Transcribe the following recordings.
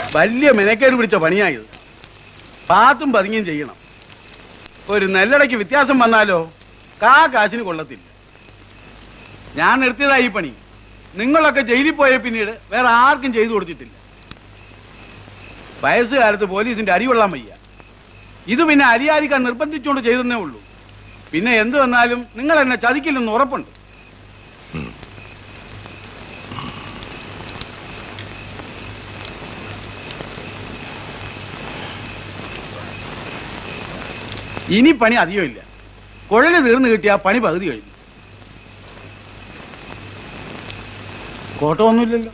വലിയ മെനക്കേട് പിടിച്ച പണിയായത് പാത്തും പതുങ്ങിയും ചെയ്യണം ഒരു നെല്ലടയ്ക്ക് വ്യത്യാസം വന്നാലോ കാ കാശിന് കൊള്ളത്തില്ല ഞാൻ നിർത്തിയതാ ഈ പണി നിങ്ങളൊക്കെ ജയിലിൽ പോയ പിന്നീട് വേറെ ആർക്കും ചെയ്തു കൊടുത്തിട്ടില്ല വയസ്സുകാലത്ത് പോലീസിന്റെ അടി കൊള്ളാൻ വയ്യ ഇത് പിന്നെ അരിയാരിക്കാൻ നിർബന്ധിച്ചുകൊണ്ട് ചെയ്തെന്നേ ഉള്ളൂ പിന്നെ എന്ത് വന്നാലും നിങ്ങൾ എന്നെ ചതിക്കില്ലെന്ന് ഉറപ്പുണ്ട് ഇനി പണി അധികമില്ല കുഴല് തീർന്നു കിട്ടിയ പണി പകുതി കഴിഞ്ഞു കോട്ടമൊന്നുമില്ലല്ലോ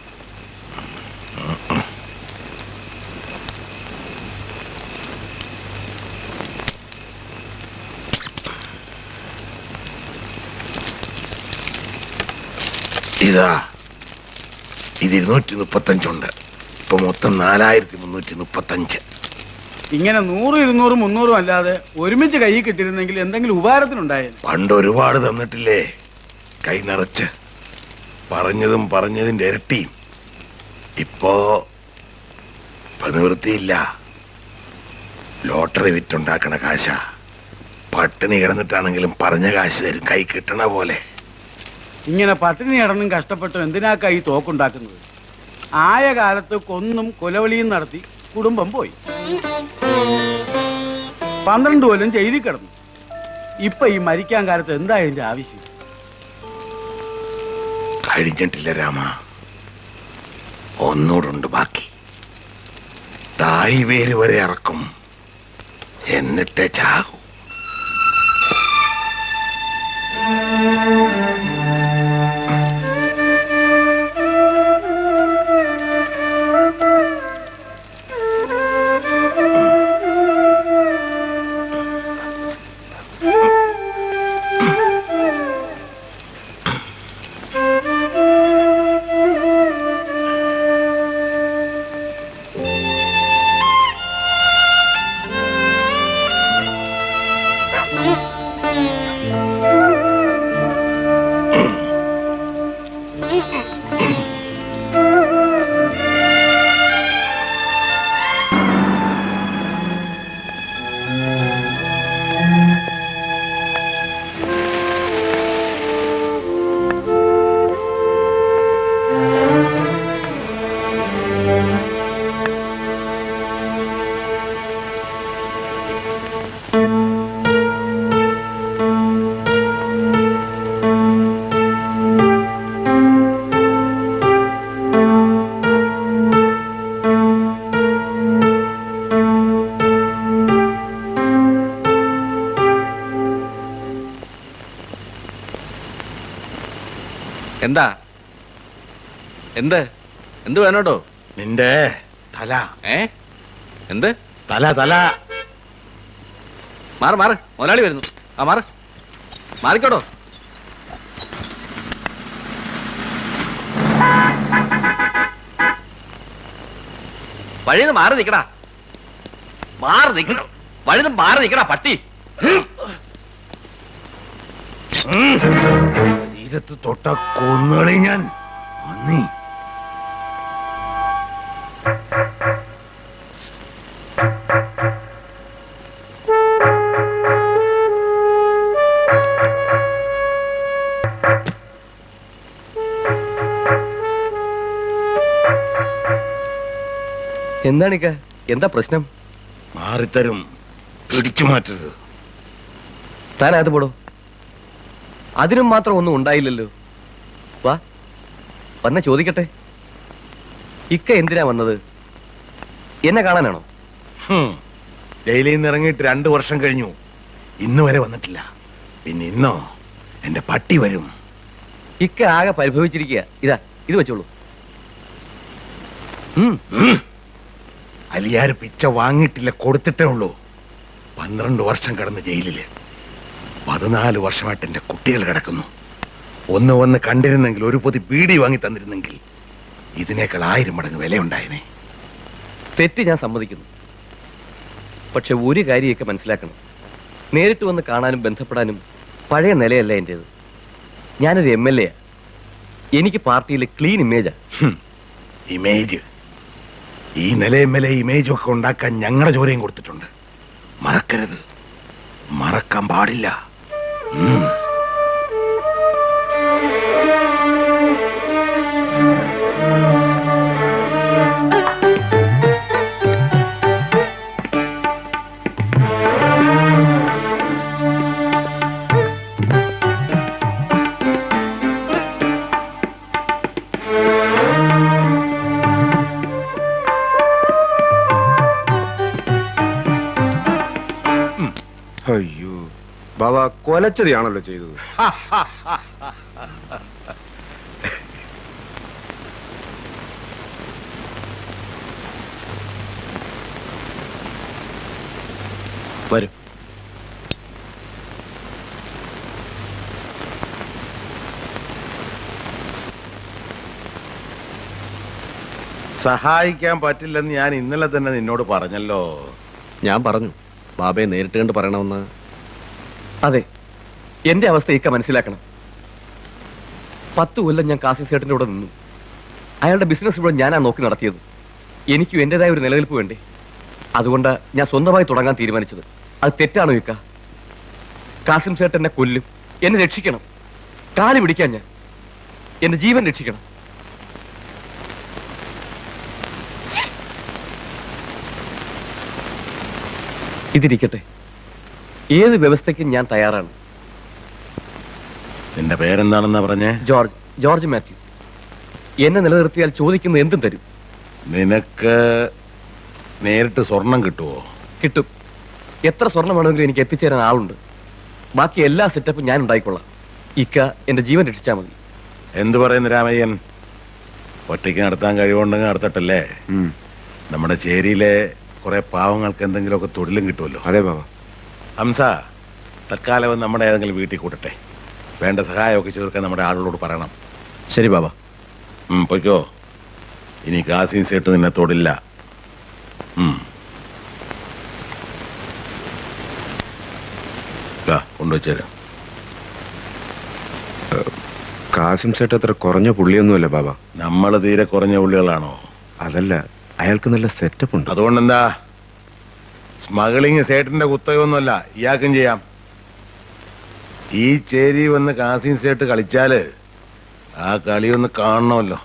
ഇതാ ഇത് ഇരുന്നൂറ്റി മുപ്പത്തഞ്ചുണ്ട് ഇപ്പൊ മൊത്തം നാലായിരത്തി മുന്നൂറ്റി മുപ്പത്തഞ്ച് ഇങ്ങനെ നൂറും ഇരുന്നൂറും മുന്നൂറും അല്ലാതെ ഒരുമിച്ച് കൈ കിട്ടിയിരുന്നെങ്കിൽ എന്തെങ്കിലും ഉപകാരത്തിനുണ്ടായേനെ പണ്ട് ഒരുപാട് തന്നിട്ടില്ലേ കൈ നിറച്ച് പറഞ്ഞതും പറഞ്ഞതിന്റെ ഇരട്ടിയും ഇപ്പോ ഇപ്പൊ നിവൃത്തിയില്ല ലോട്ടറി വിറ്റുണ്ടാക്കണ കാശ പട്ടിണി കിടന്നിട്ടാണെങ്കിലും പറഞ്ഞ കാശ് തരും കൈ കിട്ടണ പോലെ ഇങ്ങനെ പട്ടിണി കിടന്നും കഷ്ടപ്പെട്ടും എന്തിനാക്കാ ഈ തോക്കുണ്ടാക്കുന്നത് ആയ കാലത്ത് കൊന്നും കൊലവിളിയും നടത്തി കുടുംബം പോയി പന്ത്രണ്ട് കൊല്ലം ജയിലിൽ കിടന്നു ഇപ്പൊ ഈ മരിക്കാൻ കാലത്ത് എന്താ ഇതിന്റെ ആവശ്യം കഴിഞ്ഞിട്ടില്ല രാമ ഒന്നൂടുണ്ട് ബാക്കി തായ് വേര് വരെ ഇറക്കും എന്നിട്ടേ ചാകൂ എന്താ എന്ത് എന്ത് വേണോട്ടോ നിന്റെ തല ഏ എന്ത് തല തല മാറ് മാറ് മുതലാളി വരുന്നു ആ മാറ് മാറിക്കോടോ വഴിന്ന് മാറി നിക്കടാ മാറി നിക്കണം വഴിന്ന് മാറി നിക്കടാ പട്ടി ശരീരത്ത് തൊട്ട കൊന്നുകളി ഞാൻ നന്ദി എന്താണിക്ക എന്താ പ്രശ്നം മാറിത്തരും പിടിച്ചു മാറ്റരുത് താൻ അത് പോടോ അതിനും മാത്രം ഒന്നും ഉണ്ടായില്ലല്ലോ വാ വന്ന ചോദിക്കട്ടെ ഇക്ക എന്തിനാ വന്നത് എന്നെ കാണാനാണോ ഹും. ജയിലിൽ നിന്ന് ഇറങ്ങിയിട്ട് രണ്ടു വർഷം കഴിഞ്ഞു ഇന്ന് വരെ വന്നിട്ടില്ല പിന്നെ ഇന്നോ എന്റെ പട്ടി വരും ഇക്ക ആകെ പരിഭവിച്ചിരിക്കുക ഇതാ ഇത് വെച്ചോളൂ ഉം, ഉം. അലിയാര് പിച്ച വാങ്ങിയിട്ടില്ല കൊടുത്തിട്ടേ ഉള്ളൂ പന്ത്രണ്ട് വർഷം കടന്ന് ജയിലില് പതിനാല് വർഷമായിട്ട് എന്റെ കുട്ടികൾ കിടക്കുന്നു ഒന്ന് വന്ന് കണ്ടിരുന്നെങ്കിൽ ഒരു പൊതി ബീഡി വാങ്ങി തന്നിരുന്നെങ്കിൽ ഇതിനേക്കാൾ ആയിരം മടങ്ങ് വിലയുണ്ടായനെ തെറ്റ് ഞാൻ സമ്മതിക്കുന്നു പക്ഷെ ഒരു കാര്യമൊക്കെ മനസ്സിലാക്കണം നേരിട്ട് വന്ന് കാണാനും ബന്ധപ്പെടാനും പഴയ നിലയല്ല എൻ്റേത് ഞാനൊരു എം എൽ എ എനിക്ക് പാർട്ടിയിലെ ക്ലീൻ ഇമേജാ ഹും. ഇമേജ് ഈ നിലയും വില ഇമേജും ഒക്കെ ഉണ്ടാക്കാൻ ഞങ്ങളുടെ ജോലിയും കൊടുത്തിട്ടുണ്ട് മറക്കരുത് മറക്കാൻ പാടില്ല ഉം. അയ്യോ ബാബ കൊലച്ചതിയാണല്ലോ ചെയ്തത് വരും സഹായിക്കാൻ പറ്റില്ലെന്ന് ഞാൻ ഇന്നലെ തന്നെ നിന്നോട് പറഞ്ഞല്ലോ ഞാൻ പറഞ്ഞു ബാബയെ നേരിട്ട് കണ്ട് പറയണമെന്ന് അതെ എന്റെ അവസ്ഥ ഇക്ക മനസ്സിലാക്കണം പത്ത് കൊല്ലം ഞാൻ കാസിം സേട്ടന്റെ കൂടെ നിന്നു അയാളുടെ ബിസിനസ് ഇവിടെ ഞാനാ നോക്കി നടത്തിയത് എനിക്കും എന്റേതായ ഒരു നിലനിൽപ്പ് വേണ്ടേ അതുകൊണ്ട് ഞാൻ സ്വന്തമായി തുടങ്ങാൻ തീരുമാനിച്ചത് അത് തെറ്റാണോ ഇക്ക കാസിം സേട്ടൻ എന്നെ കൊല്ലും എന്നെ രക്ഷിക്കണം കാല് പിടിക്കാൻ ഞാൻ എന്റെ ജീവൻ രക്ഷിക്കണം ഇതിരിക്കട്ടെ ഏത് വ്യവസ്ഥയ്ക്കും ഞാൻ തയ്യാറാണ് നിന്റെ പേരെന്താണെന്നാ പറഞ്ഞേ ജോർജ് ജോർജ് മാത്യു എന്നെ നിലനിർത്തിയാൽ ചോദിക്കുന്ന എന്തും തരും നിനക്ക് നേരിട്ട് സ്വർണം കിട്ടുവോ കിട്ടും എത്ര സ്വർണം വേണമെങ്കിലും എനിക്ക് എത്തിച്ചേരാൻ ആളുണ്ട് ബാക്കി എല്ലാ സെറ്റപ്പും ഞാൻ ഉണ്ടായിക്കൊള്ളാം ഇക്ക എന്റെ ജീവൻ രക്ഷിച്ചാൽ മതി എന്തു പറയുന്നു രാമയ്യൻ ഒറ്റയ്ക്ക് നടത്താൻ കഴിവുണ്ടെങ്കിൽ നടത്തട്ടല്ലേ ഉം. നമ്മുടെ ചേരിയിലെ കുറെ പാവങ്ങൾക്ക് എന്തെങ്കിലുമൊക്കെ തൊഴിലും കിട്ടുമല്ലോ അതെ ബാബ ഹംസ തൽക്കാലം നമ്മുടെ ഏതെങ്കിലും വീട്ടിൽ കൂട്ടട്ടെ വേണ്ട സഹായമൊക്കെ ചേർക്കാൻ നമ്മുടെ ആളുകളോട് പറയണം ശരി ബാബ ഉം, പൊയ്ക്കോ ഇനി കാസിൻ സേട്ട് നിന്നെ തൊടില്ല ഉം. ദാ, കൊണ്ടുവച്ചേരാം കാസിം സേട്ട് അത്ര കുറഞ്ഞ പുള്ളിയൊന്നുമല്ല ബാബ നമ്മൾ തീരെ കുറഞ്ഞ പുള്ളികളാണോ അതല്ല അയാൾക്ക് നല്ല സെറ്റപ്പ് ഉണ്ട് അതുകൊണ്ടെന്താ സ്മഗ്ലിങ് സേട്ടിന്റെ കുത്തകയൊന്നുമല്ല ഇയാൾക്കും ചെയ്യാം ഈ ചേരി വന്ന് കാസിൻ സേട്ട് കളിച്ചാല് ആ കളി ഒന്ന് കാണണമല്ലോ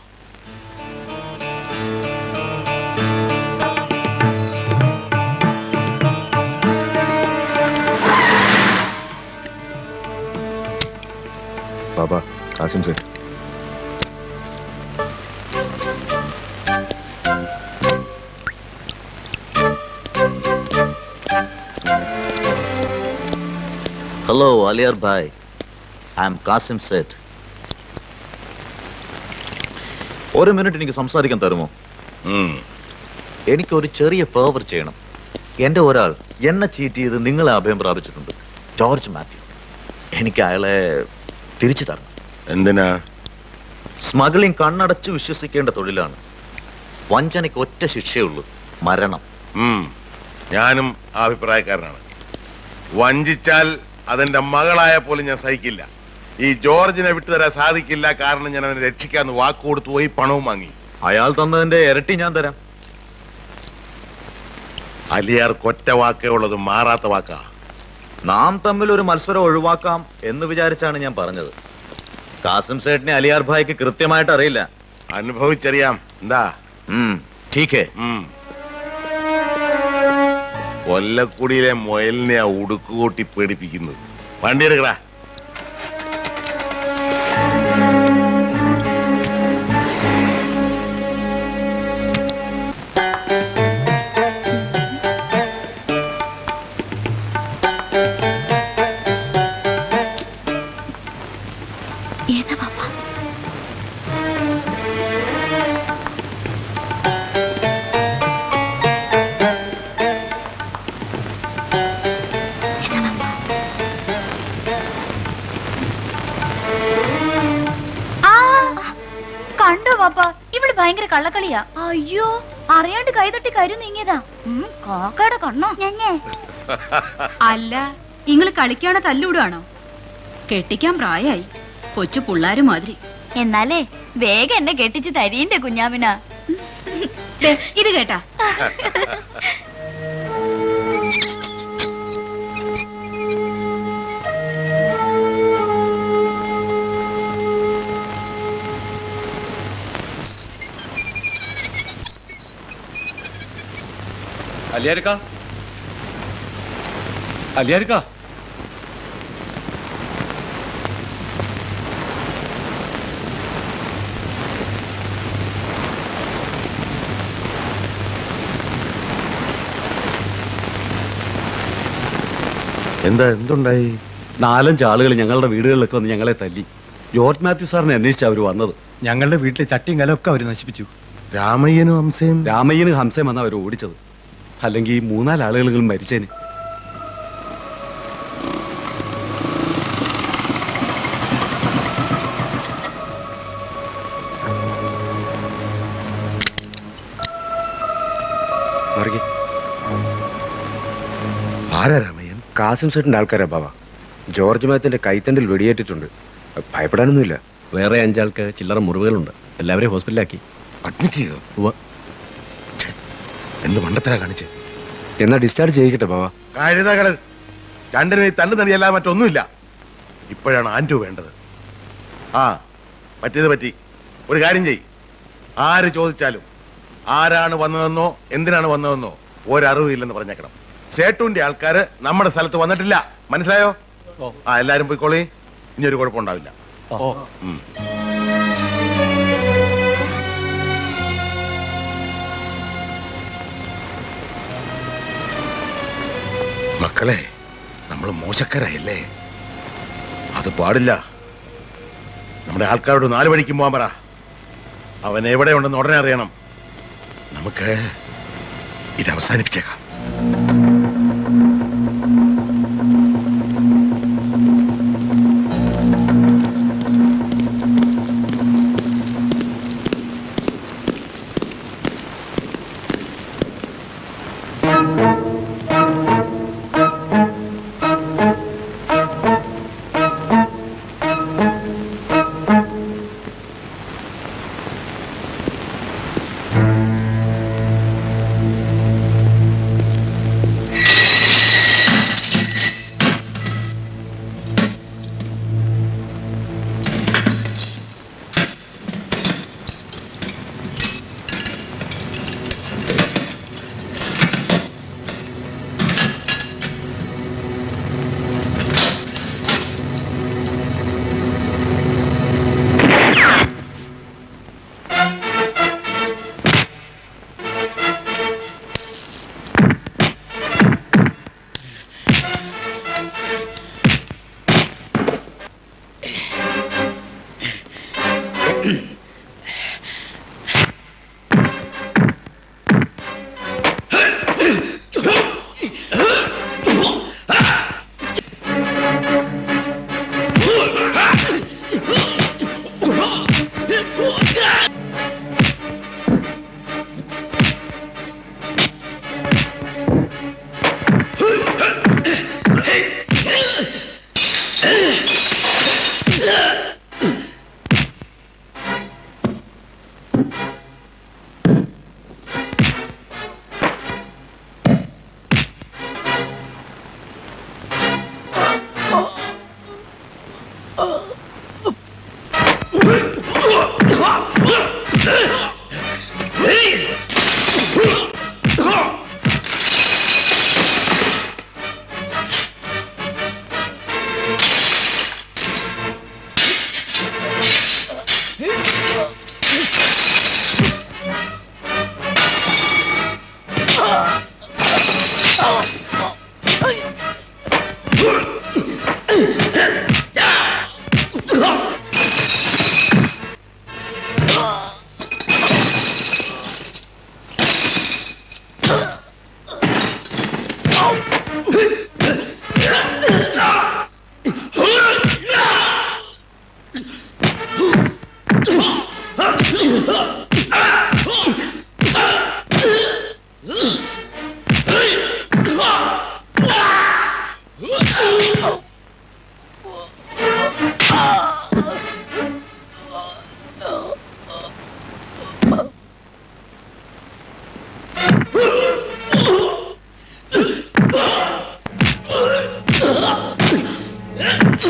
Baba Kasim Sait hello Aliyar bhai I M Kasim Sait ഒരു മിനിറ്റ് എനിക്ക് സംസാരിക്കാൻ തരുമോ ഉം. എനിക്കൊരു ചെറിയ ഫേവർ ചെയ്യണം എൻ്റെ ഒരാൾ എന്നെ ചീറ്റ് ചെയ്ത് നിങ്ങളെ അഭയം പ്രാപിച്ചിട്ടുണ്ട് ജോർജ് മാത്യു എനിക്ക് അയാളെ തിരിച്ചു തരണം എന്തിനാ സ്മഗ്ലിംഗ് കണ്ണടച്ച് വിശ്വസിക്കേണ്ട തൊഴിലാണ് വഞ്ചനയ്ക്ക് ഒറ്റ ശിക്ഷയുള്ളൂ മരണം ഉം. ഞാനും ആ അഭിപ്രായക്കാരനാണ് വഞ്ചിച്ചാൽ അതെന്റെ മകളായ പോലും ഞാൻ സഹിക്കില്ല ഈ ജോർജിനെ വിട്ടുതരാൻ സാധിക്കില്ല കാരണം ഞാൻ അവനെ രക്ഷിക്കാന്ന് വാക്ക് കൊടുത്തു പോയി പണവും വാങ്ങി അയാൾ തന്നതിന്റെ ഇരട്ടി ഞാൻ തരാം അലിയാർ കൊറ്റ വാക്കേ ഉള്ളത് മാറാത്ത വാക്കാ നാം തമ്മിൽ ഒരു മത്സരം ഒഴിവാക്കാം എന്ന് വിചാരിച്ചാണ് ഞാൻ പറഞ്ഞത് കാസിം സേട്ടിനെ അലിയാർ ഭായിക്ക് കൃത്യമായിട്ട് അറിയില്ല അനുഭവിച്ചറിയാം എന്താ ഉം, ടീക്ക് ഹേ. ഉം. കൊല്ലക്കുടിയിലെ മുയലിനെ ആ ഉടുക്കുകൂട്ടി പേടിപ്പിക്കുന്നത് വണ്ടി എടുക്കടാ ഏതാ പാപ്പ ഏതാ പാപ്പ? ആ, കണ്ടോ പാപ്പ ഇവിടെ ഭയങ്കര കള്ളക്കളിയാ അയ്യോ അറിയാണ്ട് കൈതട്ടി കരു നീങ്ങിയതാ ഉം, കാക്കയുടെ കണ്ണോ ഞഞ്ഞേ അല്ല ഇങ്ങള് കളിക്കാണോ തല്ലൂടാണോ കെട്ടിക്കാൻ പ്രായായി കൊച്ചു പിള്ളാര് മാതിരി എന്നാലേ വേഗം എന്നെ കെട്ടിച്ച് തരീന്റെ കുഞ്ഞാമിന ദേ, ഇത് കേട്ടാ അലിയാർക്ക അലിയാർക്ക എന്താ എന്തുണ്ടായി നാലഞ്ച് ആളുകൾ ഞങ്ങളുടെ വീടുകളിലൊക്കെ വന്ന് ഞങ്ങളെ തല്ലി ജോർജ് മാത്യു സാറിനെ അന്വേഷിച്ച് അവർ വന്നത് ഞങ്ങളുടെ വീട്ടിലെ ചട്ടിയും കലമൊക്കെ അവർ നശിപ്പിച്ചു രാമയ്യനും ഹംസയും രാമയ്യനും ഹംസയും വന്ന അവർ ഓടിച്ചത് അല്ലെങ്കിൽ മൂന്നാല് ആളുകളെങ്കിലും മരിച്ചേന് മറികെ ആരാ രാമയ്യൻ കാസിം സെട്ടിന്റെ ആൾക്കാരാ ബാബ ജോർജ് മാത്തിന്റെ കൈത്തണ്ടിൽ വെടിയേറ്റിട്ടുണ്ട് ഭയപ്പെടാനൊന്നുമില്ല വേറെ അഞ്ചാൾക്ക് ചില്ലറ മുറിവുകളുണ്ട് എല്ലാവരെയും ഹോസ്പിറ്റലാക്കി അഡ്മിറ്റ് ചെയ്തോ ഉവ്വ. ഛെ, എന്ത് മണ്ടത്തരാ കാണിച്ച് എന്നാ ഡിസ്ചാർജ് ചെയ്യിക്കട്ടെ ബാബ കഴുതകള് രണ്ടിനും ഈ തണ്ടു തടിയല്ലാതെ മറ്റൊന്നുമില്ല ഇപ്പോഴാണ് ആൻറ്റു വേണ്ടത് ആ പറ്റിയത് പറ്റി ഒരു കാര്യം ചെയ് ആര് ചോദിച്ചാലും ആരാണ് വന്നതെന്നോ എന്തിനാണ് വന്നതെന്നോ ഒരറിവില്ലെന്ന് പറഞ്ഞേക്കണം സേട്ടുവിന്റെ ആൾക്കാര് നമ്മുടെ സ്ഥലത്ത് വന്നിട്ടില്ല മനസ്സിലായോ ആ എല്ലാരും പോയിക്കോളി ഇനി ഒരു കുഴപ്പമുണ്ടാവില്ല ഉം. മക്കളെ നമ്മൾ മോശക്കാരായല്ലേ അത് പാടില്ല നമ്മുടെ ആൾക്കാരോട് നാല് വഴിക്കും പോകാൻ പറ അവൻ എവിടെ ഉണ്ടെന്ന് ഉടനെ അറിയണം നമുക്ക് ഇത് അവസാനിപ്പിച്ചേക്കാം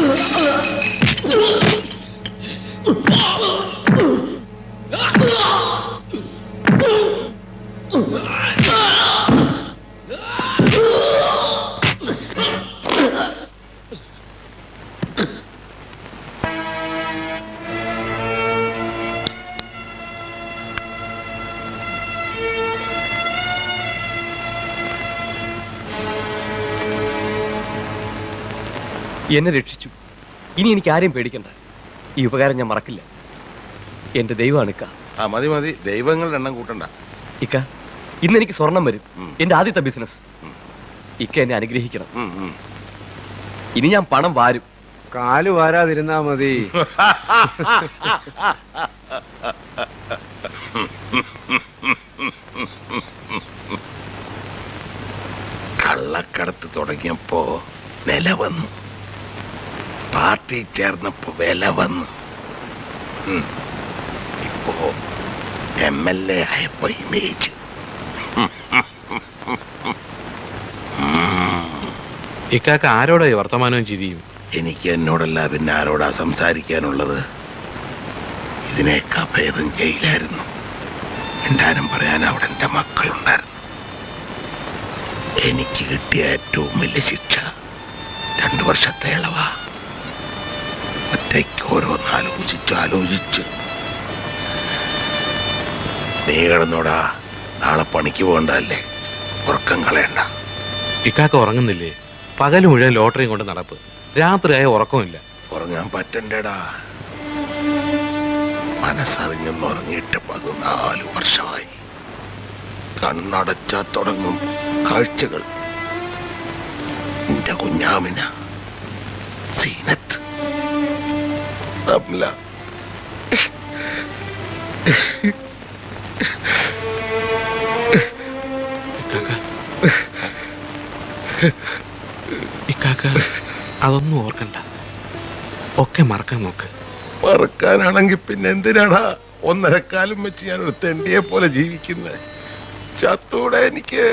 എന്നെ രക്ഷിച്ചു ഇനി എനിക്ക് ആരെയും പേടിക്കണ്ട ഈ ഉപകാരം ഞാൻ മറക്കില്ല എന്റെ ദൈവമാണ് ഇക്ക ആ മതി മതി ദൈവങ്ങളുടെ എണ്ണം കൂട്ടണ്ട ഇക്ക ഇന്ന് എനിക്ക് സ്വർണം വരും ഉം. എന്റെ ആദ്യത്തെ ബിസിനസ് ഉം. ഇക്ക എന്നെ അനുഗ്രഹിക്കണം ഉം, ഉം. ഇനി ഞാൻ പണം വാരും കാല് വാരാതിരുന്നാ മതി കള്ളക്കടത്ത് തുടങ്ങിയപ്പോ നില വന്നു പാർട്ടി ചേർന്നപ്പോ വില വന്നു ഉം. ഇപ്പോ എം എൽ എ ആയപ്പോ ഇമേജ് ഇക്കാക്ക ആരോടാ ഈ വർത്തമാനവും ചിരിയും എനിക്ക് എന്നോടല്ല പിന്നെ ആരോടാ സംസാരിക്കാനുള്ളത് ഇതിനേക്കാ ഭേദം ജയിലായിരുന്നു മിണ്ടാനും പറയാൻ അവിടെ എൻ്റെ മക്കളുണ്ടായിരുന്നു എനിക്ക് കിട്ടിയ ഏറ്റവും വലിയ ശിക്ഷ രണ്ടു വർഷത്തെ ഇളവാ ഒറ്റയ്ക്ക് ഓരോന്ന് ആലോചിച്ച് ആലോചിച്ച് നീ കിടന്നോടാ നാളെ പണിക്ക് പോകണ്ടല്ലേ ഉറക്കം കളയണ്ട ഇക്കാക്ക ഉറങ്ങുന്നില്ലേ പകൽ മുഴുവൻ ലോട്ടറിയും കൊണ്ട് നടപ്പ് രാത്രിയായ ഉറക്കമില്ല ഉറങ്ങാൻ പറ്റണ്ടേടാ മനസ്സറിഞ്ഞൊന്ന് ഉറങ്ങിയിട്ട് പതിനാല് വർഷമായി കണ്ണടച്ചാ തുടങ്ങും കാഴ്ചകൾ എന്റെ കുഞ്ഞാമിന സീനത്ത് റംല ഇക്കാക്ക അതൊന്നും ഓർക്കണ്ട ഒക്കെ മറക്കാൻ നോക്ക് മറക്കാനാണെങ്കിൽ പിന്നെ എന്തിനാടാ ഒന്നരക്കാലം വെച്ച് ഞാൻ ഒരു തെണ്ടിയെ പോലെ ജീവിക്കുന്നത് ചത്തൂടെ എനിക്ക്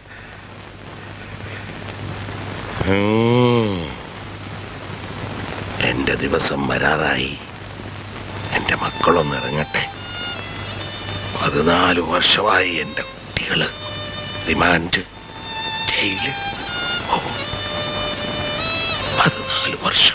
ഉം. എന്റെ ദിവസം വരാറായി എന്റെ മക്കളൊന്ന് ഇറങ്ങട്ടെ പതിനാല് വർഷമായി എന്റെ കുട്ടികള് റിമാൻഡ് ജയില് ഓ പതിനാല് വർഷം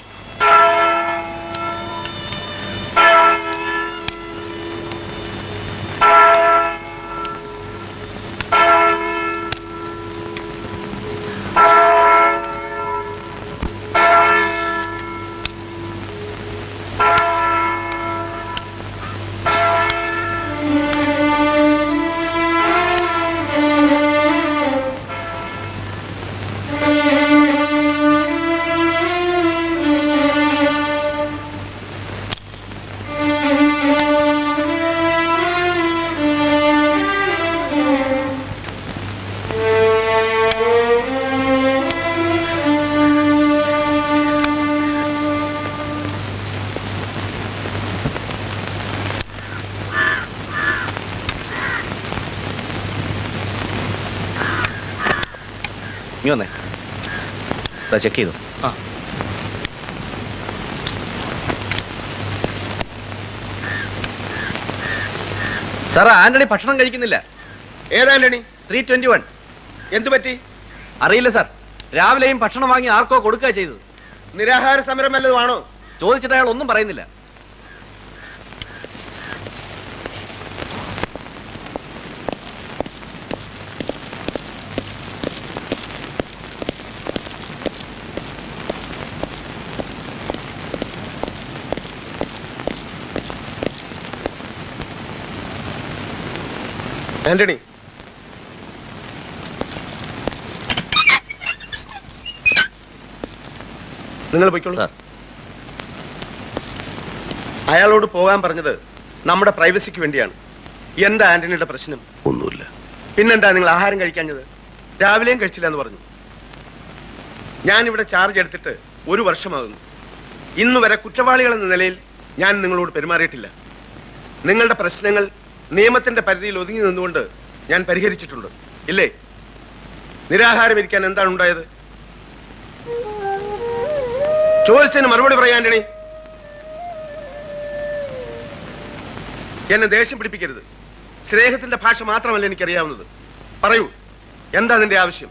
നീ വന്നേ ചെക്ക് ചെയ്തു സാർ ആന്റണി ഭക്ഷണം കഴിക്കുന്നില്ല ഏതാണ്ടണി ത്രീ ട്വന്റി വൺ എന്തു പറ്റി അറിയില്ല സാർ രാവിലെയും ഭക്ഷണം വാങ്ങി ആർക്കോ കൊടുക്കുക ചെയ്തത് നിരാഹാര സമരം വല്ലതും ആണോ ചോദിച്ചിട്ട് അയാൾ ഒന്നും പറയുന്നില്ല ആന്റണി നിങ്ങൾ പോയിക്കോളൂ സാർ അയാളോട് പോകാൻ പറഞ്ഞത് നമ്മുടെ പ്രൈവസിക്ക് വേണ്ടിയാണ് എന്താ ആന്റണിയുടെ പ്രശ്നം ഒന്നുമില്ല പിന്നെന്താ നിങ്ങൾ ആഹാരം കഴിക്കാഞ്ഞത് രാവിലെയും കഴിച്ചില്ല എന്ന് പറഞ്ഞു ഞാൻ ഇവിടെ ചാർജ് എടുത്തിട്ട് ഒരു വർഷമാകുന്നു ഇന്ന് വരെ കുറ്റവാളികൾ എന്ന നിലയിൽ ഞാൻ നിങ്ങളോട് പെരുമാറിയിട്ടില്ല നിങ്ങളുടെ പ്രശ്നങ്ങൾ നിയമത്തിന്റെ പരിധിയിൽ ഒതുങ്ങി നിന്നുകൊണ്ട് ഞാൻ പരിഹരിച്ചിട്ടുണ്ട് ഇല്ലേ നിരാഹാരം ഇരിക്കാൻ എന്താണ് ഉണ്ടായത് ചോദിച്ചതിന് മറുപടി പറയാൻ ആന്റണി എന്നെ ദേഷ്യം പിടിപ്പിക്കരുത് സ്നേഹത്തിന്റെ ഭാഷ മാത്രമല്ല എനിക്കറിയാവുന്നത് പറയൂ എന്താ നിന്റെ ആവശ്യം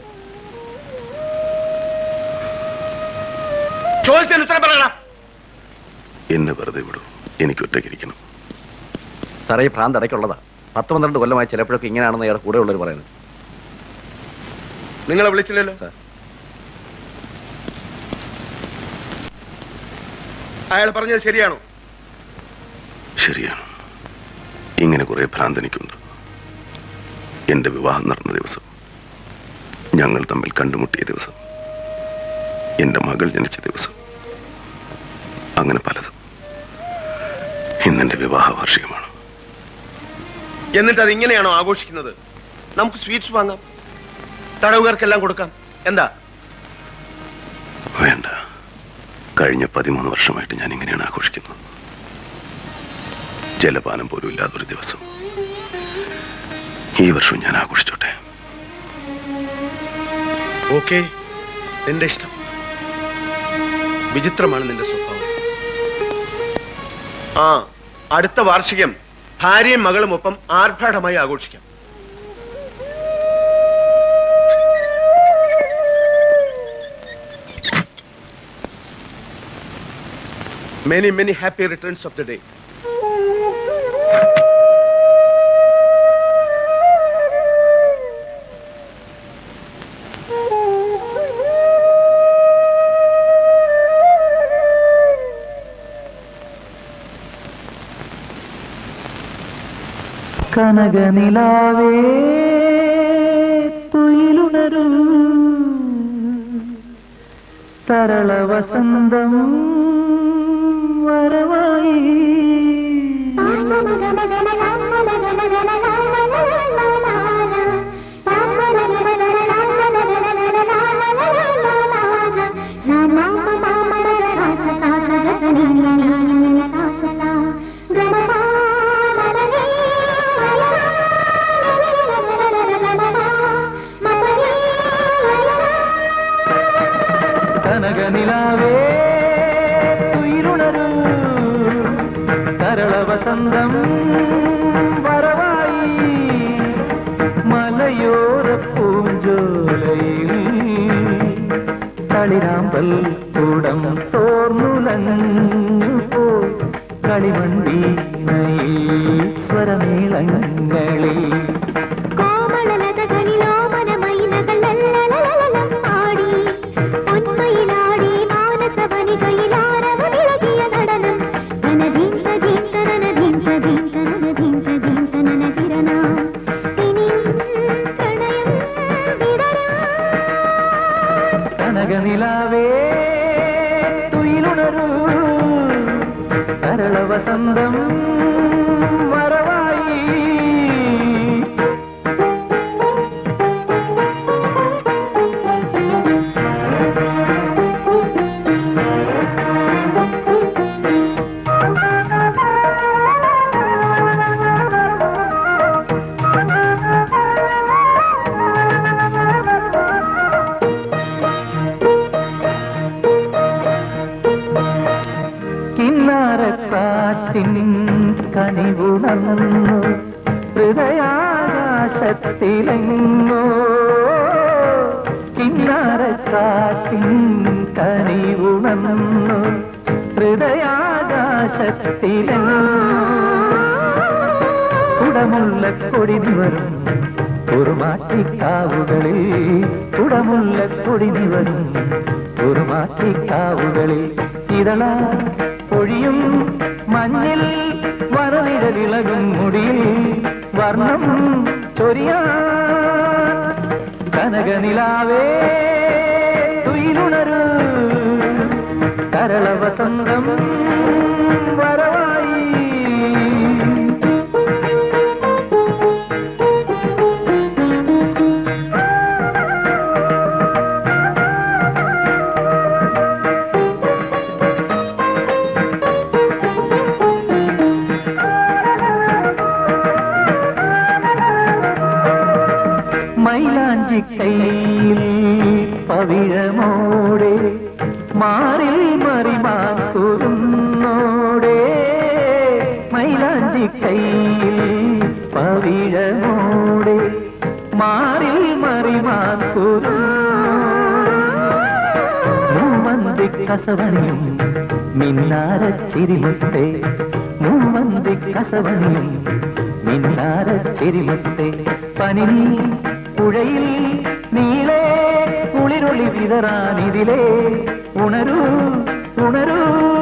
ചോദിച്ചതിന് ഉത്തരം പറയണം എന്നെ വെറുതെ വിടൂ എനിക്ക് ഒറ്റയ്ക്കിരിക്കണം സാറേ ഈ ഭ്രാന്ത് ഇടയ്ക്കുള്ളതാ പത്ത് പന്ത്രണ്ട് കൊല്ലമായി ചിലപ്പോഴൊക്കെ ഇങ്ങനെയാണെന്ന് അയാൾ കൂടെ ഉള്ളവർ പറയുന്നത് നിങ്ങളെ വിളിച്ചില്ലല്ലോ അയാൾ പറഞ്ഞത് ശരിയാണോ ശരിയാണ് ഇങ്ങനെ കുറെ ഭ്രാന്ത് എനിക്കുണ്ട് എന്റെ വിവാഹം നടന്ന ദിവസം ഞങ്ങൾ തമ്മിൽ കണ്ടുമുട്ടിയ ദിവസം എന്റെ മകൾ ജനിച്ച ദിവസം അങ്ങനെ പലതും ഇന്നെന്റെ വിവാഹ വാർഷികമാണ് എന്നിട്ട് അത് ഇങ്ങനെയാണോ ആഘോഷിക്കുന്നത് നമുക്ക് സ്വീറ്റ്സ് വാങ്ങാം തടവുകാർക്കെല്ലാം കൊടുക്കാം എന്താ വേണ്ട കഴിഞ്ഞ പതിമൂന്ന് വർഷമായിട്ട് ഞാൻ ഇങ്ങനെയാണ് ആഘോഷിക്കുന്നത് ജലപാനം പോലും ഇല്ലാത്തൊരു ദിവസം ഈ വർഷം ഞാൻ ആഘോഷിച്ചോട്ടെ ഓക്കെ നിന്റെ ഇഷ്ടം വിചിത്രമാണ് നിന്റെ സ്വഭാവം ആ അടുത്ത വാർഷികം ഭാര്യയും മകളും ഒപ്പം ആർഭാടമായി ആഘോഷിക്കാം many many happy returns of the day കനകനിലാവേ തുയിലുണരൂ തരള വസന്തം വരവായി കനകനിലാവേ തുയിലുണരൂ തരള വസന്തം വരവായി മലയോര പൂഞ്ചോലയിൽ കളിരാമ്പൽ കൂടം തോർന്നുലഞ്ഞു പോയി കളിമൺവീണയിൽ സ്വരമേളങ്ങളിൽ കനകനിലാവേ തുയിലുണരൂ തരള വസന്തം വരവായി കിന്നാരക്കാറ്റിൻ കനിവുണർന്നു ഹൃദയാകാശത്തിലെങ്ങോ കിന്നാരക്കാറ്റിൻ കനിവുണർന്നു ഹൃദയാകാശത്തിലെങ്ങോ കുടമുള്ള കൊടിനി വരും ഒരു മാറ്റിക്കാവുകളിൽ കുടമുള്ള കൊടിനി വരും ഒരു മാറ്റിക്കാവുകളിൽ ഇതള പൊഴിയും മഞ്ഞിൽ വരനിഴലിളകും മുടിയിൽ വർണ്ണം ചൊരിയാ കനകനിലാവേ തുയിലുണരൂ കരള വസന്തം വരവായി മൈലാഞ്ചി കയ്യിൽ പവിഴമോടെ മാ മാറിൽ മറിമാക്കുറുന്നോടെ മൈലാഞ്ചി കയ്യിൽ പവിഴമോടെ മാറിൽ മറിമാക്കുറു മൂവന്തി കസവണിയും മിന്നാര ചിരിമുട്ടെ മൂവന്തി കസവണിയും മിന്നാര ചിരിമുട്ടെ പനി പുഴയിൽ നീളെ കുളിരൊളി വിതറാനിതിലേ ഉണരൂ ഉണരൂ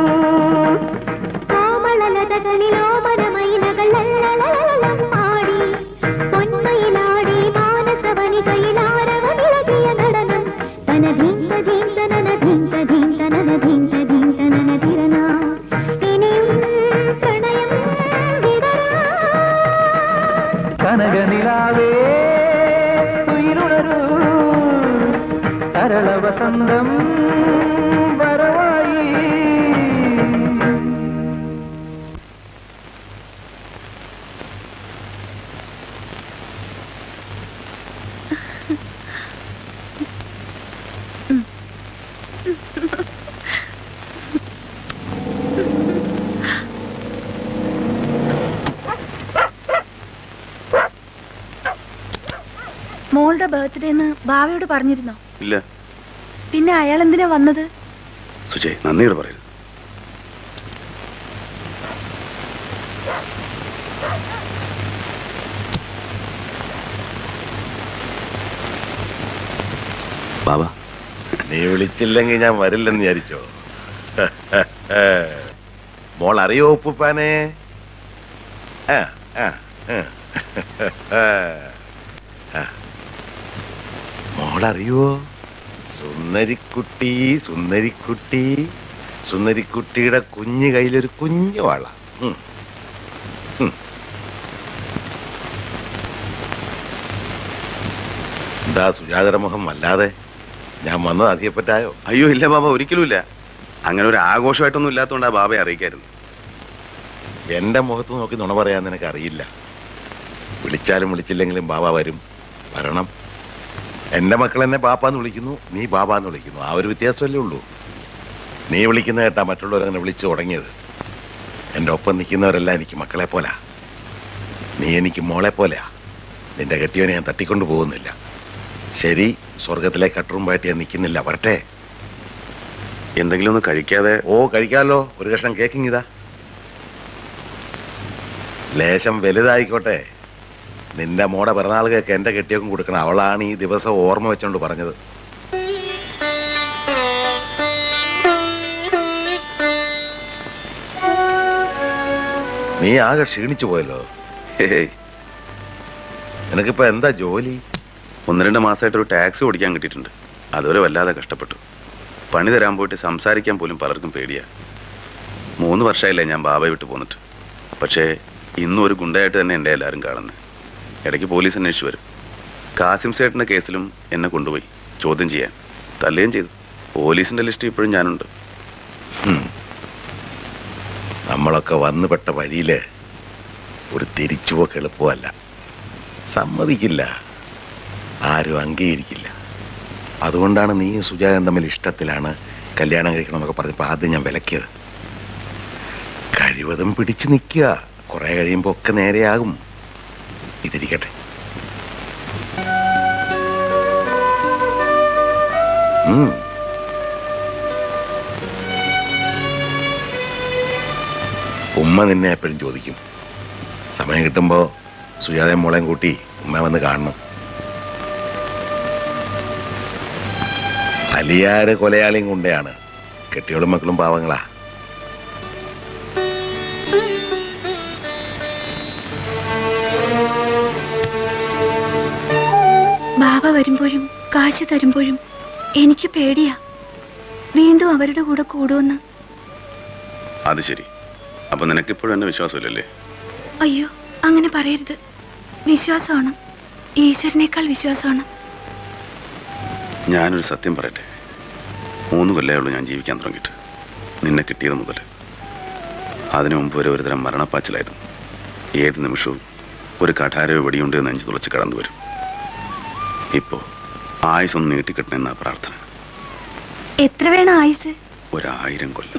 കോമളലതകളിലോമനമൈനകൾ ലല്ലലലലലം പാടി പൊന്മയിലാടി മാനസവനികയിലാരവമിളകിയ നടനം തനധീന്ത ധീന്ത നനധീന്ത ധീന്ത നനധീന്ത ധീന്ത നനധിരന ഇനിയും പ്രണയം കനകനിലാവേ തുയിരുണരൂ കരള വസന്തം വരവായി മോളുടെ ബർത്ത്ഡേന്ന് ഭാവയോട് പറഞ്ഞിരുന്നോ ഇല്ല പിന്നെ അയാൾ എന്തിനാ വന്നത് സുജയ് നന്ദിയോട് പറയരുത് ബാബ നീ വിളിച്ചില്ലെങ്കിൽ ഞാൻ വരില്ലെന്ന് വിചാരിച്ചോ മോൾ അറിയോ ഉപ്പുപ്പാനെ ആ, ആ, ആ. ആ. മോളറിയോ സുന്ദരിക്കുട്ടി സുന്ദരിക്കുട്ടി സുന്ദരിക്കുട്ടിയുടെ കുഞ്ഞു കയ്യിലൊരു കുഞ്ഞു വള ഉം. ഉം. എന്താ സുജാതര മുഖം വല്ലാതെ ഞാൻ വന്നത് അധികപ്പറ്റായോ അയ്യോ ഇല്ല ബാബ ഒരിക്കലും ഇല്ല അങ്ങനെ ഒരു ആഘോഷമായിട്ടൊന്നും ഇല്ലാത്തതുകൊണ്ട് ആ ബാബയെ അറിയിക്കായിരുന്നു എന്റെ മുഖത്ത് നോക്കി നുണ പറയാൻ നിനക്ക് അറിയില്ല വിളിച്ചാലും വിളിച്ചില്ലെങ്കിലും ബാബ വരും വരണം എന്റെ മക്കൾ എന്നെ ബാപ്പാന്ന് വിളിക്കുന്നു നീ ബാബാന്ന് വിളിക്കുന്നു ആ ഒരു വ്യത്യാസമല്ലേ ഉള്ളൂ നീ വിളിക്കുന്ന കേട്ടാ മറ്റുള്ളവരങ്ങനെ വിളിച്ചു തുടങ്ങിയത് എന്റെ ഒപ്പം നിൽക്കുന്നവരെല്ലാം എനിക്ക് മക്കളെ പോലാ നീ എനിക്ക് മോളെ പോലെയാ നിന്റെ കെട്ടിയവനെ ഞാൻ തട്ടിക്കൊണ്ടു പോകുന്നില്ല ശരി സ്വർഗത്തിലെ കട്ടുറുമ്പായിട്ട് ഞാൻ നിൽക്കുന്നില്ല വരട്ടെ എന്തെങ്കിലും ഒന്ന് കഴിക്കാതെ ഓ കഴിക്കാമല്ലോ ഒരു കഷ്ണം കേക്കിങ് ഇതാ ലേശം വലുതായിക്കോട്ടെ നിന്റെ മോടെ പിറന്നാൾ കേക്ക് എന്റെ കെട്ടിയൊക്കെ കൊടുക്കണം അവളാണ് ഈ ദിവസം ഓർമ്മ വെച്ചോണ്ട് പറഞ്ഞത് നീ ആകെ ക്ഷീണിച്ചു പോയല്ലോ ഹേയ്, നിനക്കിപ്പോ എന്താ ജോലി ഒന്ന് രണ്ട് മാസമായിട്ട് ഒരു ടാക്സി ഓടിക്കാൻ കിട്ടിയിട്ടുണ്ട് അതുവരെ വല്ലാതെ കഷ്ടപ്പെട്ടു പണി തരാൻ പോയിട്ട് സംസാരിക്കാൻ പോലും പലർക്കും പേടിയാ മൂന്ന് വർഷമായില്ലേ ഞാൻ ബാബയെ വിട്ട് പോന്നിട്ട് പക്ഷേ ഇന്നും ഒരു ഗുണ്ടയായിട്ട് തന്നെ എൻ്റെ എല്ലാവരും കാണുന്നത് ഇടയ്ക്ക് പോലീസ് അന്വേഷിച്ചു വരും കാസിം സേട്ടിൻ്റെ കേസിലും എന്നെ കൊണ്ടുപോയി ചോദ്യം ചെയ്യാൻ തല്ലുകയും ചെയ്തു പോലീസിൻ്റെ ലിസ്റ്റ് ഇപ്പോഴും ഞാനുണ്ട് ഹും. നമ്മളൊക്കെ വന്നുപെട്ട വഴിയില് ഒരു തിരിച്ചുപോക്ക് എളുപ്പമല്ല സമ്മതിക്കില്ല ആരും അംഗീകരിക്കില്ല അതുകൊണ്ടാണ് നീ സുജാതൻ തമ്മിൽ ഇഷ്ടത്തിലാണ് കല്യാണം കഴിക്കണം എന്നൊക്കെ പറഞ്ഞപ്പോൾ ആദ്യം ഞാൻ വിലക്കിയത് കഴിവതും പിടിച്ചു നിൽക്കുക കുറെ കഴിയുമ്പോൾ ഒക്കെ നേരെയാകും ഇതിരിക്കട്ടെ ഉം ഉമ്മ നിന്നെ എപ്പോഴും ചോദിക്കും സമയം കിട്ടുമ്പോൾ സുജാതയും മോളെയും കൂട്ടി ഉമ്മ വന്ന് കാണണം അലിയാര് കൊലയാളിയും കൊണ്ടയാണ് കെട്ടിയോളും മക്കളും പാവങ്ങളാ ബാബ വരുമ്പോഴും കാശ് തരുമ്പോഴും എനിക്ക് പേടിയാ വീണ്ടും അവരുടെ കൂടെ കൂടുമെന്ന് അത് ശരി അപ്പം നിനക്കിപ്പോഴും എന്നെ വിശ്വാസമില്ലല്ലേ അയ്യോ അങ്ങനെ പറയരുത് വിശ്വാസമാണ് ഈശ്വരനേക്കാൾ വിശ്വാസമാണ് ഞാനൊരു സത്യം പറയട്ടെ മൂന്ന് കൊല്ലമേ ഉള്ളൂ ഞാൻ ജീവിക്കാൻ തുടങ്ങിയിട്ട് നിന്നെ കിട്ടിയത് മുതൽ അതിനു മുമ്പ് വരെ ഒരുതരം മരണപ്പാച്ചിലായിരുന്നു ഏത് നിമിഷവും ഒരു കഠാരയോ വെടിയുണ്ട് എന്ന് നെഞ്ചു തുളച്ച് കടന്നു വരും ഇപ്പോൾ ആയുസൊന്ന് നീട്ടിക്കിട്ടണമെന്നാ പ്രാർത്ഥന എത്ര വേണം ആയുസ് ഒരായിരം കൊല്ലം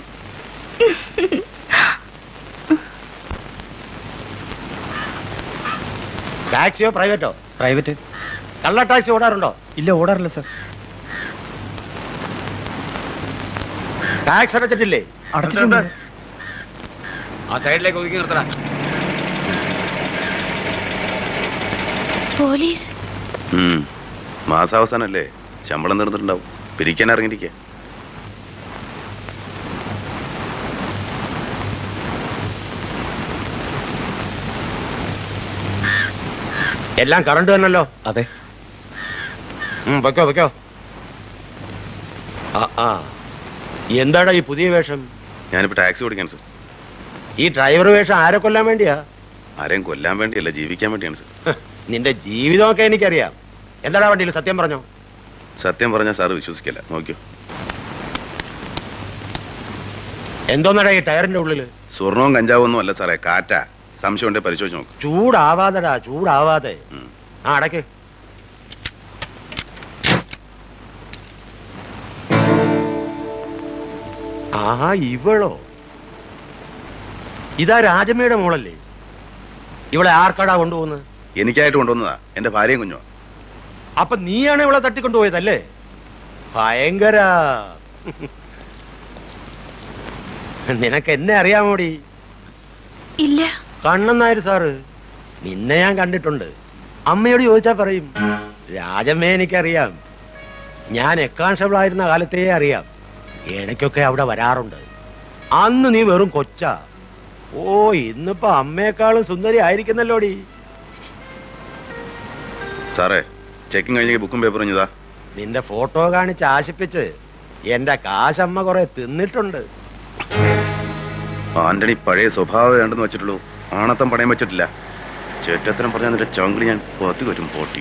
ടാക്സിയോ പ്രൈവറ്റോ പ്രൈവറ്റ് കള്ള ടാക്സി ഓടാറുണ്ടോ ഇല്ല ഓടാറില്ല സർ ടാക്സ് അടച്ചിട്ടില്ലേ അടച്ചിട്ടുണ്ട് ആ സൈഡിലേക്ക് ഒതുക്കി നിർത്തടാ പോലീസ് ഉം. മാസാവസാനല്ലേ ശമ്പളം തീർന്നിട്ടുണ്ടാവും പിരിക്കാൻ ഇറങ്ങിയിരിക്കുക എല്ലാം കറണ്ട് തന്നല്ലോ അതെ ഉം, വെക്കോ വെക്കോ ആ ആ എന്താടാ ഈ പുതിയ വേഷം ഞാനിപ്പോ ടാക്സി ഓടിക്കാൻ സർ ഈ ഡ്രൈവർ വേഷം ആരെ കൊല്ലാൻ വേണ്ടിയാ ആരെയും കൊല്ലാൻ വേണ്ടിയല്ല ജീവിക്കാൻ വേണ്ടിയാണ് സർ ഹ്, നിന്റെ ജീവിതമൊക്കെ എനിക്കറിയാം എന്താടാ വണ്ടിയിൽ സത്യം പറഞ്ഞോ സത്യം പറഞ്ഞാൽ സാറ് വിശ്വസിക്കില്ല നോക്കിയോ എന്തോന്നടാ ഈ ടയറിന്റെ ഉള്ളില് സ്വർണവും കഞ്ചാവും ഒന്നും അല്ല സാറേ കാറ്റാ സംശയം ഉണ്ടെ പരിശോധിച്ച് നോക്ക് ചൂടാവാതെടാ ചൂടാവാതെ ആ അടക്ക് ആഹാ ഇവളോ ഇതാ രാജമ്മയുടെ മോളല്ലേ ഇവളെ ആർക്കാടാ കൊണ്ടുപോകുന്നത് എനിക്കായിട്ട് കൊണ്ടുവന്നതാ എന്റെ ഭാര്യയും കുഞ്ഞോ അപ്പൊ നീയാണ് ഇവളെ തട്ടിക്കൊണ്ടുപോയതല്ലേ ഭയങ്കര നിനക്ക് എന്നെ അറിയാമോടി ഇല്ല കണ്ണൻ നായർ സാറ് നിന്നെ ഞാൻ കണ്ടിട്ടുണ്ട് അമ്മയോട് ചോദിച്ചാ പറയും രാജമ്മയെ എനിക്കറിയാം ഞാൻ എക്കാൺസ്റ്റബിൾ ആയിരുന്ന കാലത്തേ അറിയാം ഇടയ്ക്കൊക്കെ അവിടെ വരാറുണ്ട് അന്ന് നീ വെറും കൊച്ചാ ഓ ഇന്നിപ്പോ അമ്മയെക്കാളും സുന്ദരി ആയിരിക്കുന്നല്ലോടി സാറേ ചെക്കിങ് കഴിഞ്ഞ ബുക്കും പേപ്പറും ഇഞ്ഞതാ നിന്റെ ഫോട്ടോ കാണിച്ച് ആശിപ്പിച്ച് എന്റെ കാശമ്മ കുറെ തിന്നിട്ടുണ്ട് ആന്റണി പഴയ സ്വഭാവം വേണ്ടെന്ന് വെച്ചിട്ടുള്ളൂ ആണത്തം പണയം വെച്ചിട്ടില്ല ചേറ്റത്തരം പറഞ്ഞാൽ നിന്റെ ചങ്കിളി ഞാൻ പത്തി വരും പോട്ടി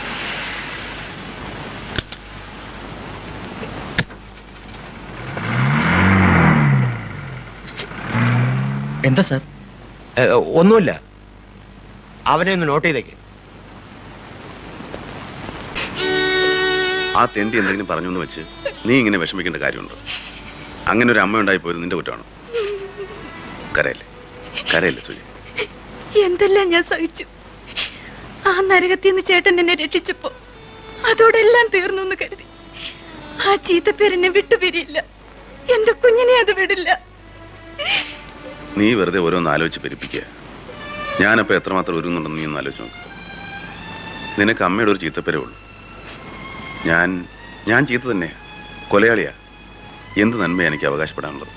എന്താ സാർ ഏ, ഒന്നുമില്ല അവനെ ഒന്ന് നോട്ട് ചെയ്തേക്ക് ആ തെണ്ടി എന്തെങ്കിലും പറഞ്ഞു എന്ന് വെച്ച് നീ ഇങ്ങനെ വിഷമിക്കേണ്ട കാര്യമുണ്ടോ അങ്ങനെ ഒരു അമ്മ ഉണ്ടായി പോയത് നിന്റെ കുറ്റമാണോ കരയല്ലേ കരയല്ലേ സുജി എന്തെല്ലാം ഞാൻ സഹിച്ചു ആ നരകത്തിൽ നിന്ന് ചേട്ടൻ എന്നെ രക്ഷിച്ചപ്പോ അതോടെ എല്ലാം തീർന്നു എന്ന് കരുതി ആ ചീത്തപ്പേര് എന്നെ വിട്ടുപിരിയില്ല എന്റെ കുഞ്ഞിനെ അത് വിടില്ല നീ വെറുതെ ഓരോന്ന് ആലോചിച്ച് പെരുപ്പിക്കുക ഞാനപ്പോൾ എത്രമാത്രം ഒരുങ്ങുന്നുണ്ടെന്ന് നീ ഒന്ന് ആലോചിച്ച് നോക്ക് നിനക്ക് അമ്മയുടെ ഒരു ചീത്തപ്പേരേ ഉള്ളൂ ഞാൻ ഞാൻ ചീത്ത തന്നെയാ കൊലയാളിയാ എന്ത് നന്മ എനിക്ക് അവകാശപ്പെടാനുള്ളത്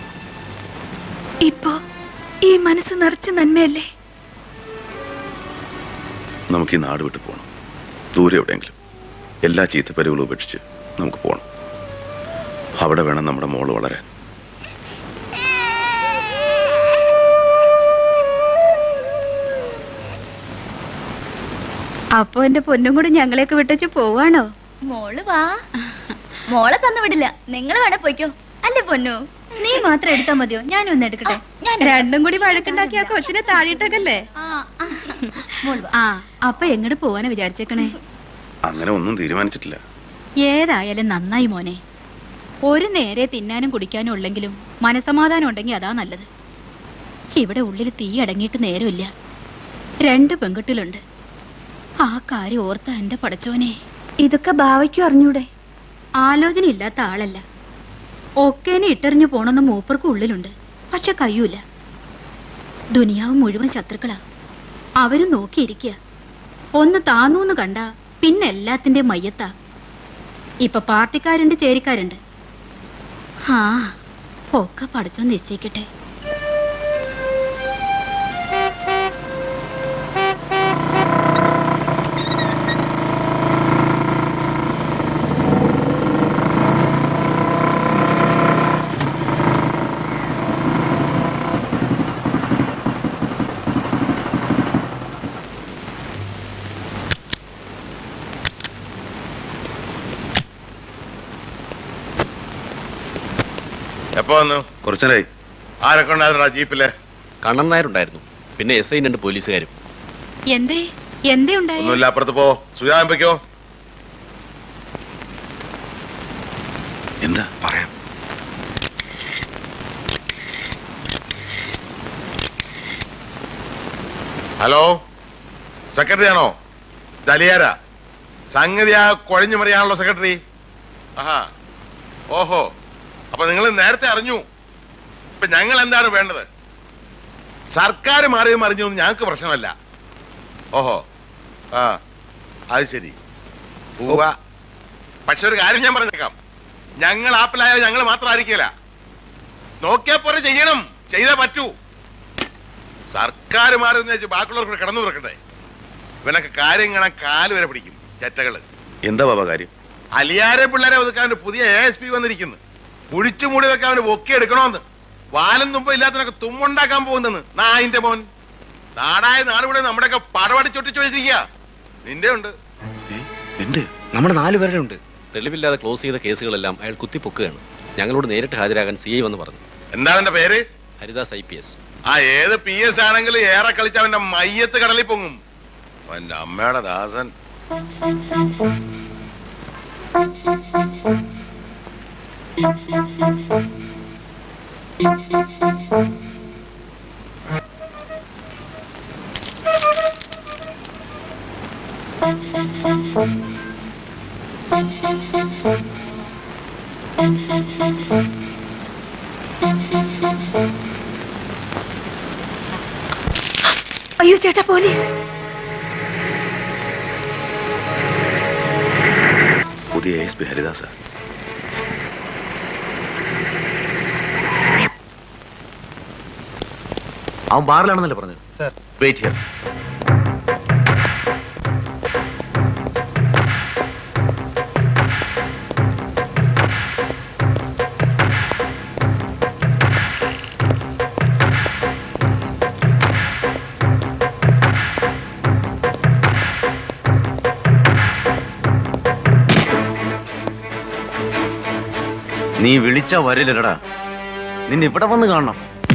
ഇപ്പോ ഈ മനസ്സ് നിറച്ച് നന്മയല്ലേ നമുക്ക് ഈ നാട് വിട്ടു പോകണം ദൂരെ എവിടെയെങ്കിലും എല്ലാ ചീത്തപ്പേരുകളും ഉപേക്ഷിച്ച് നമുക്ക് പോകണം അവിടെ വേണം നമ്മുടെ മോള് വളരാൻ അപ്പൊ എന്റെ പൊന്നും കൂടെ ഞങ്ങളെയൊക്കെ വിട്ടച്ച് പോവാണോ മോള് വാ മോളെ തന്നു വിടില്ല നിങ്ങൾ വേണേ പോയിക്കോ അല്ലേ പൊന്നു നീ മാത്രം എടുത്താ മതിയോ ഞാനും ഒന്ന് എടുക്കട്ടെ ഞാൻ രണ്ടും കൂടി വഴക്കുണ്ടാക്കി ആ കൊച്ചിനെ താഴെയിട്ടല്ലേ ആ അപ്പൊ എങ്ങോട്ട് പോവാനാ വിചാരിച്ചേക്കണേ അങ്ങനെ ഒന്നും തീരുമാനിച്ചിട്ടില്ല ഏതായാലും നന്നായി മോനെ ഒരു നേരെ തിന്നാനും കുടിക്കാനും ഉള്ളെങ്കിലും മനസമാധാനം ഉണ്ടെങ്കിൽ അതാ നല്ലത് ഇവിടെ ഉള്ളിൽ തീ അടങ്ങിയിട്ട് നേരമില്ല രണ്ട് പെൺകുട്ടികളുണ്ട് ആ കാര്യം ഓർത്ത എന്റെ പടച്ചോനെ ഇതൊക്കെ ഭാവയ്ക്കും അറിഞ്ഞൂടെ ആലോചന ഇല്ലാത്ത ആളല്ല ഒക്കേനെ ഇട്ടെറിഞ്ഞു പോണെന്ന് മൂപ്പർക്ക് ഉള്ളിലുണ്ട് പക്ഷെ കഴിയൂല ദുനിയാവ് മുഴുവൻ ശത്രുക്കളാ അവരും നോക്കിയിരിക്കുക ഒന്ന് താന്നൂന്ന് കണ്ട പിന്നെ എല്ലാത്തിന്റെ മയ്യത്താ ഇപ്പൊ പാർട്ടിക്കാരുണ്ട് ചേരിക്കാരുണ്ട് ആ ഒക്കെ പഠിച്ചോ നിശ്ചയിക്കട്ടെ എപ്പോ വന്നു കുറച്ചനായി ആരൊക്കെ ഉണ്ടായിരുന്നു ആ ജീപ്പില് കണ്ണൻ നായരുണ്ടായിരുന്നു പിന്നെ എസ് ഐ രണ്ട് പോലീസുകാരും എന്തേ എന്തേ ഉണ്ടായി ഒന്നുമില്ല അപ്പുറത്ത് പോ സുജാമ്പയ്ക്കോ എന്താ പറയാം ഹലോ സെക്രട്ടറി ആണോ ദലിയാര സംഗതി ആ കുഴഞ്ഞു മറിയാണല്ലോ സെക്രട്ടറി ആഹാ ഓഹോ അപ്പൊ നിങ്ങൾ നേരത്തെ അറിഞ്ഞു ഇപ്പൊ ഞങ്ങൾ എന്താണ് വേണ്ടത് സർക്കാർ മാറിയും അറിഞ്ഞൊന്നും ഞങ്ങൾക്ക് പ്രശ്നമല്ല ഓഹോ ആ അത് ശരി പോവാ പക്ഷെ ഒരു കാര്യം ഞാൻ പറഞ്ഞേക്കാം ഞങ്ങൾ ആപ്പിലായ ഞങ്ങൾ മാത്രമായിരിക്കില്ല നോക്കിയാ പോലെ ചെയ്യണം ചെയ്തേ പറ്റൂ സർക്കാർ മാറുന്ന വെച്ച് ബാക്കിയുള്ളവർക്ക് കൂടെ കിടന്നു തുറക്കട്ടെ ഇവനൊക്കെ കാര്യം കാണാൻ കാല് വരെ പിടിക്കും ചെറ്റകള് എന്താ ബാബ കാര്യം അലിയാരെ പിള്ളേരെ ഒതുക്കാൻ ഒരു പുതിയ എ എസ് പി വന്നിരിക്കുന്നു കുഴിച്ചു മൂടിയതൊക്കെ അവന് പൊക്കി എടുക്കണമെന്ന് വാലും തുമ്പ ഇല്ലാത്തവനൊക്കെ തുമ്മുണ്ടാക്കാൻ പോകുന്നെന്ന് നായിന്റെ മോൻ നാടായ നാടുകൂടെ നമ്മുടെയൊക്കെ പടവടി ചൊട്ടിച്ചു വെച്ചിരിക്കുക നിന്റെ ഉണ്ട് എന്റെ നമ്മുടെ നാല് പേരുടെ ഉണ്ട് തെളിവില്ലാതെ ക്ലോസ് ചെയ്ത കേസുകളെല്ലാം അയാൾ കുത്തിപ്പൊക്കുകയാണ് ഞങ്ങളോട് നേരിട്ട് ഹാജരാകാൻ സി ഐ വന്ന് പറഞ്ഞു എന്താ അവന്റെ പേര് ഹരിദാസ് ഐ പി എസ് ആ ഏത് പി എസ് ആണെങ്കിലും ഏറെ കളിച്ച അവന്റെ മയ്യത്ത് കടലിൽ പൊങ്ങും അവന്റെ അമ്മയുടെ ദാസൻ അയ്യോ ചേട്ടാ പോലീസ് പുതിയ എസ് പി ഹരിദാസ അവൻ ബാറിലാണെന്നല്ലേ പറഞ്ഞത് സർ വെയിറ്റ് ഹിയർ നീ വിളിച്ച വരില്ലടാ നിന്നെ ഇവിടെ വന്ന് കാണണം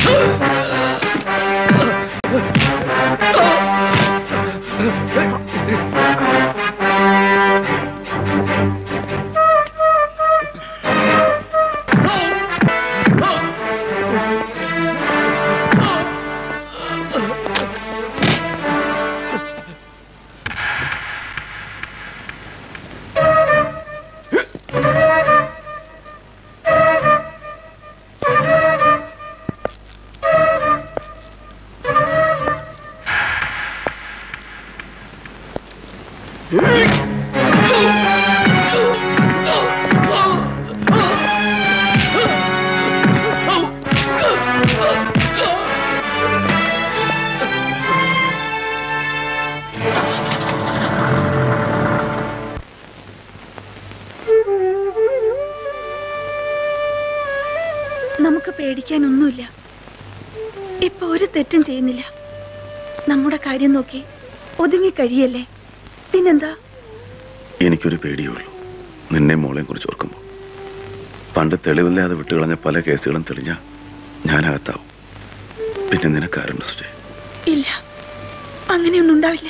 നമുക്ക് പേടിക്കാനൊന്നുമില്ല ഇപ്പൊ ഒരു തെറ്റും ചെയ്യുന്നില്ല നമ്മുടെ കാര്യം നോക്കി ഒതുങ്ങി കഴിയല്ലേ പിന്നെന്താ എനിക്കൊരു പേടിയുള്ളൂ നിന്നെ മോളെയും കുറിച്ച് ഓർക്കുമ്പോൾ പണ്ട് തെളിവില്ലാതെ വിട്ടുകളഞ്ഞ പല കേസുകളും തെളിഞ്ഞ ഞാനകത്താവും പിന്നെ നിനക്കാരുണ്ട് സുജയ് ഇല്ല അങ്ങനെയൊന്നും ഉണ്ടാവില്ല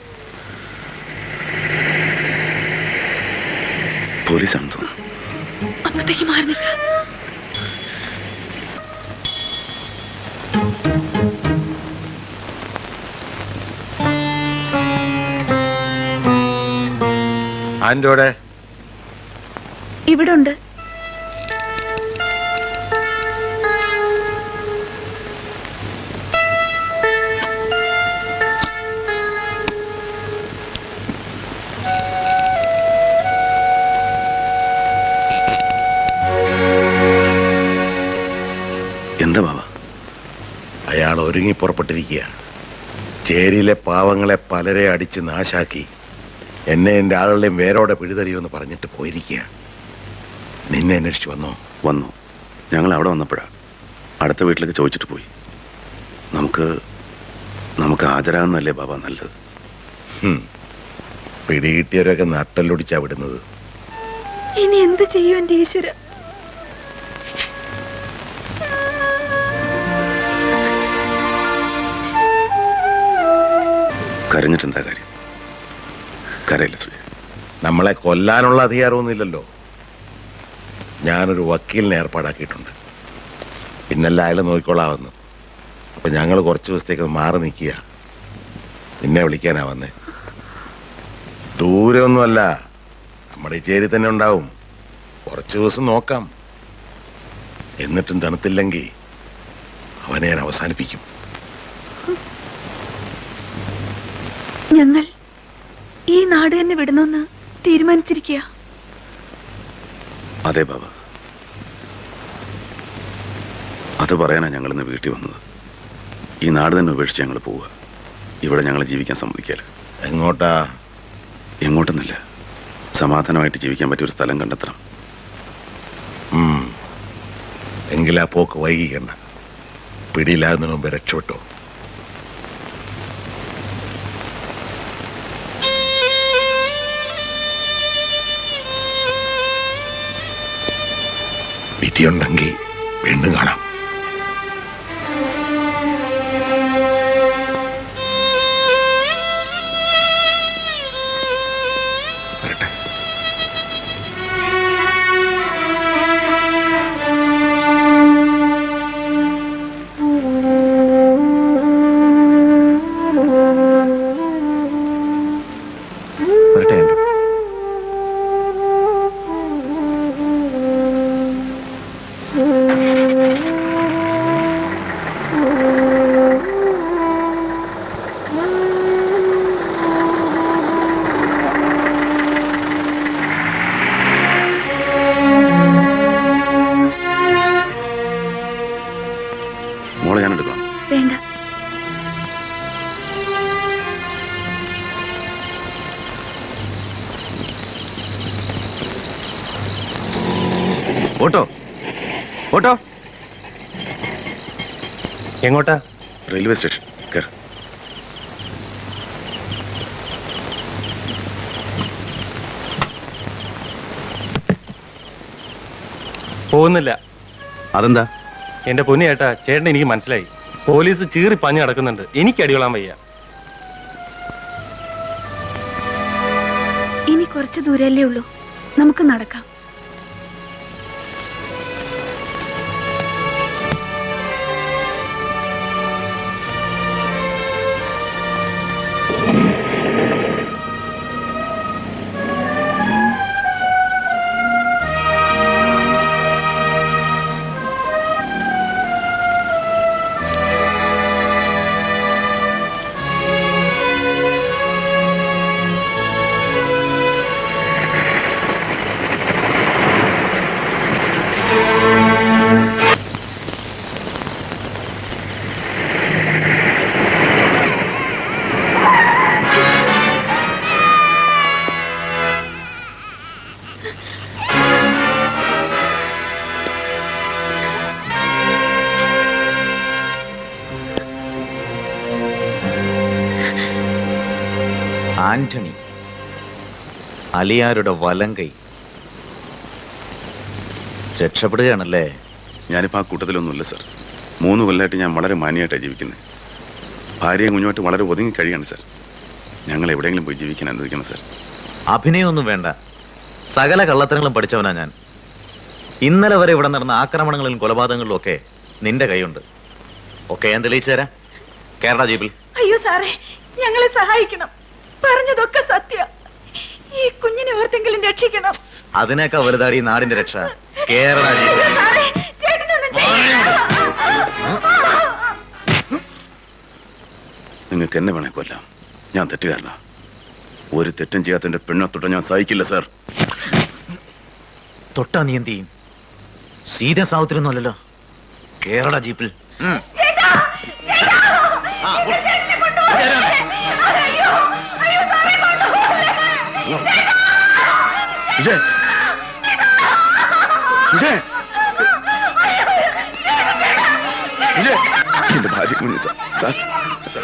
പോലീസാണെന്ന് തോന്നുന്നു അപ്പുറത്തേക്ക് മാറി നിൽക്ക ആന്റോടെ ഇവിടെ ഉണ്ട് എന്താ ബാബ അയാൾ ഒരുങ്ങി പുറപ്പെട്ടിരിക്കുക ചേരിയിലെ പാവങ്ങളെ പലരെ അടിച്ച് നാശാക്കി എന്നെ എൻ്റെ ആളുകളെയും വേരോടെ പിഴുതറിയുമെന്ന് പറഞ്ഞിട്ട് പോയിരിക്കുക നിന്നെ അന്വേഷിച്ച് വന്നോ വന്നു ഞങ്ങൾ അവിടെ വന്നപ്പോഴാ അടുത്ത വീട്ടിലേക്ക് ചോദിച്ചിട്ട് പോയി നമുക്ക് നമുക്ക് ഹാജരാകുന്നല്ലേ ബാബ നല്ലത് ഹും. പിടികിട്ടിയവരൊക്കെ നട്ടല്ലൊടിച്ചാ വിടുന്നത് ഇനി എന്ത് ചെയ്യും എന്റെ ഈശ്വര കരഞ്ഞിട്ടെന്താ കാര്യം കരയില്ല സുജയ് നമ്മളെ കൊല്ലാനുള്ള അധികാരമൊന്നുമില്ലല്ലോ ഞാനൊരു വക്കീലിനെ ഏർപ്പാടാക്കിയിട്ടുണ്ട് ഇന്നല്ല അയാൾ നോക്കിക്കൊള്ളാമെന്ന് അപ്പൊ ഞങ്ങൾ കുറച്ച് ദിവസത്തേക്ക് ഒന്ന് മാറി നിൽക്കുക നിന്നെ വിളിക്കാനാ വന്നേ ദൂരമൊന്നുമല്ല നമ്മുടെ ഈ ചേരി തന്നെ ഉണ്ടാവും കുറച്ച് ദിവസം നോക്കാം എന്നിട്ടും തണുത്തില്ലെങ്കിൽ അവനെ ഞാൻ അവസാനിപ്പിക്കും ഞങ്ങൾ ഈ നാട് തന്നെ വിടണമെന്ന് തീരുമാനിച്ചിരിക്കുക അതെ ബാബ അത് പറയാനാ ഞങ്ങൾ ഇന്ന് വീട്ടിൽ വന്നത് ഈ നാട് തന്നെ ഉപേക്ഷിച്ച് ഞങ്ങൾ പോവുക ഇവിടെ ഞങ്ങൾ ജീവിക്കാൻ സമ്മതിക്കില്ല എങ്ങോട്ടാ എങ്ങോട്ടൊന്നുമില്ല സമാധാനമായിട്ട് ജീവിക്കാൻ പറ്റിയ ഒരു സ്ഥലം കണ്ടെത്തണം ഉം. എങ്കിലാ പോക്ക് വൈകിക്കണ്ട പിടിയില്ലാതിന് മുമ്പ് രക്ഷപ്പെട്ടോ വിധിയുണ്ടെങ്കിൽ വീണ്ടും കാണാം വരട്ടെ ആൻഡ്രു. മോളെ ഞാൻ എടുക്കണം വേണ്ട ഓട്ടോ ഓട്ടോ എങ്ങോട്ടാ റെയിൽവേ സ്റ്റേഷൻ കയറി പോകുന്നില്ല അതെന്താ എന്റെ പൊന്നു ചേട്ടാ ചേട്ടൻ എനിക്ക് മനസ്സിലായി പോലീസ് ചീറി പഞ്ഞു നടക്കുന്നുണ്ട് എനിക്ക് അടികൊള്ളാൻ വയ്യ ഇനി കുറച്ച് ദൂരല്ലേ ഉള്ളൂ നമുക്ക് നടക്കാം ആന്റണി അലിയാരുടെ വലങ്കൈ രക്ഷപ്പെടുകയാണല്ലേ ഞാനിപ്പോൾ ആ കൂട്ടത്തിലൊന്നുമില്ല സാർ മൂന്ന് കൊല്ലമായിട്ട് ഞാൻ വളരെ മാന്യമായിട്ടാണ് ജീവിക്കുന്നത് ഭാര്യയും കുഞ്ഞുമായിട്ട് വളരെ ഒതുങ്ങി കഴിയാണ് സാർ ഞങ്ങൾ എവിടെയെങ്കിലും പോയി ജീവിക്കാൻ അനുവദിക്കണം സാർ അഭിനയമൊന്നും വേണ്ട സകല കള്ളത്തരങ്ങളും പഠിച്ചവനാ ഞാൻ ഇന്നലെ വരെ ഇവിടെ നടന്ന ആക്രമണങ്ങളിലും കൊലപാതകങ്ങളിലും ഒക്കെ നിന്റെ കൈയുണ്ട് ഒക്കെ ഞാൻ തെളിയിച്ചു തരാം കേരള ജീപ്പിൽ അയ്യോ സാറേ ഞങ്ങളെ സഹായിക്കണം പറഞ്ഞതൊക്കെ സത്യ ഈ കുഞ്ഞിനെ ഓർത്തെങ്കിലും രക്ഷിക്കണം അതിനേക്കാൾ വലുതാടി ഈ നാടിന്റെ രക്ഷ കേരള ജീപ്പിൽ സാറേ ചേട്ടനൊന്നും നിങ്ങൾക്ക് എന്നെ വേണേ കൊല്ലാം ഞാൻ തെറ്റുകാരനാ ഒരു തെറ്റും ചെയ്യാത്തതിന്റെ പെണ്ണെ തൊട്ട ഞാൻ സഹിക്കില്ല സാർ തൊട്ടാ നീ എന്ത് ചെയ്യും സീത സാവത്തിലൊന്നുമല്ലല്ലോ കേരള ജീപ്പിൽ ഉം. വിജയ് വിജയ് വിജയ് എന്റെ ഭാര്യ കുഞ്ഞ് സാർ സാർ സാർ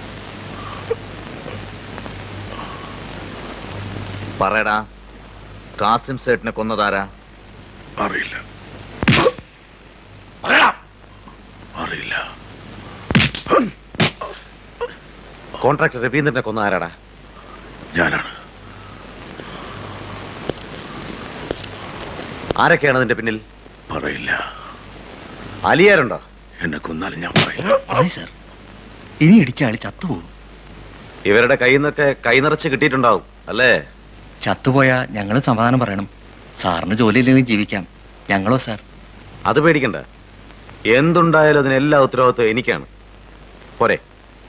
പറയടാ കാസിം സേട്ടിനെ കൊന്നതാരാ അറിയില്ല അറിയില്ല കോൺട്രാക്ടർ രവീന്ദ്രനെ കൊന്ന ആരാടാ ഞാനാണ് ആരൊക്കെയാണ് അതിന്റെ പിന്നിൽ പറയില്ല അലിയാരുണ്ടോ എന്നെ കൊന്നാലും ഞാൻ പറയില്ല സാർ ഇനി ഇടിച്ച ആള് ചത്തുപോകും ഇവരുടെ കയ്യിൽ നിന്നൊക്കെ കൈനിറച്ച് കിട്ടിയിട്ടുണ്ടാവും അല്ലേ ചത്തുപോയാ ഞങ്ങൾ സമാധാനം പറയണം സാറിന് ജോലിയില്ലെങ്കിൽ ജീവിക്കാം ഞങ്ങളോ സാർ അത് പേടിക്കണ്ട എന്തുണ്ടായാലും അതിന് എല്ലാ ഉത്തരവാദിത്വം എനിക്കാണ് പോരെ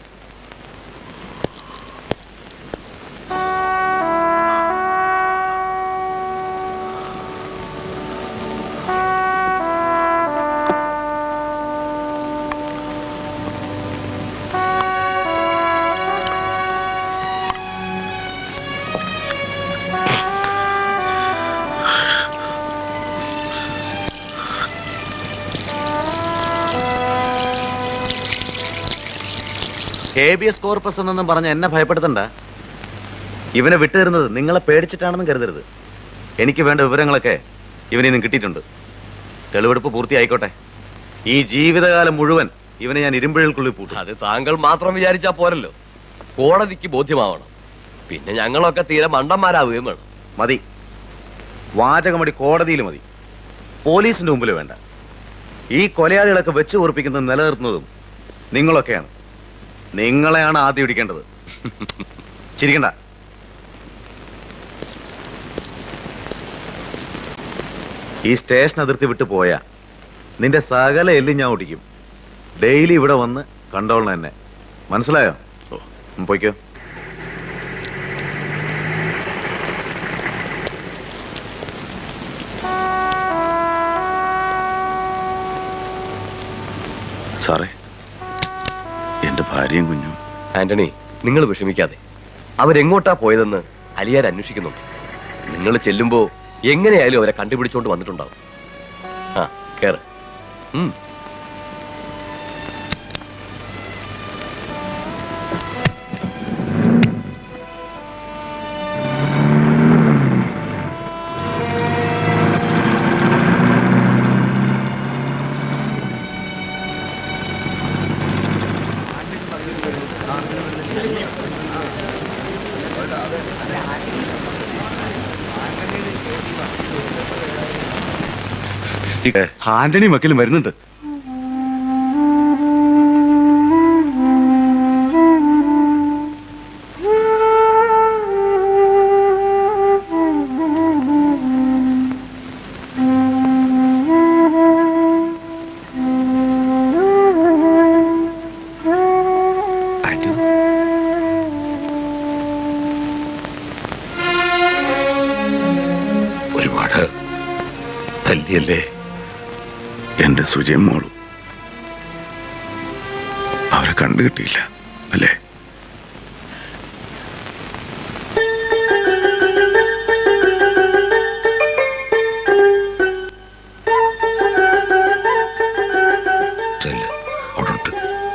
ഹേബിയസ് കോർപ്പസ് എന്നൊന്നും പറഞ്ഞ് എന്നെ ഭയപ്പെടുത്തണ്ട ഇവനെ വിട്ടുതരുന്നത് നിങ്ങളെ പേടിച്ചിട്ടാണെന്നും കരുതരുത് എനിക്ക് വേണ്ട വിവരങ്ങളൊക്കെ ഇവനിൽ നിന്ന് കിട്ടിയിട്ടുണ്ട് തെളിവെടുപ്പ് പൂർത്തിയായിക്കോട്ടെ ഈ ജീവിതകാലം മുഴുവൻ ഇവനെ ഞാൻ ഇരുമ്പുഴൽക്കുള്ളിൽ പൂട്ടും അത് താങ്കൾ മാത്രം വിചാരിച്ചാ പോരല്ലോ കോടതിക്ക് ബോധ്യമാവണം പിന്നെ ഞങ്ങളൊക്കെ തീരെ മണ്ടന്മാരാവുകയും വേണം മതി വാചകമടി കോടതിയിൽ മതി പോലീസിന്റെ മുമ്പിൽ വേണ്ട ഈ കൊലയാളികളൊക്കെ വെച്ച് ഉറപ്പിക്കുന്നത് നിലനിർത്തുന്നതും നിങ്ങളൊക്കെയാണ് നിങ്ങളെയാണ് ആദ്യം ഇടിക്കേണ്ടത് ചിരിക്കണ്ട ഈ സ്റ്റേഷൻ അതിർത്തി വിട്ടു പോയാ നിന്റെ സകല എല്ലും ഞാൻ ഓടിക്കും ഡെയിലി ഇവിടെ വന്ന് കണ്ടോളണം എന്നെ മനസ്സിലായോ ഉം, പോയിക്കോ സാറേ എന്റെ ഭാര്യയും കുഞ്ഞും ആന്റണി നിങ്ങൾ വിഷമിക്കാതെ അവരെങ്ങോട്ടാ പോയതെന്ന് അലിയാർ അന്വേഷിക്കുന്നുണ്ട് നിങ്ങൾ ചെല്ലുമ്പോ എങ്ങനെയായാലും അവരെ കണ്ടുപിടിച്ചോണ്ട് വന്നിട്ടുണ്ടാവും ആ കേറ് ഉം ആന്റണി മക്കലും വരുന്നുണ്ട് ഒരുപാട് തല്ലിയല്ലേ എന്റെ സുജയം മോളും അവരെ കണ്ടു കിട്ടിയില്ല അല്ലേ ചെല്ല്, അവിടുണ്ട്.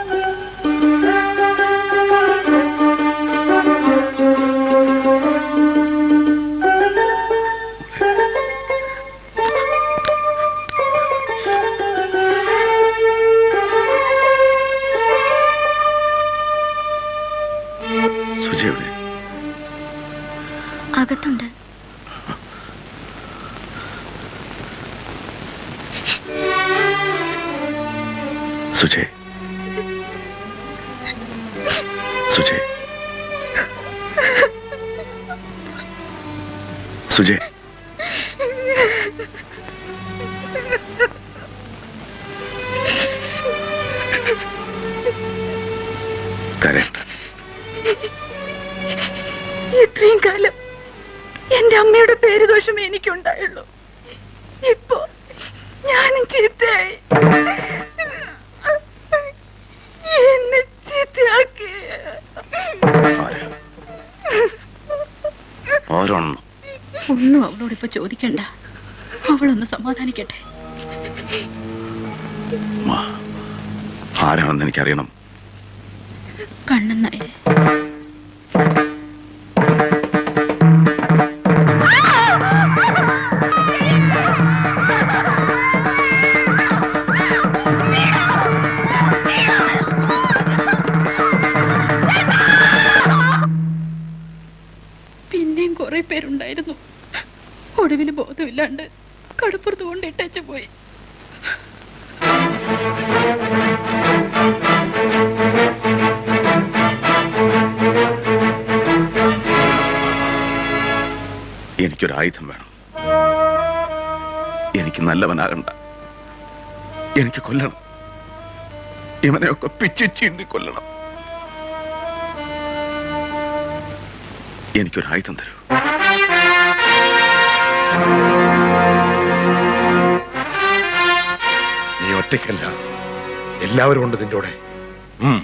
സുജ എവിടെ അകത്തുണ്ട് സുജയ് സുജയ് സുജയ് കരയണ്ട ഇത്രയും കാലം എന്റെ അമ്മയുടെ പേരുദോഷം എനിക്കുണ്ടായുള്ളൂ ഇപ്പോ ഞാനും ചീത്തയായി എന്നെ ചീത്തയാക്കി ഓരോണ്ണം ഒന്നും അവളോട് ഇപ്പൊ ചോദിക്കണ്ട അവളൊന്ന് സമാധാനിക്കട്ടെ ആരാണെന്ന് എനിക്കറിയണം കണ്ണൻ നായർ ആ പേരുണ്ടായിരുന്നു ഒടുവിൽ ബോധമില്ലാണ്ട് കടപ്പുറത്ത് കൊണ്ട് ഇട്ടേച്ചു പോയി എനിക്കൊരു ആയുധം വേണം എനിക്ക് നല്ലവനാകണ്ട എനിക്ക് കൊല്ലണം ഇവനെയൊക്കെ പിച്ചു ചീന്തി കൊല്ലണം എനിക്കൊരു ആയുധം തരൂ നീ ഒറ്റയ്ക്കല്ല എല്ലാവരും ഉണ്ട് നിന്റെ കൂടെ ഉം.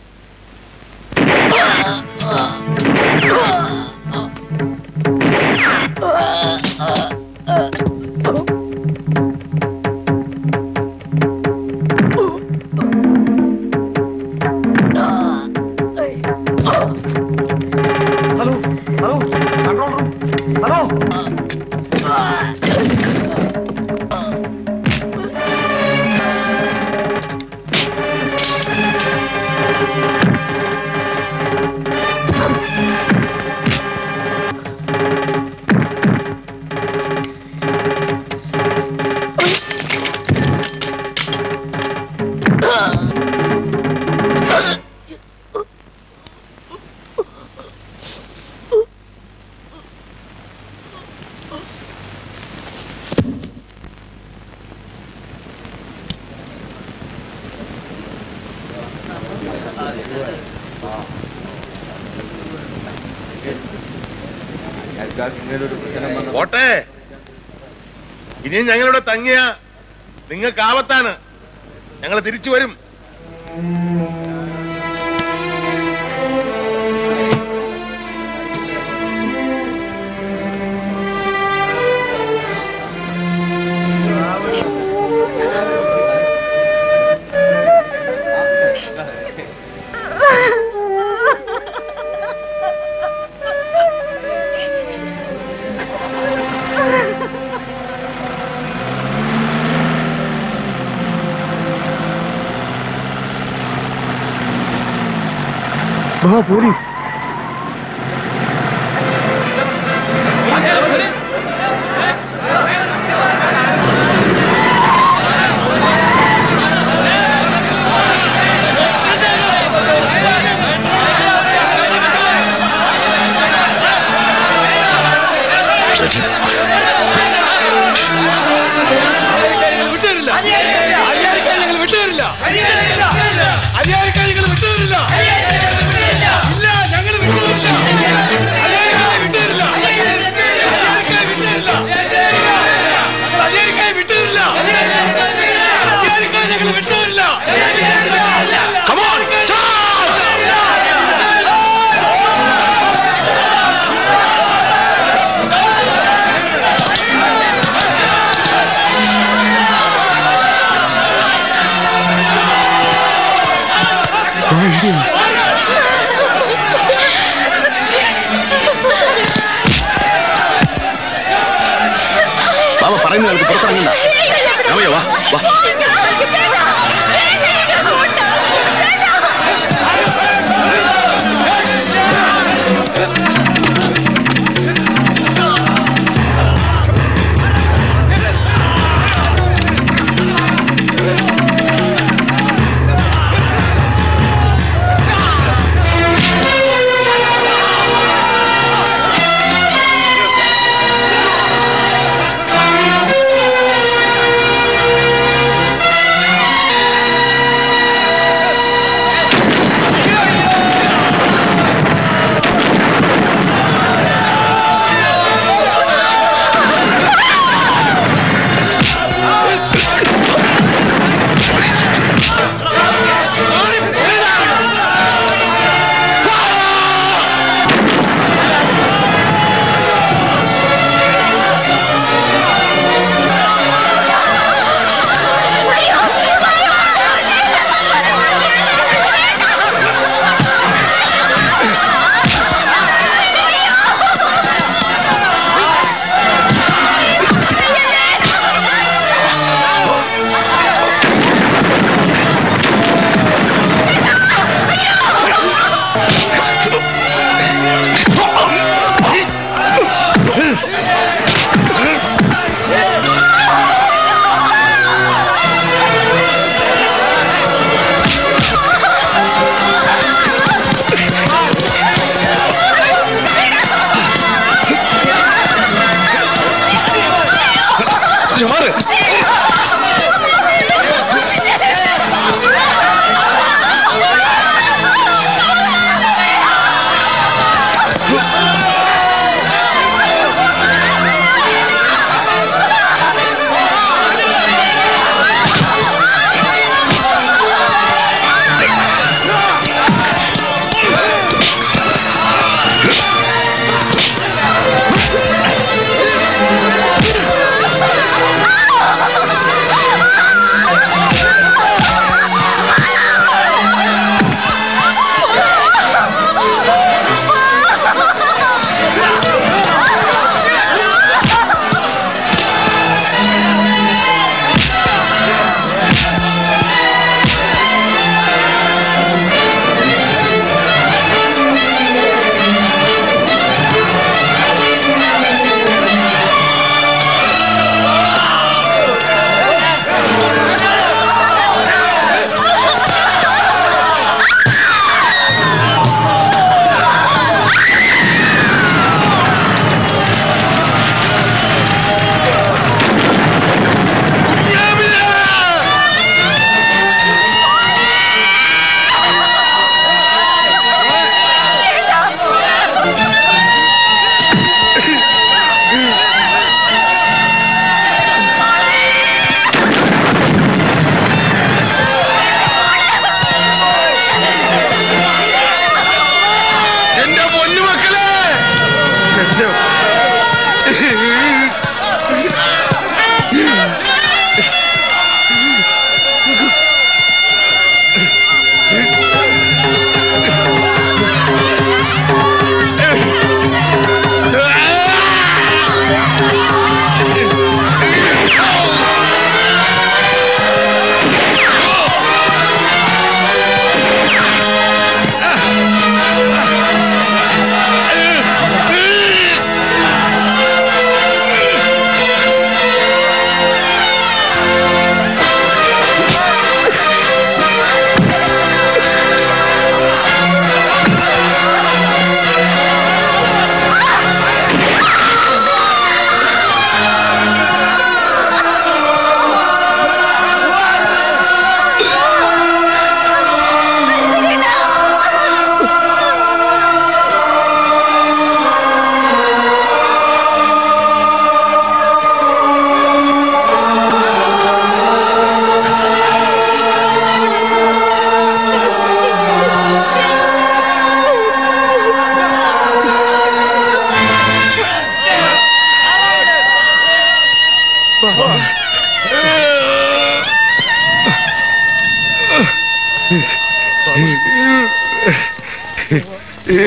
Hello hello control room hello പോട്ടെ ഇനിയും ഞങ്ങളിവിടെ തങ്ങിയ നിങ്ങൾക്ക് ആപത്താണ് ഞങ്ങൾ തിരിച്ചു വരും പോലീസ് വിട്ടുതരില്ല അരിയാരിക്കാൻ ഞങ്ങൾ വിട്ടുതരില്ല അരിയാരിക്കാൻ ഞങ്ങൾ വിട്ടുതരില്ല ഇല്ല ഞങ്ങൾ വിട്ടുതരില്ല അരിയാരിക്കാൻ വിട്ടുതരില്ല അരിയാരിക്കാൻ വിട്ടുതരില്ല ഞങ്ങൾ അരിയാരിക്കാൻ വിട്ടുതരില്ല അരിയാരിക്കാൻ ഞങ്ങൾ വിട്ടുതരില്ല Come on, charge! ബാബ പറയുന്ന കേൾക്ക് പുറത്തിറങ്ങണ്ട രാമയ്യ വാ വാ ആ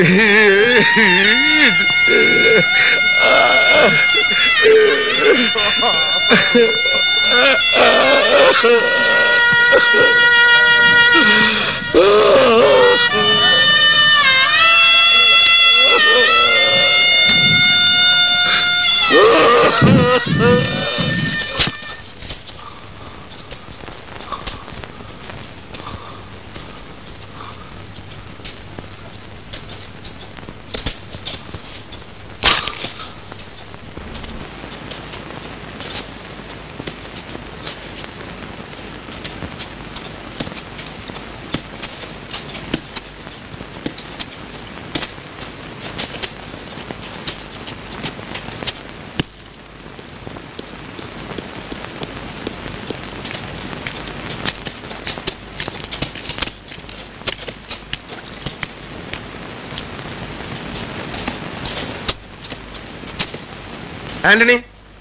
ആന്റണി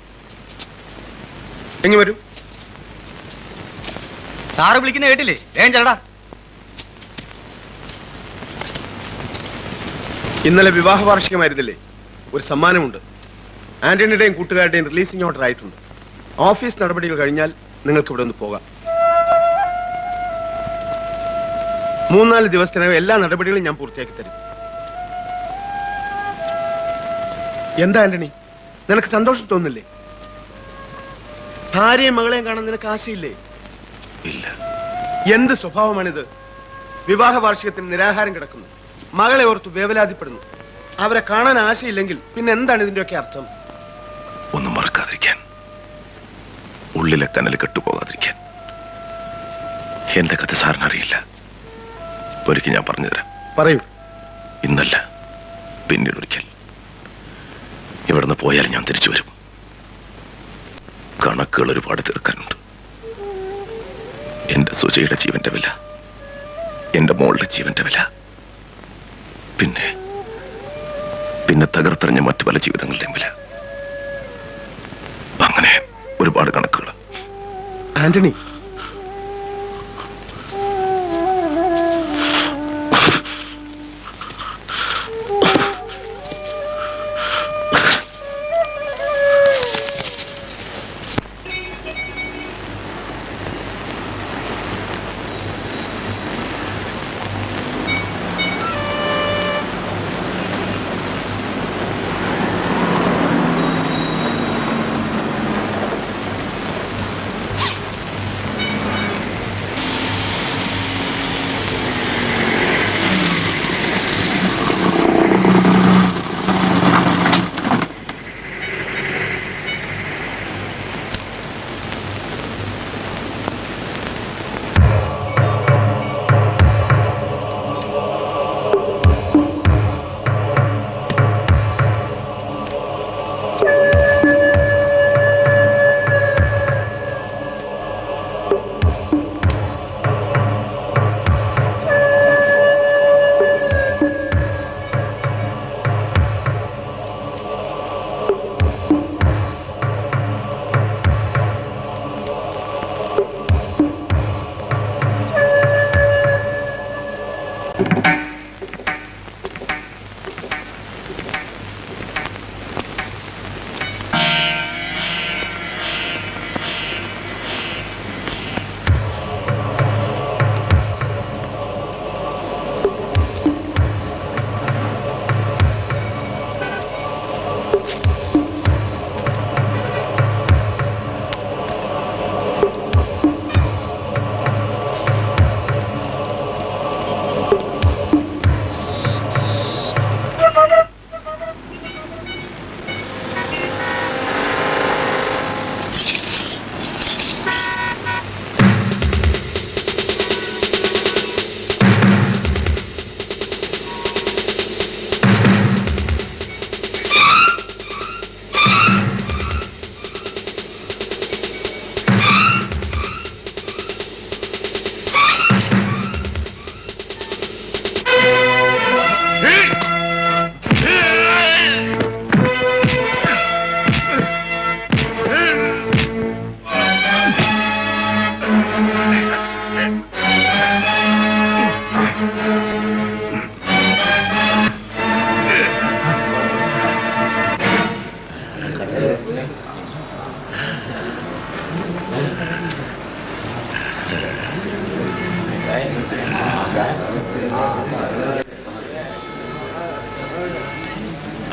എങ്ങി വരൂ സാറ് വിളിക്കുന്ന കേട്ടില്ലേ വേഗം ചെല്ലടാ ഇന്നലെ വിവാഹ വാർഷികമായിരുന്നില്ലേ ഒരു സമ്മാനമുണ്ട് ആന്റണിയുടെയും കൂട്ടുകാരുടെയും റിലീസിംഗ് ഓർഡർ ആയിട്ടുണ്ട് ഓഫീസ് നടപടികൾ കഴിഞ്ഞാൽ നിങ്ങൾക്ക് ഇവിടെ നിന്ന് പോകാം മൂന്നാല് ദിവസത്തിനകം എല്ലാ നടപടികളും ഞാൻ പൂർത്തിയാക്കി തരും എന്താ ആന്റണി നിനക്ക് സന്തോഷം തോന്നില്ലേ ഭാര്യയും മകളെയും കാണാൻ നിനക്ക് ആശയില്ലേ ഇല്ല എന്ത് സ്വഭാവമാണിത് വിവാഹ വാർഷികത്തിന് നിരാഹാരം കിടക്കുന്നു മകളെ ഓർത്ത് വേവലാതിപ്പെടുന്നു അവരെ കാണാൻ ആശയില്ലെങ്കിൽ പിന്നെ എന്താണ് ഇതിന്റെയൊക്കെ അർത്ഥം ഒന്നും മറക്കാതിരിക്കാൻ ഉള്ളിലെ കനൽ കെട്ടുപോകാതിരിക്കാൻ എന്റെ കഥ സാറിന് അറിയില്ല ഒരിക്കൽ ഞാൻ പറഞ്ഞുതരാം പറയൂ ഇന്നല്ല പിന്നീട് ഒരിക്കൽ ഇവിടുന്ന് പോയാൽ ഞാൻ തിരിച്ചു വരും കണക്കുകൾ ഒരുപാട് തീർക്കാനുണ്ട് എന്റെ സുജയുടെ ജീവന്റെ വില എന്റെ മോളുടെ ജീവന്റെ വില പിന്നെ പിന്നെ തകർത്തെറിഞ്ഞ മറ്റു പല ജീവിതങ്ങളുടെയും വില അങ്ങനെ ഒരുപാട് കണക്കുകൾ ആന്റണി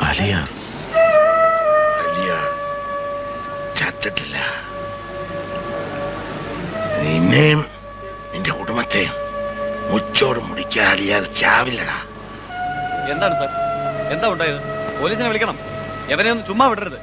അലിയാർ അലിയാർ ചത്തിട്ടില്ല നിന്നെയും നിന്റെ കുടുംബത്തെയും മുച്ചോട് മുടിക്കാൻ അലിയാർ ചാവില്ലടാ എന്താണ് സാർ എന്താ ഉണ്ടായത് പോലീസിനെ വിളിക്കണം എവനെ ഒന്ന് ചുമ്മാ വിടരുത്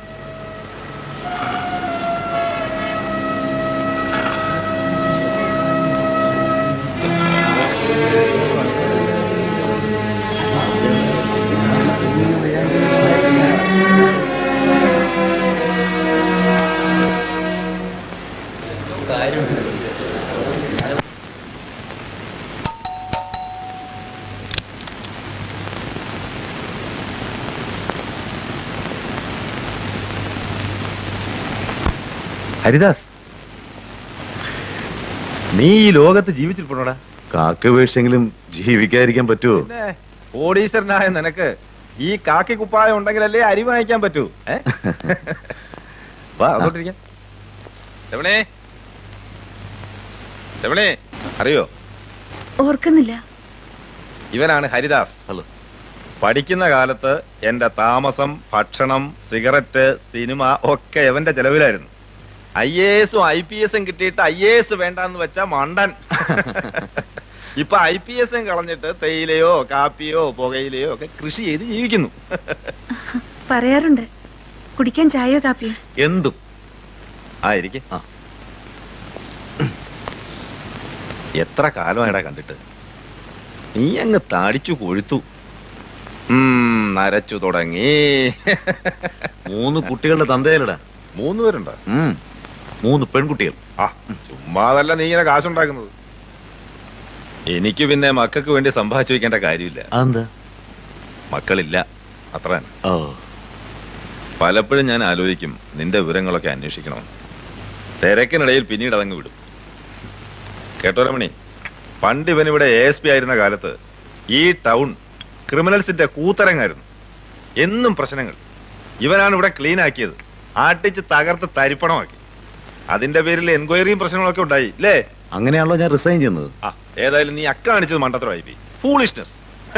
ഹരിദാസ് നീ ഈ ലോകത്ത് ജീവിച്ചിരിപ്പണോടാ കാക്ക വേഷെങ്കിലും ജീവിക്കാതിരിക്കാൻ പറ്റുമോ പിന്നെ കോടീശ്വരനായ നിനക്ക് ഈ കാക്കി കുപ്പായം ഉണ്ടെങ്കിലല്ലേ അരി വാങ്ങിക്കാൻ പറ്റൂ ഏ വാ അതോട്ടിരിക്കാം രമണേ രമണേ അറിയോ ഓർക്കുന്നില്ല ഇവനാണ് ഹരിദാസ് ഹലോ പഠിക്കുന്ന കാലത്ത് എന്റെ താമസം ഭക്ഷണം സിഗരറ്റ് സിനിമ ഒക്കെ എവന്റെ ചെലവിലായിരുന്നു ഐ എ എസും ഐ പി എസും കിട്ടിയിട്ട് ഐ എ എസ് വേണ്ടെന്ന് വെച്ചാ മണ്ടൻ ഇപ്പൊ ഐ പി എസും കളഞ്ഞിട്ട് തേയിലയോ കാപ്പിയോ പുകയിലയോ ഒക്കെ കൃഷി ചെയ്ത് ജീവിക്കുന്നു പറയാറുണ്ട് കുടിക്കാൻ ചായയോ കാപ്പിയോ എന്തും ആയിരിക്കെ എത്ര കാലമായിടാ കണ്ടിട്ട് നീ അങ്ങ് താടിച്ചു കൊഴുത്തു ഉം, നരച്ചു തുടങ്ങി മൂന്ന് കുട്ടികളുടെ തന്തയിലടാ മൂന്ന് പേരുണ്ടോ ഉം. മൂന്ന് പെൺകുട്ടികൾ ആ ചുമ്മാതല്ല നീ ഇങ്ങനെ കാശുണ്ടാക്കുന്നത് എനിക്ക് പിന്നെ മക്കൾക്ക് വേണ്ടി സമ്പാദിച്ചു വെക്കേണ്ട കാര്യമില്ല അതെന്താ മക്കളില്ല അത്ര തന്നെ ഓ പലപ്പോഴും ഞാൻ ആലോചിക്കും നിന്റെ വിവരങ്ങളൊക്കെ അന്വേഷിക്കണം തിരക്കിനിടയിൽ പിന്നീട് അതങ്ങ് വിടും കേട്ടോ രമണി പണ്ട് ഇവൻ ഇവിടെ എ എസ് പി ആയിരുന്ന കാലത്ത് ഈ ടൗൺ ക്രിമിനൽസിന്റെ കൂത്തരങ്ങായിരുന്നു എന്നും പ്രശ്നങ്ങൾ ഇവനാണ് ഇവിടെ ക്ലീൻ ആക്കിയത് ആട്ടിച്ച് തകർത്ത് തരിപ്പണമാക്കി അതിന്റെ പേരിൽ എൻക്വയറിയും പ്രശ്നങ്ങളൊക്കെ ഉണ്ടായി അല്ലേ അങ്ങനെയാണല്ലോ ഞാൻ റിസൈൻ ചെയ്യുന്നത് ആ ഏതായാലും നീ അക്ക കാണിച്ചത് മണ്ടത്തരമായി പോയി ഫൂളിഷ്നെസ്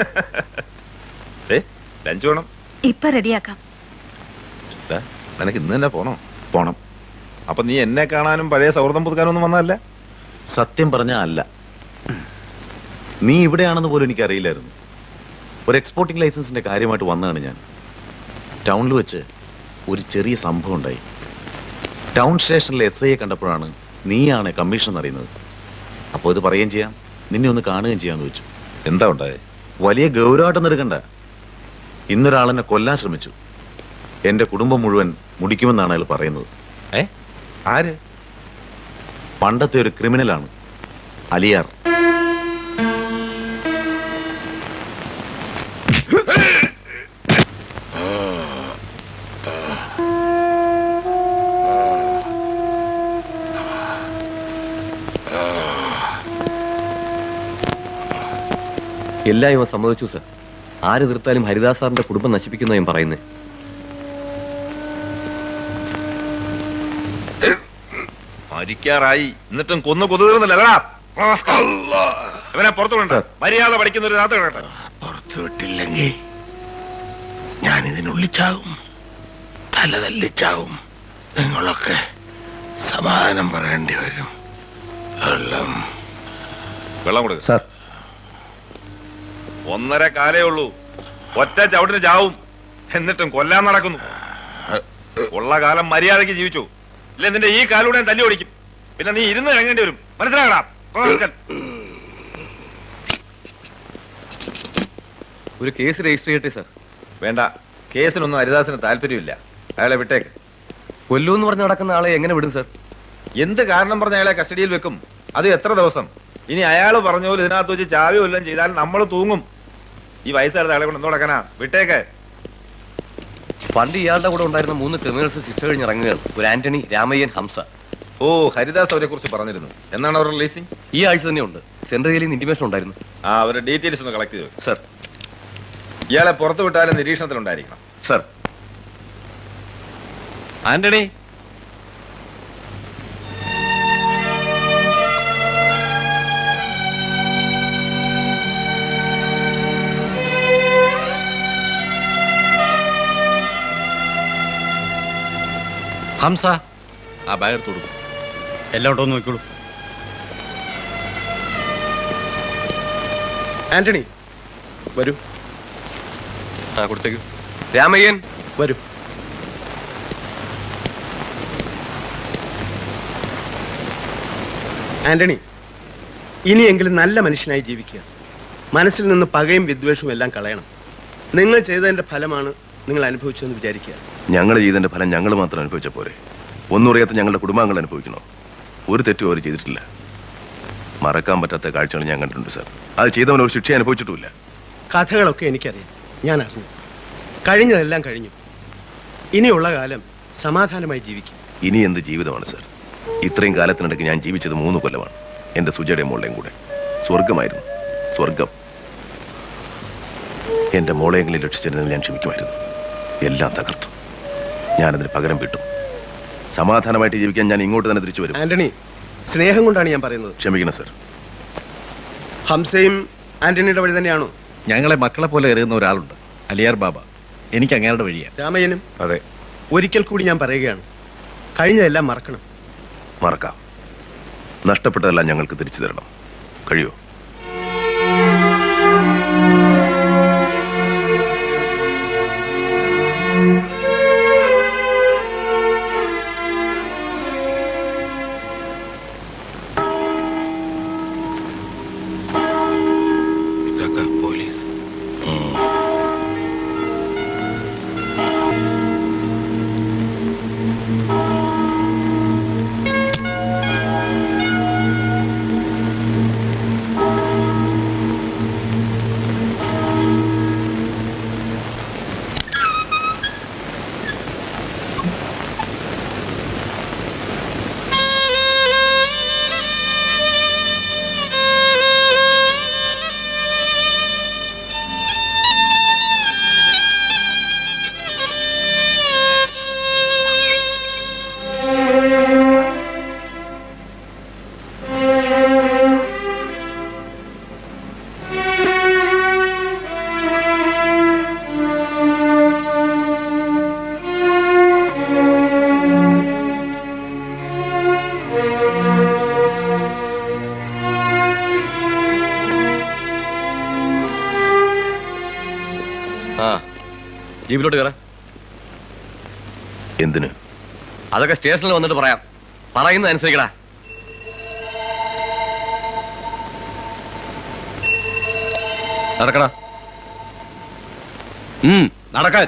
ഏ ലഞ്ച് വേണം ഇപ്പൊ റെഡിയാക്കാം ദാ, നിനക്ക് ഇന്ന് തന്നെ പോണോ പോണം അപ്പൊ നീ എന്നെ കാണാനും പഴയ സൗഹൃദം പുതുക്കാനൊന്നും വന്നതല്ല സത്യം പറഞ്ഞ അല്ല നീ ഇവിടെയാണെന്ന് പോലും എനിക്ക് അറിയില്ലായിരുന്നു ഒരു എക്സ്പോർട്ടിംഗ് ലൈസൻസിന്റെ കാര്യമായിട്ട് വന്നതാണ് ഞാൻ ടൗണിൽ വെച്ച് ഒരു ചെറിയ സംഭവം ഉണ്ടായി ടൗൺ സ്റ്റേഷനിലെ എസ് ഐയെ കണ്ടപ്പോഴാണ് നീയാണ് കമ്മീഷൻ അറിയുന്നത് അപ്പോൾ ഇത് പറയുകയും ചെയ്യാം നിന്നെ ഒന്ന് കാണുകയും ചെയ്യാന്ന് വെച്ചു എന്താ ഉണ്ടായേ വലിയ ഗൗരവമായിട്ടൊന്നും എടുക്കണ്ട ഇന്നൊരാളെന്നെ കൊല്ലാൻ ശ്രമിച്ചു എന്റെ കുടുംബം മുഴുവൻ മുടിക്കുമെന്നാണ് അയാൾ പറയുന്നത് ഏ ആര് പണ്ടത്തെ ഒരു ക്രിമിനലാണ് അലിയാർ എല്ലാം ഇവ സമ്മതിച്ചു സർ ആര് തീർത്താലും ഹരിദാസ് സാറിന്റെ കുടുംബം നശിപ്പിക്കുന്ന ഞാൻ പറയുന്നത് മരിക്കാറായി എന്നിട്ടും കൊന്നു കൊതുകുന്നില്ലടാ ഇവനെ പുറത്തു വിടണ്ട മര്യാദ പഠിക്കുന്ന ഒരു രാത്രി കേട്ടെ പുറത്തു വിട്ടില്ലെങ്കിൽ ഞാൻ ഇതിനുള്ളിൽ ചാകും തല തല്ലിച്ചാകും നിങ്ങളൊക്കെ സമാധാനം പറയേണ്ടി വരും വെള്ളം വെള്ളം കൊടുക്ക സാർ ഒന്നര കാലേ ഉള്ളൂ ഒറ്റ ചവിട്ടിന് ചാവും എന്നിട്ടും കൊല്ലാൻ നടക്കുന്നു ഉള്ള കാലം മര്യാദയ്ക്ക് ജീവിച്ചു ഇല്ല നിന്റെ ഈ കാലൂടെ തല്ലി ഓടിക്കും പിന്നെ നീ ഇരുന്ന് ഇറങ്ങേണ്ടി വരും മനസ്സിലാകണം ഒരു കേസ് രജിസ്റ്റർ ചെയ്യട്ടെ സർ വേണ്ട കേസിനൊന്നും ഹരിദാസിന് താല്പര്യമില്ല അയാളെ വിട്ടേക്ക് കൊല്ലൂന്ന് പറഞ്ഞ് നടക്കുന്ന ആളെ എങ്ങനെ വിടും സർ എന്ത് കാരണം പറഞ്ഞ അയാളെ കസ്റ്റഡിയിൽ വെക്കും അത് എത്ര ദിവസം ഇനി അയാൾ പറഞ്ഞ പോലെ ഇതിനകത്ത് വെച്ച് ചാവി വല്ലതും ചെയ്താൽ നമ്മൾ തൂങ്ങും ഈ വയസ്സായിരുന്ന അയാളെ കൊണ്ട് നടക്കാനാ വിട്ടേക്ക് പണ്ട് ഇയാളുടെ കൂടെ ഉണ്ടായിരുന്ന മൂന്ന് ക്രിമിനൽസ് ശിക്ഷ കഴിഞ്ഞ് ഇറങ്ങുകയാണ് ഒരു ആന്റണി രാമയ്യൻ ഹംസ ഓ ഹരിദാസ് അവരെ കുറിച്ച് പറഞ്ഞിരുന്നു എന്നാണ് അവർ റിലീസിംഗ് ഈ ആഴ്ച തന്നെ ഉണ്ട് സെൻട്രൽ ജയിലിൽ നിന്ന് ഇന്റിമേഷൻ ഉണ്ടായിരുന്നു ആ അവരുടെ ഡീറ്റെയിൽസ് ഒന്ന് കളക്ട് ചെയ്തു സർ ഇയാളെ പുറത്തു വിട്ടാലും നിരീക്ഷണത്തിലുണ്ടായിരിക്കണം സർ ആന്റണി ഹംസ ആ ബാഗ് എടുത്തു കൊടുക്കും എല്ലാവട്ടം നോക്കിക്കോളൂ ആന്റണി വരൂ ആ കൊടുത്തേക്ക് രാമയ്യൻ വരൂ ആന്റണി ഇനിയെങ്കിലും നല്ല മനുഷ്യനായി ജീവിക്കുക മനസ്സിൽ നിന്ന് പകയും വിദ്വേഷവും എല്ലാം കളയണം നിങ്ങൾ ചെയ്തതിന്റെ ഫലമാണ് നിങ്ങൾ അനുഭവിച്ചതെന്ന് വിചാരിക്കുക ഞങ്ങളുടെ ചെയ്തതിന്റെ ഫലം ഞങ്ങൾ മാത്രം അനുഭവിച്ച പോരെ ഒന്നും അറിയാത്ത ഞങ്ങളുടെ കുടുംബാംഗങ്ങൾ അനുഭവിക്കണോ ഒരു തെറ്റും അവർ ചെയ്തിട്ടില്ല മറക്കാൻ പറ്റാത്ത കാഴ്ചകൾ ഞാൻ കണ്ടിട്ടുണ്ട് സാർ അത് ചെയ്തവൻ ഒരു ശിക്ഷ അനുഭവിച്ചിട്ടുമില്ല കഥകളൊക്കെ എനിക്കറിയാം ഞാൻ അറിഞ്ഞു കഴിഞ്ഞതെല്ലാം കഴിഞ്ഞു ഇനിയുള്ള കാലം സമാധാനമായി ജീവിക്കും ഇനി എന്ത് ജീവിതമാണ് സാർ ഇത്രയും കാലത്തിനിടയ്ക്ക് ഞാൻ ജീവിച്ചത് മൂന്ന് കൊല്ലമാണ് എന്റെ സുജയുടെ മോളെയും കൂടെ സ്വർഗമായിരുന്നു സ്വർഗം എന്റെ മോളെയെങ്കിലും രക്ഷിച്ചിരുന്നെങ്കിൽ ഞാൻ ക്ഷമിക്കുമായിരുന്നു എല്ലാം തകർത്തു ഞാനതിന് പകരം വിട്ടു സമാധാനമായിട്ട് ജീവിക്കാൻ ഞാൻ ഇങ്ങോട്ട് തന്നെ തിരിച്ചു വരും ആന്റണി സ്നേഹം കൊണ്ടാണ് ഞാൻ പറയുന്നത് ക്ഷമിക്കണം സാർ ഹംസയും ആന്റണിയുടെ വഴി തന്നെയാണോ ഞങ്ങളെ മക്കളെ പോലെ എറിയുന്ന ഒരാളുണ്ട് അലിയാർ ബാബ എനിക്ക് അങ്ങേരുടെ വഴിയാ രാമയ്യനും അതെ ഒരിക്കൽ കൂടി ഞാൻ പറയുകയാണ് കഴിഞ്ഞതെല്ലാം മറക്കണം മറക്കാം നഷ്ടപ്പെട്ടതെല്ലാം ഞങ്ങൾക്ക് തിരിച്ചു തരണം കഴിയോ പോലീസ് ആ ജീപ്പിലോട്ട് കയറാം എന്തിന് അതൊക്കെ സ്റ്റേഷനിൽ വന്നിട്ട് പറയാം പറയുന്നത് അനുസരിക്കടാ നടക്കടാ ഉം നടക്കാൻ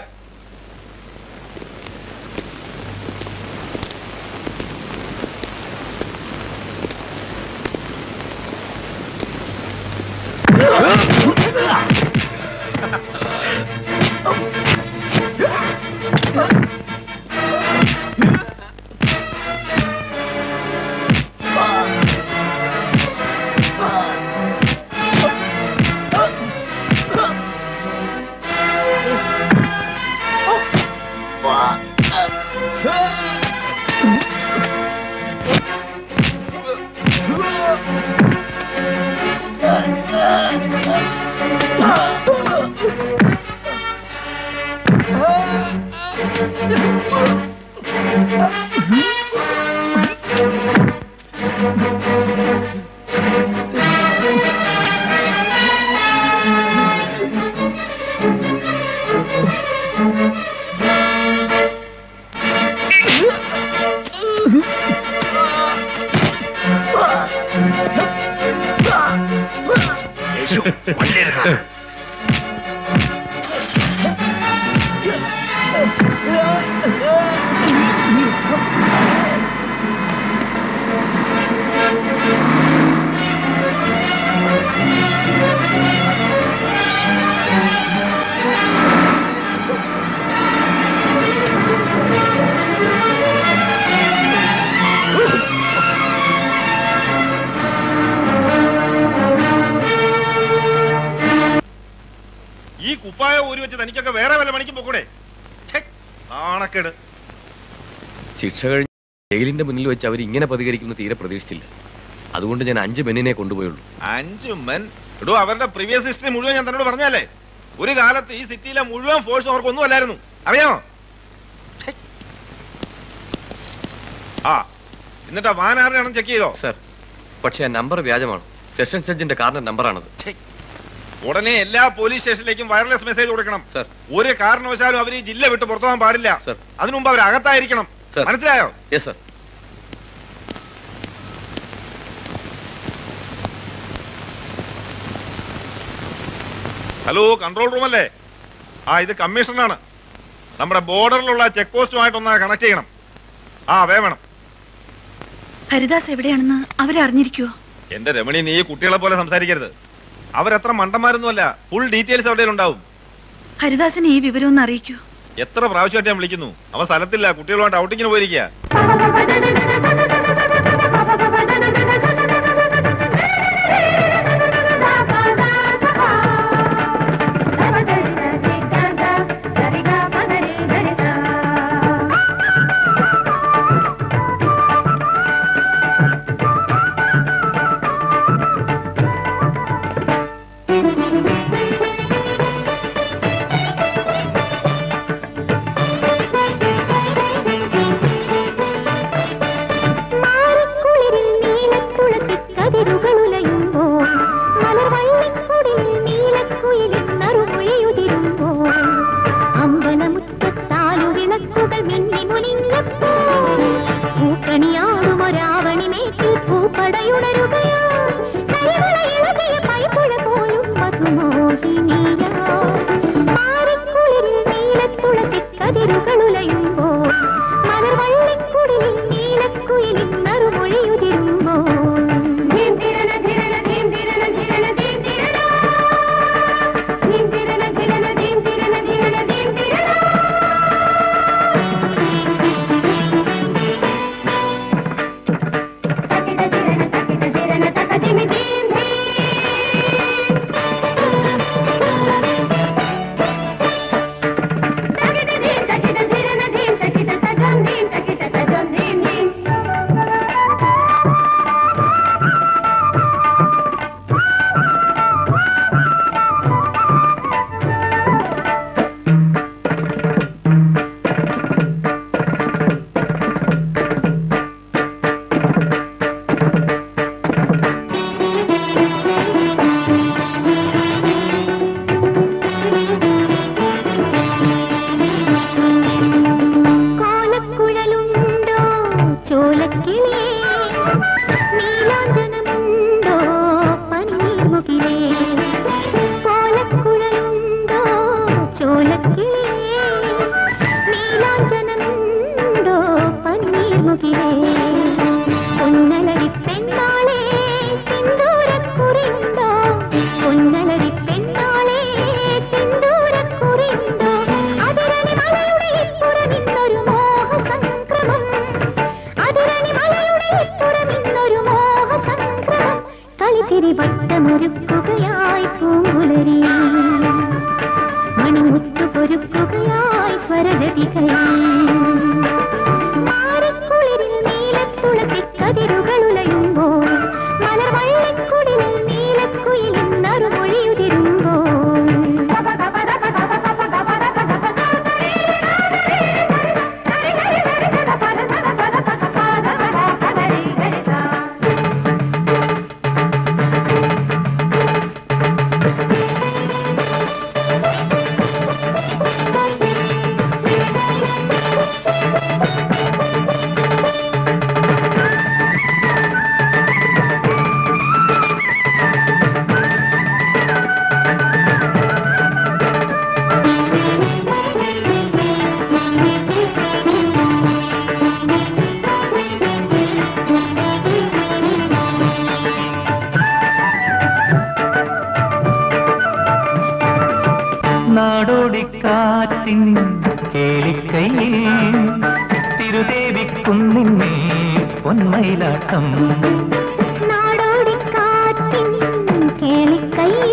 ഈ കുപ്പായ ഊരി വെച്ച് തനിക്കൊക്കെ വേറെ വല്ല പണിക്ക് പോക്കൂടെ ഛെ, നാണക്കേട് ശിക്ഷ കഴിഞ്ഞ് ജയിലിന്റെ മുന്നിൽ വെച്ച് അവർ ഇങ്ങനെ പ്രതികരിക്കുന്ന തീരെ പ്രതീക്ഷിച്ചില്ല അതുകൊണ്ട് ഞാൻ അഞ്ച് പെണ്ണിനെ കൊണ്ടുപോയുള്ളൂ അഞ്ചു മെൻ എടോ അവരുടെ പ്രീവിയസ് ഹിസ്റ്ററി മുഴുവൻ ഞാൻ തന്നോട് പറഞ്ഞല്ലേ ഒരു കാലത്ത് ഈ സിറ്റിയിലെ മുഴുവൻ ഫോഴ്സും അവർക്കൊന്നും അല്ലായിരുന്നു അറിയാമോ ആ എന്നിട്ട് വാനാറിനാണെന്ന് ചെക്ക് ചെയ്തോ സർ പക്ഷേ ആ നമ്പർ വ്യാജമാണ് സെഷൻ ജഡ്ജിന്റെ കാറിന്റെ നമ്പറാണത് ഉടനെ എല്ലാ പോലീസ് സ്റ്റേഷനിലേക്കും വയർലെസ് മെസ്സേജ് കൊടുക്കണം സർ ഒരു കാരണവശാലും അവർ ഈ ജില്ല വിട്ട് പുറത്തു പോകാൻ പാടില്ല അതിനു മുമ്പ് അവർ അകത്തായിരിക്കണം സർ മനസ്സിലായോ yes sir hello control room അല്ലേ ആ ഇത് കമ്മീഷണറാണ് നമ്മുടെ ബോർഡറിലുള്ള ചെക്ക് പോസ്റ്റുമായിട്ടൊന്ന് കണക്ട് ചെയ്യണം ആ വേണം ഹരിദാസ് എവിടെയാണെന്ന് അവരറിഞ്ഞിരിക്കുവോ എന്റെ രമണി നീ ഈ കുട്ടികളെ പോലെ സംസാരിക്കരുത് അവരെത്ര മണ്ടന്മാരൊന്നുമല്ല ഫുൾ ഡീറ്റെയിൽസ് അവിടെ ഉണ്ടാവും ഹരിദാസിനെ ഈ വിവരം ഒന്ന് അറിയിക്കൂ എത്ര പ്രാവശ്യമായിട്ട് ഞാൻ വിളിക്കുന്നു അവൻ സ്ഥലത്തില്ല കുട്ടികളുമായിട്ട് ഔട്ടിങ്ങിന് പോയിരിക്കുക മാറിക്കുളിരിൽ നീലത്തുളസിക്കതിരുകളുലയുമ്പോൾ മലർവള്ളിക്കുടിൽ നീലക്കുയിലിൻ നറുമൊഴിയുതിരുമ്പോൾ അമ്പലമുറ്റത്താലു വിളക്കുകൾ മിന്നി മുനിങ്ങപ്പോൾ പൂക്കണിയാടുമൊരാവണിമേറ്റിൽ പൂപ്പടയുണരുകയാ കരിവളയിളകിയ പൈപ്പുഴ പോലും മധുമോഹിനിയാ മാറിക്കുളിരിൽ നീലത്തുളസിക്കതിരുകളുലയുമ്പോൾ മലർവള്ളിക്കുടിലിൽ നീലക്കുയിലിൻ നറുമൊഴിയുതിരുമ്പോൾ ധീന്തിരന ധിരന ധീന്തിരന ധിരന ധീന്തിരന ധീന്തിരന ധിരന ധീന്തിരന ധിരന ധീന്തിരന കോലക്കുഴലുണ്ടോ ചോലക്കിളേ നീലാഞ്ജനമുണ്ടോ പനിമുകിലേ കോലക്കുഴലുണ്ടോ ചോലക്കിളേ നീലാഞ്ജനമുണ്ടോ പനിമുകിലേ പൊന്നലരി പെണ്ണാളേ സിന്ദൂരക്കുറിയുണ്ടോ പൊന്നലരി പെണ്ണാളേ സിന്ദൂരക്കുറിയുണ്ടോ അതിരണി മലയുടെ ഇപ്പുറം നിന്നൊരു മോഹസംക്രമം അതിരണി മലയുടെ ഇപ്പുറം നിന്നൊരു മോഹസംക്രമം കളിച്ചിരി വട്ടമൊരുക്കുകയായി പൂങ്കുലരി മണിമുത്തു പൊരുക്കുകയായി സ്വരജതികൾ മാറിക്കുളിരിൽ നീലത്തുളസി കതിരുകളുലയുമ്പോൾ മലർവള്ളിക്കുടിലിൽ നീലക്കുയിലിൻ നറുമൊഴിയുതിരുമ്പോൾ നാടോടിക്കാറ്റിൻ കേളിക്കൈയിൽ തിരുദേവിക്കുന്നിന്നേ പൊന്മയിലാട്ടം നാടോടിക്കാറ്റിൻ കേളിക്കൈയിൽ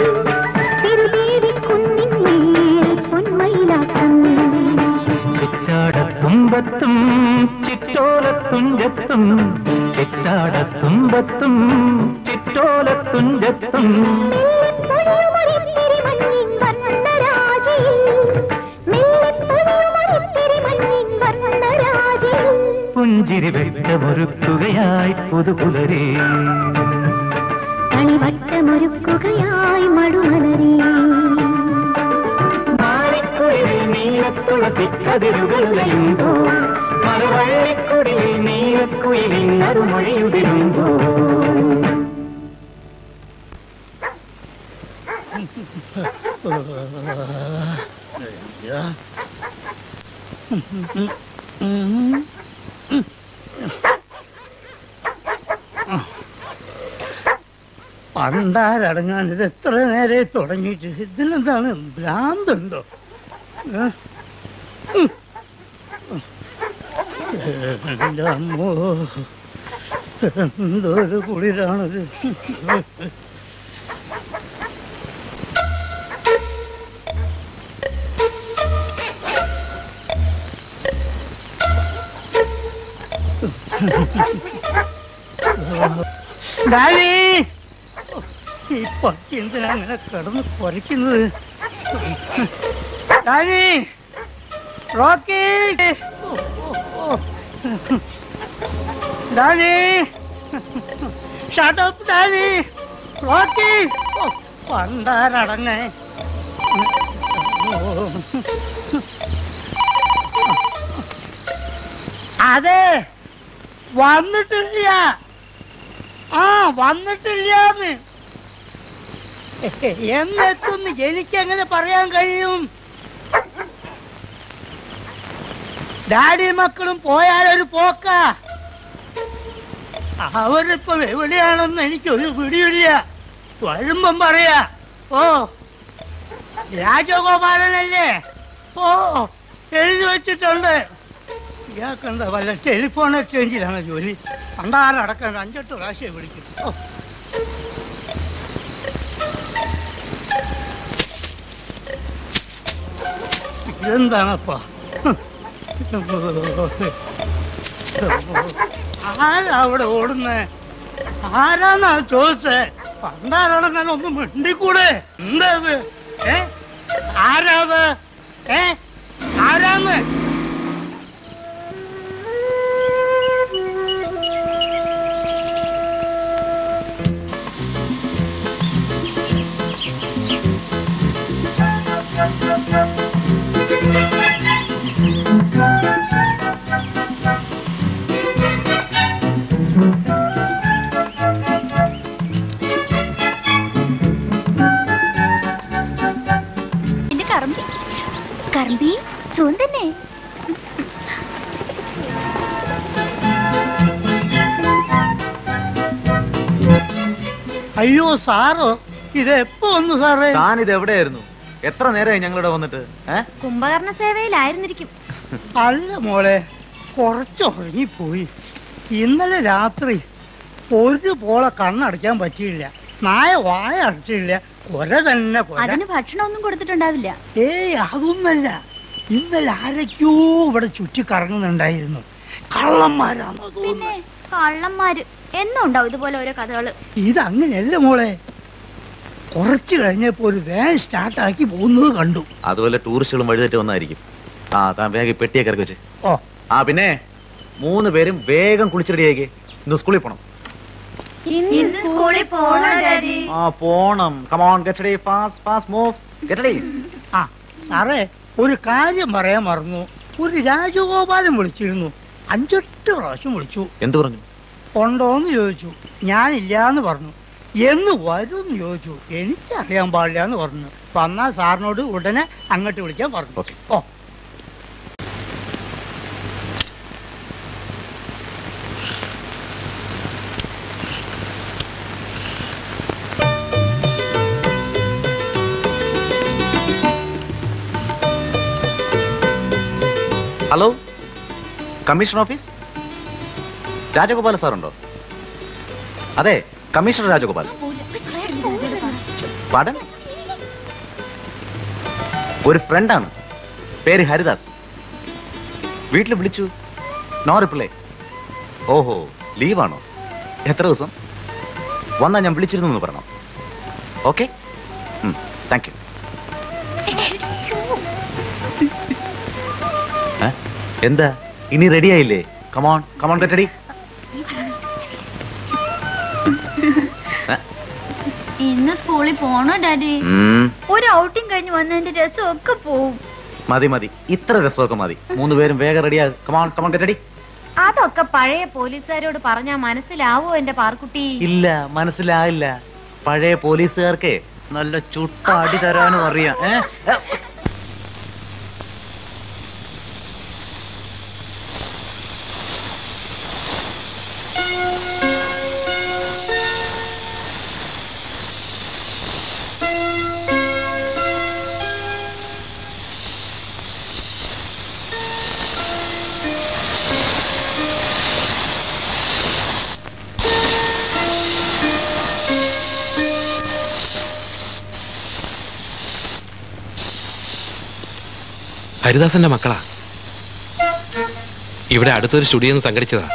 തിരുദേവിക്കുന്നിന്മേൽ പൊന്മയിലാട്ടം ചിറ്റാടത്തുമ്പത്തും ചിറ്റോലത്തുഞ്ചത്തും ചിറ്റാടത്തുമ്പത്തും ചിറ്റോലത്തുഞ്ചത്തും പൊഴിയുമൊരിത്തിരി മഞ്ഞിൻ വർണ്ണരാജിയിൽ മെല്ലെ പൊഴിയുമൊരിത്തിരി മഞ്ഞിൻ വർണ്ണരാജിയിൽ പുഞ്ചിരി വെട്ടമൊരുക്കുകയായി പുതുപുലരേ കളിവട്ടമൊരുക്കുകയായി മടുമലരേ മാറിക്കുഴിലിൽ നീലത്തുളസി കതിരുകളുമ്പോൾ മറുവള്ളിക്കുടിലിൽ നീലക്കുയിലിൻ നറുമൊഴിയുതിരുമ്പോൾ പണ്ടാരടങ്ങാൻ ഇത് എത്ര നേരെ തുടങ്ങിയിട്ട് ഇതിനെന്താണ് ഭ്രാന്തുണ്ടോ ഏ? ഉം. എൻ്റെ അമ്മോ എന്തോ ഒരു കുളിരാണത് ഡാഡി ഈ പട്ടി എന്തിനാ അങ്ങനെ കിടന്ന് കുറയ്ക്കുന്നത് ഡാഡി റോക്കി ഓ, ഓ, ഓ. ഡാഡി ഷട്ടപ്പ് ഡാഡി റോക്കി ഓ, പണ്ടാരടങ്ങേ ഓ. അതെ വന്നിട്ടില്ല ആ വന്നിട്ടില്ലാന്ന് എന്നെത്തുന്ന് എനിക്കെങ്ങനെ പറയാൻ കഴിയും ഡാഡി മക്കളും പോയാലൊരു പോക്ക അവരിപ്പം എവിടെയാണെന്ന് എനിക്കൊരു പിടിയില്ല വരുമ്പം പറയാ ഓ രാജഗോപാലനല്ലേ ഓ എഴുതി വെച്ചിട്ടുണ്ട് ഇയാൾക്കെന്താ വല്ല ടെലിഫോൺ എക്സ്ചേഞ്ചിലാണ് ജോലി പണ്ടാരടക്കം അഞ്ചെട്ട് പ്രാവശ്യം വിളിക്കും ഓ ഇതെന്താണപ്പാ ആരാ അവിടെ ഓടുന്നേ ആരാന്നാ ചോദിച്ചേ പണ്ടാരടങ്ങാൻ ഒന്ന് മിണ്ടിക്കൂടെ എന്താ ഇത് ഏ ആരാത് ഏ ആരാന്ന് എന്റെ കറമ്പി കറമ്പി സുഖം തന്നെ അയ്യോ സാറോ ഇത് എപ്പോ വന്നു സാറേ താൻ ഇത് എവിടെയായിരുന്നു എത്ര നേരമായി ഞങ്ങളിവിടെ വന്നിട്ട് ഏ കുംഭകർണ സേവയിലായിരുന്നിരിക്കും അല്ല മോളെ കുറച്ച് ഉറങ്ങിപ്പോയി ഇന്നലെ രാത്രി ഒരു പോളെ കണ്ണടയ്ക്കാൻ പറ്റിയില്ല നായ വായ അടച്ചില്ല കൊര തന്നെ കൊര അതിന് ഭക്ഷണമൊന്നും കൊടുത്തിട്ടുണ്ടാവില്ല ഏയ് അതൊന്നല്ല ഇന്നലെ ആരൊക്കെയോ ഇവിടെ ചുറ്റി കറങ്ങുന്നുണ്ടായിരുന്നു കള്ളന്മാരാണോ പിന്നെ കള്ളന്മാര് എന്നും ഉണ്ടാവും ഇതുപോലെ ഓരോ കഥകള് ഇതങ്ങനെയല്ല മോളെ കുറച്ച് കഴിഞ്ഞപ്പോ ഒരു വാൻ സ്റ്റാർട്ടാക്കി പോകുന്നത് കണ്ടു അതുപോലെ ടൂറിസ്റ്റുകളും വഴിതെറ്റി വന്നായിരിക്കും ആ താൻ വേഗം ഈ പെട്ടിയൊക്കെ ഇറക്കി വെച്ച് ഓ ആ പിന്നെ മൂന്ന് പേരും വേഗം കുളിച്ചിടിയാക്കി ഇന്ന് സ്കൂളിൽ പോണം ഇന്ന് സ്കൂളിൽ പോണോ ഡാഡി ആ പോണം come on get ready fast fast move get ready ആ സാറേ ഒരു കാര്യം പറയാൻ മറന്നു ഒരു രാജഗോപാലൻ വിളിച്ചിരുന്നു അഞ്ചെട്ട് പ്രാവശ്യം വിളിച്ചു എന്തു പറഞ്ഞു ഉണ്ടോന്ന് ചോദിച്ചു ഞാനില്ലാന്ന് പറഞ്ഞു എന്ന് വരുമെന്ന് ചോദിച്ചു എനിക്കറിയാൻ പാടില്ല എന്ന് പറഞ്ഞു വന്നാൽ സാറിനോട് ഉടനെ അങ്ങോട്ട് വിളിക്കാൻ പറഞ്ഞു ഓക്കെ ഓ ഹലോ കമ്മീഷണർ ഓഫീസ് രാജഗോപാല സാറുണ്ടോ അതെ കമ്മീഷണർ രാജഗോപാൽ പാടൻ ഒരു ഫ്രണ്ടാണ് പേര് ഹരിദാസ് വീട്ടിൽ വിളിച്ചു നോ റിപ്ലൈ ഓഹോ ലീവാണോ എത്ര ദിവസം വന്നാ ഞാൻ വിളിച്ചിരുന്നു എന്ന് പറയണം ഓക്കെ താങ്ക് യു എന്താ ഇനി റെഡി ആയില്ലേ കമോൺ കമോൺ തെറ്റടി ഇന്ന് സ്കൂളിൽ പോണോ ഡാഡി ഒരു ഔട്ടിംഗ് കഴിഞ്ഞ് വന്നതിന്റെ രസം ഒക്കെ പോവും മതി മതി ഇത്ര രസമൊക്കെ മതി മൂന്ന് പേരും വേഗം റെഡിയാകും കമോൺ കമോൺ തെറ്റടി അതൊക്കെ പഴയ പോലീസുകാരോട് പറഞ്ഞാ മനസ്സിലാവോ എന്റെ പാർക്കുട്ടി ഇല്ല മനസ്സിലായില്ല പഴയ പോലീസുകാർക്ക് നല്ല ചുട്ട അടി തരാനും അറിയാം ഏ? ഏ, ഹരിദാസന്റെ മക്കളാ ഇവിടെ അടുത്തൊരു സ്റ്റുഡിയോ സംഘടിച്ചതാ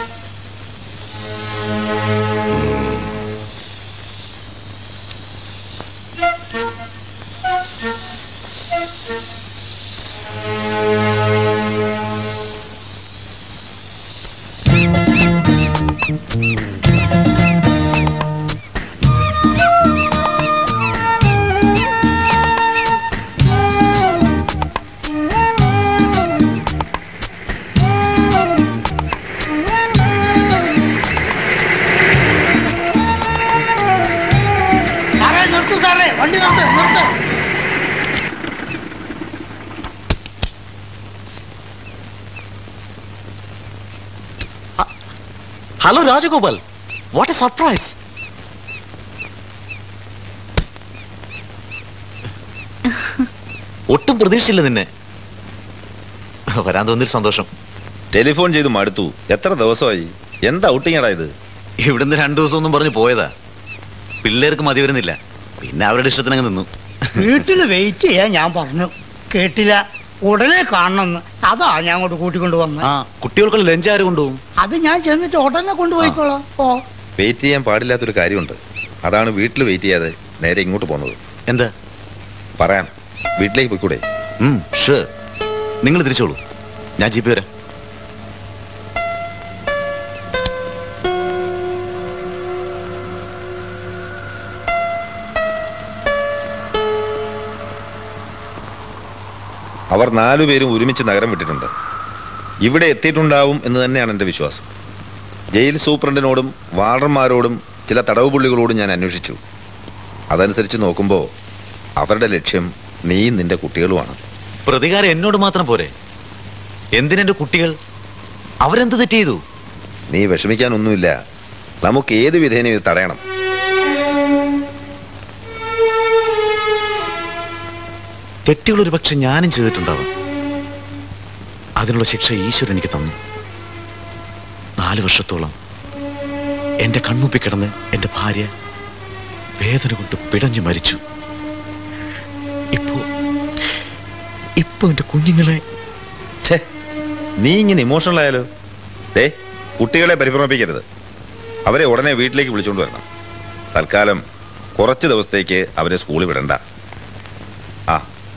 സാറേ നിർത്ത് സാറേ വണ്ടി നിർത്ത് നിർത്ത് hello Rajagopal what a surprise ഒട്ടും പ്രതീക്ഷയില്ല നിന്നെ വരാൻ തോന്നിയൊരു സന്തോഷം ടെലിഫോൺ ചെയ്ത് മടുത്തു എത്ര ദിവസമായി എന്താ ഔട്ടിങ്ങടാ ഇത് ഇവിടുന്ന് രണ്ടു ദിവസം ഒന്നും പറഞ്ഞു പോയതാ പിള്ളേർക്ക് മതി വരുന്നില്ല പിന്നെ അവരുടെ ഇഷ്ടത്തിനങ്ങ് നിന്നു വീട്ടിൽ വെയിറ്റ് ചെയ്യാൻ ഞാൻ പറഞ്ഞു കേട്ടില്ല ഉടനെ കാണണമെന്ന് അതാ ഞാൻ അങ്ങോട്ട് കൂട്ടിക്കൊണ്ട് വന്നത് ആ കുട്ടികൾക്കുള്ള ലഞ്ച് ആര് കൊണ്ടുപോകും അത് ഞാൻ ചെന്നിട്ട് ഉടനെ കൊണ്ടുപോയിക്കോളാം ഓ വെയിറ്റ് ചെയ്യാൻ പാടില്ലാത്തൊരു കാര്യമുണ്ട് അതാണ് വീട്ടിൽ വെയിറ്റ് ചെയ്യാതെ നേരെ ഇങ്ങോട്ട് പോകുന്നത് എന്താ പറയാം വീട്ടിലേക്ക് പോയിക്കൂടെ ഷുവർ നിങ്ങൾ തിരിച്ചോളൂ ഞാൻ ജീപ്പ് വരാം അവർ നാലുപേരും ഒരുമിച്ച് നഗരം വിട്ടിട്ടുണ്ട് ഇവിടെ എത്തിയിട്ടുണ്ടാവും എന്ന് തന്നെയാണ് എൻ്റെ വിശ്വാസം ജയിൽ സൂപ്രണ്ടിനോടും വാർഡന്മാരോടും ചില തടവുപുള്ളികളോടും ഞാൻ അന്വേഷിച്ചു അതനുസരിച്ച് നോക്കുമ്പോൾ അവരുടെ ലക്ഷ്യം നീയും നിന്റെ കുട്ടികളുമാണ് പ്രതികാരം എന്നോട് മാത്രം പോരെ എന്തിനെന്റെ കുട്ടികൾ അവരെന്ത് തെറ്റ് ചെയ്തു നീ വിഷമിക്കാനൊന്നുമില്ല നമുക്ക് ഏത് വിധേനയും ഇത് തടയണം തെറ്റുകൾ ഒരു പക്ഷെ ഞാനും ചെയ്തിട്ടുണ്ടാവാം അതിനുള്ള ശിക്ഷ ഈശ്വരൻ എനിക്ക് തന്നു നാല് വർഷത്തോളം എന്റെ കൺമുപ്പിൽ കിടന്ന് എന്റെ ഭാര്യ വേദന കൊണ്ട് പിടഞ്ഞു മരിച്ചു ഇപ്പോ ഇപ്പൊ എന്റെ കുഞ്ഞുങ്ങളെ ഛേ നീ ഇങ്ങനെ ഇമോഷണൽ ആയാലോ ദേ കുട്ടികളെ പരിഭ്രമിപ്പിക്കരുത് അവരെ ഉടനെ വീട്ടിലേക്ക് വിളിച്ചുകൊണ്ട് വരണം തൽക്കാലം കുറച്ച് ദിവസത്തേക്ക് അവരെ സ്കൂളിൽ വിടണ്ട ആ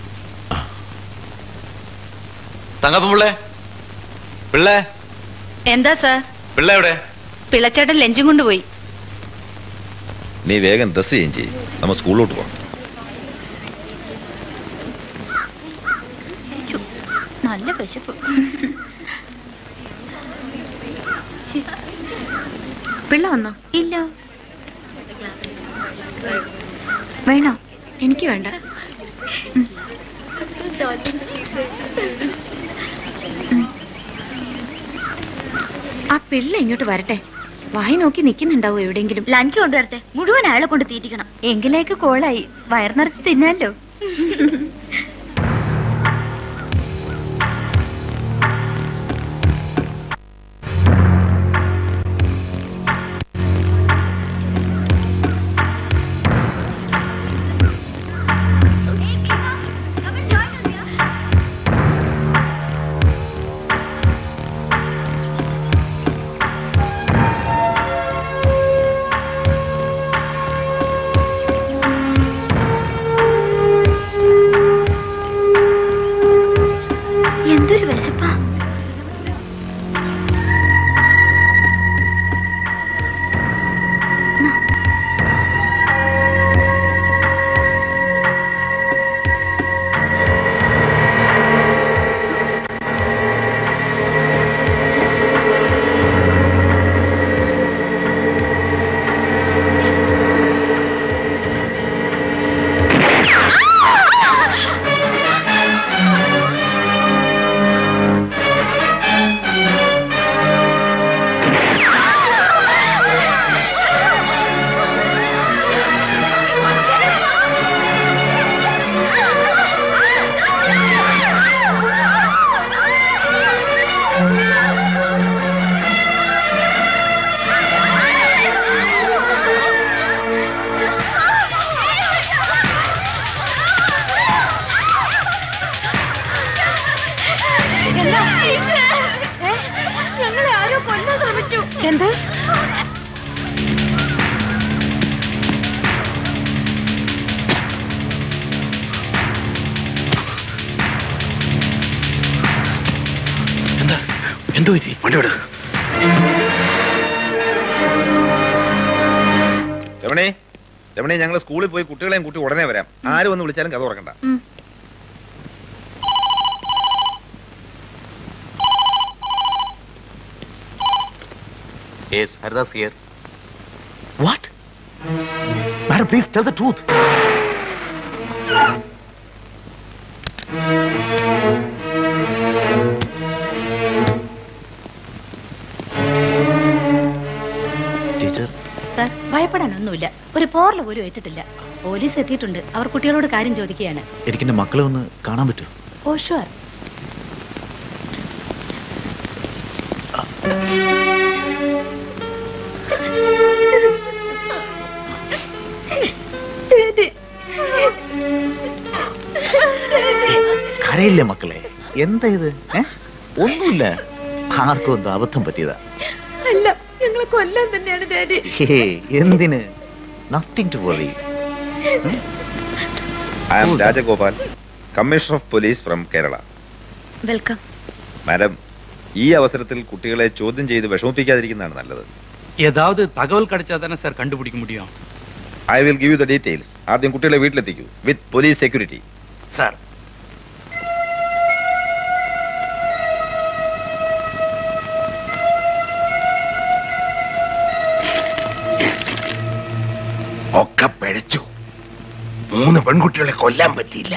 തങ്കപ്പൻ പിള്ളേ പിള്ളേ എന്താ സാർ പിള്ളേ എവിടെ പിള്ളച്ചേട്ടൻ ലഞ്ചും കൊണ്ടുപോയി നീ വേഗം ഡ്രസ് ചേഞ്ച് ചെയ്യും നമ്മൾ സ്കൂളിലോട്ട് പോകാം നല്ല വിശപ്പ് പിള്ള വന്നോ ഇല്ല വേണോ എനിക്ക് വേണ്ട ആ പിള്ള ഇങ്ങോട്ട് വരട്ടെ വായി നോക്കി നിൽക്കുന്നുണ്ടാവോ എവിടെയെങ്കിലും ലഞ്ച് കൊണ്ടുവരട്ടെ മുഴുവൻ അയാളെ കൊണ്ട് തീറ്റിക്കണം എങ്കിലേക്ക് കോളായി വയർ നിറച്ച് തിന്നാലോ എന്തൊരു വിശപ്പാ എന്ത് എന്താ എന്തോ പറ്റി വണ്ടി വിട് രമണി രമണി ഞങ്ങൾ സ്കൂളിൽ പോയി കുട്ടികളെയും കൂട്ടി ഉടനെ വരാം ആരും ഒന്ന് വിളിച്ചാലും കഥ തുറക്കണ്ട yes Haridas here what madam please tell the truth teacher sir ഭയപ്പെടാനൊന്നുമില്ല ഒരു പോറൽ പോലും ഏറ്റിട്ടില്ല പോലീസ് എത്തിയിട്ടുണ്ട് അവർ കുട്ടികളോട് കാര്യം ചോദിക്കുകയാണ് എനിക്ക് എന്റെ മക്കളെ ഒന്ന് കാണാൻ പറ്റുമോ ഓ ഷുവർ കരയില്ലേ മക്കളെ എന്താ ഇത് ഏ? ഒന്നുമില്ല ആർക്കും എന്തോ അബദ്ധം പറ്റിയതാ അല്ല ഞങ്ങളെ കൊല്ലാൻ തന്നെയാണ് ഡാഡി ഹേ എന്തിന് nothing to worry I am Rajagopal commissioner of police from Kerala welcome madam ഈ അവസരത്തിൽ കുട്ടികളെ ചോദ്യം ചെയ്ത് വിഷമിപ്പിക്കാതിരിക്കുന്നതാണ് നല്ലത് ஏதாவது தகவல் கிடைச்சா தானே சார் கண்டுபிடிக்க முடியும் I will give you the details ആദ്യം കുട്ടികളെ വീട്ടിലെത്തിക്കൂ വിത്ത് പോലീസ് സെക്യൂരിറ്റി സാർ ഒക്കെ പിഴച്ചു മൂന്ന് പെൺകുട്ടികളെ കൊല്ലാൻ പറ്റിയില്ല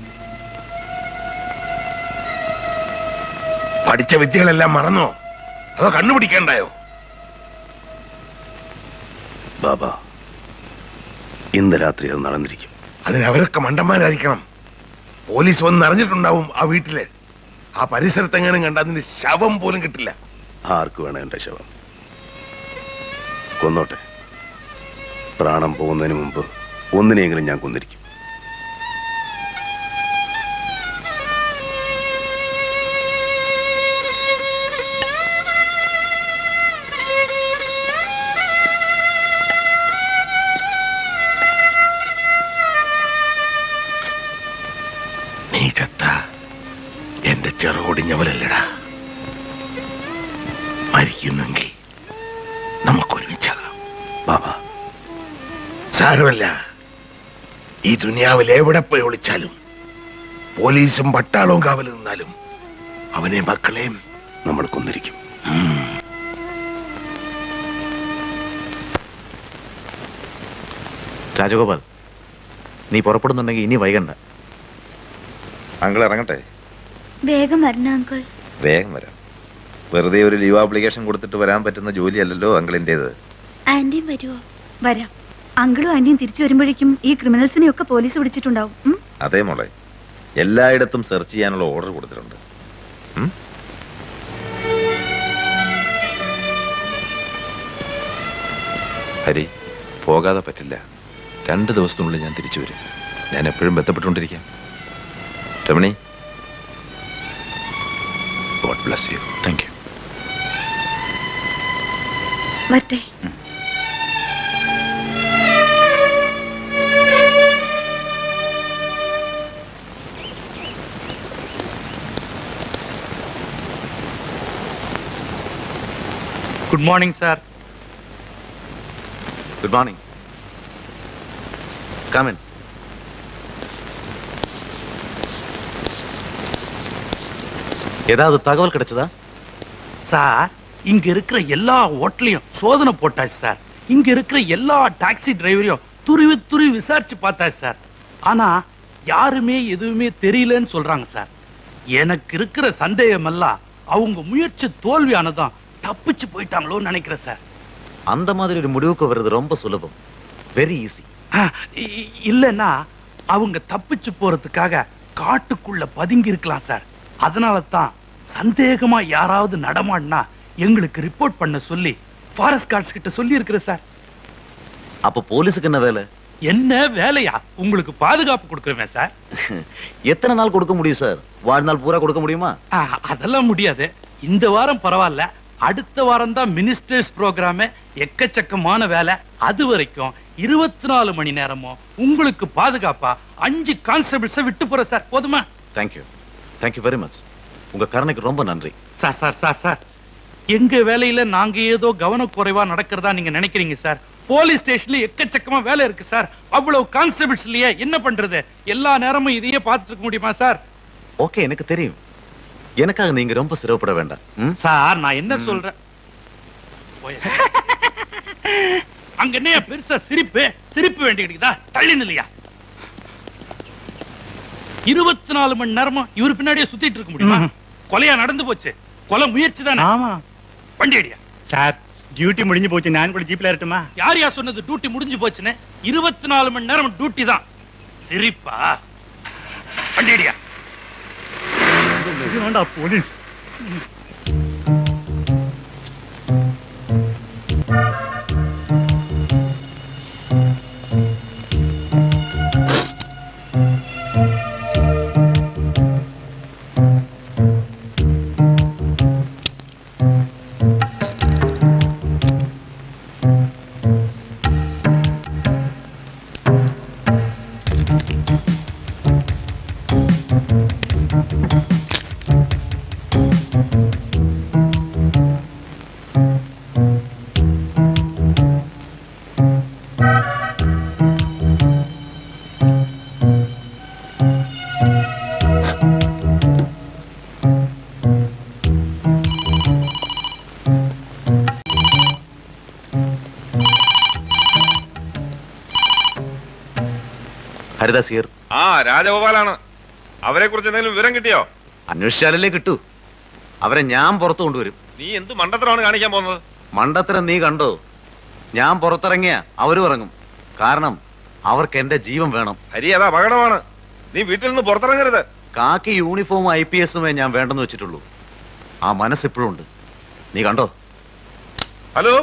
പഠിച്ച വിദ്യകളെല്ലാം മറന്നോ അതോ കണ്ണുപിടിക്കണ്ടായോ ബാബ ഇന്ന് രാത്രി അത് നടന്നിരിക്കും അതിന് അവരൊക്കെ മണ്ടന്മാരായിരിക്കണം പോലീസ് വന്ന് അറിഞ്ഞിട്ടുണ്ടാവും ആ വീട്ടില് ആ പരിസരത്തെങ്ങാനും കണ്ട അതിന് ശവം പോലും കിട്ടില്ല ആർക്ക് വേണം എന്റെ ശവം കൊന്നോട്ടെ പ്രാണം പോകുന്നതിന് മുമ്പ് ഒന്നിനെയെങ്കിലും ഞാൻ കൊന്നിരിക്കും നീ ചത്ത എന്റെ ചെറുകൊടിഞ്ഞവലല്ലടാ മരിക്കുന്നെങ്കിൽ നമുക്കൊരുമിച്ചാകാം ബാബ സാരമല്ല ഈ ദുനിയാവിൽ എവിടെ പോയി ഒളിച്ചാലും പോലീസും പട്ടാളവും കാവൽ നിന്നാലും അവനെ മക്കളെയും നമ്മൾ കൊന്നിരിക്കും രാജഗോപാൽ നീ പുറപ്പെടുന്നുണ്ടെങ്കിൽ ഇനി വൈകണ്ട അങ്കിൾ ഇറങ്ങട്ടെ വേഗം വരണം അങ്കിൾ വേഗം വരാം വെറുതെ ഒരു ലീവ് ആപ്ലിക്കേഷൻ കൊടുത്തിട്ട് വരാൻ പറ്റുന്ന ജോലിയല്ലല്ലോ അങ്കിളിൻ്റെത് ആന്റിയും വരുമോ വരാം അങ്കിളും ആന്റിയും തിരിച്ചു വരുമ്പോഴേക്കും ഈ ക്രിമിനൽസിനെ ഒക്കെ പോലീസ് പിടിച്ചിട്ടുണ്ടാവും ഉം? അതേ മോളെ എല്ലായിടത്തും സെർച്ച് ചെയ്യാനുള്ള ഓർഡർ കൊടുത്തിട്ടുണ്ട് ഉം? ഹരി പോകാതെ പറ്റില്ല രണ്ട് ദിവസത്തിനുള്ളിൽ ഞാൻ തിരിച്ചു വരും ഞാൻ എപ്പോഴും ബന്ധപ്പെട്ടുകൊണ്ടിരിക്കാം Ramani God bless you thank you വരട്ടെ good morning sir good morning come on ஏதாவது தகவல் கிடைச்சதா சார் இங்க இருக்கிற எல்லா ஹோட்டலையும் சோதனை போட்டாச்சு சார் இங்க இருக்கிற எல்லா டாக்ஸி டிரைவரையும் துருவி துருவி விசாரிச்சு பார்த்தாச்சு சார் ஆனா யாருமே எதுவுமே தெரியலன்னு சொல்றாங்க சார் எனக்கு இருக்கிற சந்தேகம் எல்லாம் அவங்க முயற்சி தோல்வியானதும் தப்பிச்சு போயிட்டாங்களோன்னு நினைக்கிறேன் சார் அந்த மாதிரி ஒரு முடிவுக்கு வர்றது ரொம்ப சுலபம் வெரி ஈஸி ஆ, இ- இ- இல்லைன்னா அவங்க தப்பிச்சு போறதுக்காக காட்டுக்குள்ள பதுங்கி இருக்கலாம் சார் அதனால தான் சந்தேகமா யாராவது நடமாடினா எங்களுக்கு ரிப்போர்ட் பண்ண சொல்லி ஃபாரஸ்ட் கார்ட்ஸ் கிட்ட சொல்லி இருக்கிறேன் சார் அப்ப போலீஸுக்கு என்ன வேலை என்ன வேலையா உங்களுக்கு பாதுகாப்பு கொடுக்குறேன் சார் எத்தனை நாள் கொடுக்க முடியும் சார் வாழ்நாள் பூரா கொடுக்க முடியுமா ஆ, அதெல்லாம் முடியாது இந்த வாரம் பரவாயில்ல அடுத்த வாரம் தான் மினிஸ்டர்ஸ் ப்ரோக்ராம் எக்கச்சக்கமான வேலை அது வரைக்கும் இருபத்தி நாலு மணி நேரமும் உங்களுக்கு பாதுகாப்பா அஞ்சு கான்ஸ்டபிள்ஸை விட்டு போற சார் போதுமா தேங்க்யூ தேங்க்யூ வெரி மச் உங்க கருணைக்கு ரொம்ப நன்றி சார் சார் சார் சார் எங்க வேலையில நாங்க ஏதோ கவனக்குறைவா நடக்கிறதா நீங்க நினைக்கிறீங்க சார் போலீஸ் ஸ்டேஷன்ல எக்கச்சக்கமா வேலை இருக்கு சார் அவ்வளவு கான்ஸ்டபிள்ஸ் இல்லையே என்ன பண்றது எல்லா நேரமும் இதையே பார்த்துட்டு இருக்க முடியுமா சார் ஓகே எனக்கு தெரியும் எனக்காக நீங்க ரொம்ப சிரமப்பட வேண்டாம் ம்? சார் நான் என்ன சொல்றேன் போய். அங்க என்னையா பெருசா சிரிப்பு சிரிப்பு வேண்டிக்கிட்டா தள்ளி நில்லையா இருபத்தி நாலு மணி நேரமும் இவர் பின்னாடியே சுத்திட்டு இருக்க முடியுமா கொலையா நடந்து போச்சு கொலை முயற்சி தானே ஆமா வண்டி அடியா சார் டியூட்டி முடிஞ்சு போச்சு நான் கூட ஜீப்ல இருக்கட்டுமா யார் யார் சொன்னது டியூட்டி முடிஞ்சு போச்சுன்னு இருபத்தி நாலு மணி நேரம் டியூட்டி தான் சிரிப்பா வண்டி அடியா வேண்டா போலீஸ் ഹരിദാസിയർ ആ രാജഗോപാലാണ് അവരെ കുറിച്ച് എന്തെങ്കിലും വിവരം കിട്ടിയോ അന്വേഷിച്ചാലല്ലേ കിട്ടൂ അവരെ ഞാൻ പുറത്തു കൊണ്ടുവരും നീ എന്ത് മണ്ടത്തരമാണ് കാണിക്കാൻ പോകുന്നത് മണ്ടത്തരം നീ കണ്ടോ ഞാൻ പുറത്തിറങ്ങിയ അവരും ഇറങ്ങും കാരണം അവർക്ക് എന്റെ ജീവൻ വേണം ഹരി അത് അപകടമാണ് നീ വീട്ടിൽ നിന്ന് പുറത്തിറങ്ങരുത് കാക്കി യൂണിഫോമും ഐ പി എസുമേ ഞാൻ വേണ്ടെന്ന് വെച്ചിട്ടുള്ളൂ ആ മനസ്സിപ്പോഴും ഉണ്ട് നീ കണ്ടോ ഹലോ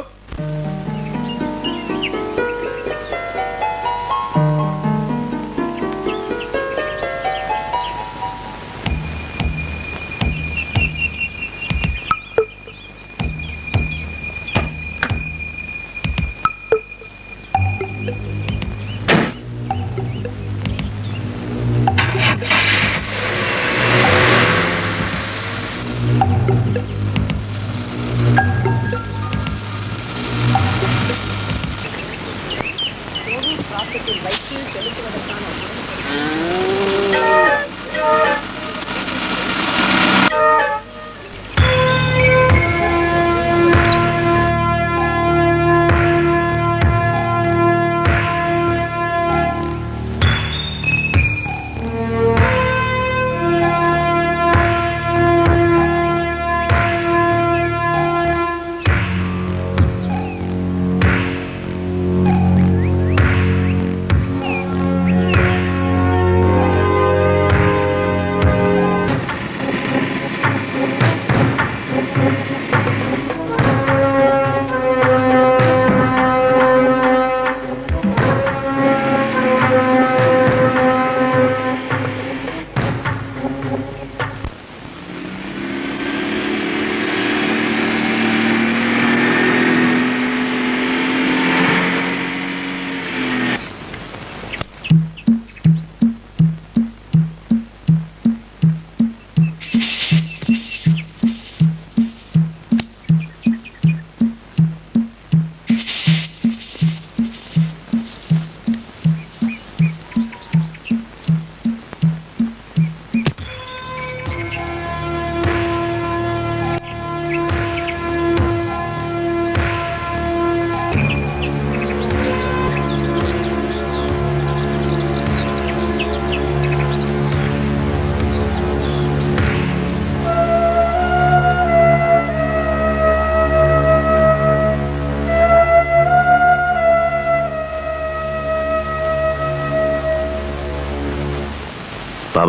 ബാബ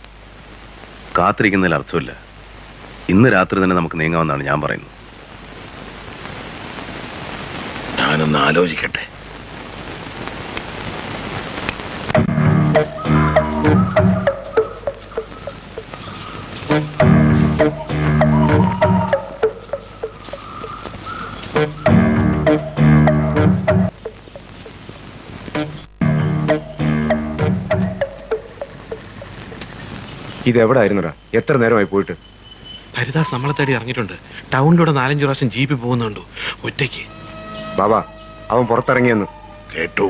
കാത്തിരിക്കുന്നതിൽ അർത്ഥമില്ല ഇന്ന് രാത്രി തന്നെ നമുക്ക് നീങ്ങാമെന്നാണ് ഞാൻ പറയുന്നത് ഞാനൊന്ന് ആലോചിക്കട്ടെ ഇത് എവിടെ ആയിരുന്നടാ എത്ര നേരമായി പോയിട്ട് ഹരിദാസ് നമ്മളെ തേടി ഇറങ്ങിയിട്ടുണ്ട് ടൗണിലൂടെ നാലഞ്ചു പ്രാവശ്യം ജീപ്പിൽ പോകുന്നുണ്ടോ ഒറ്റയ്ക്ക് ബാബാ അവൻ പുറത്തിറങ്ങിയെന്ന് കേട്ടു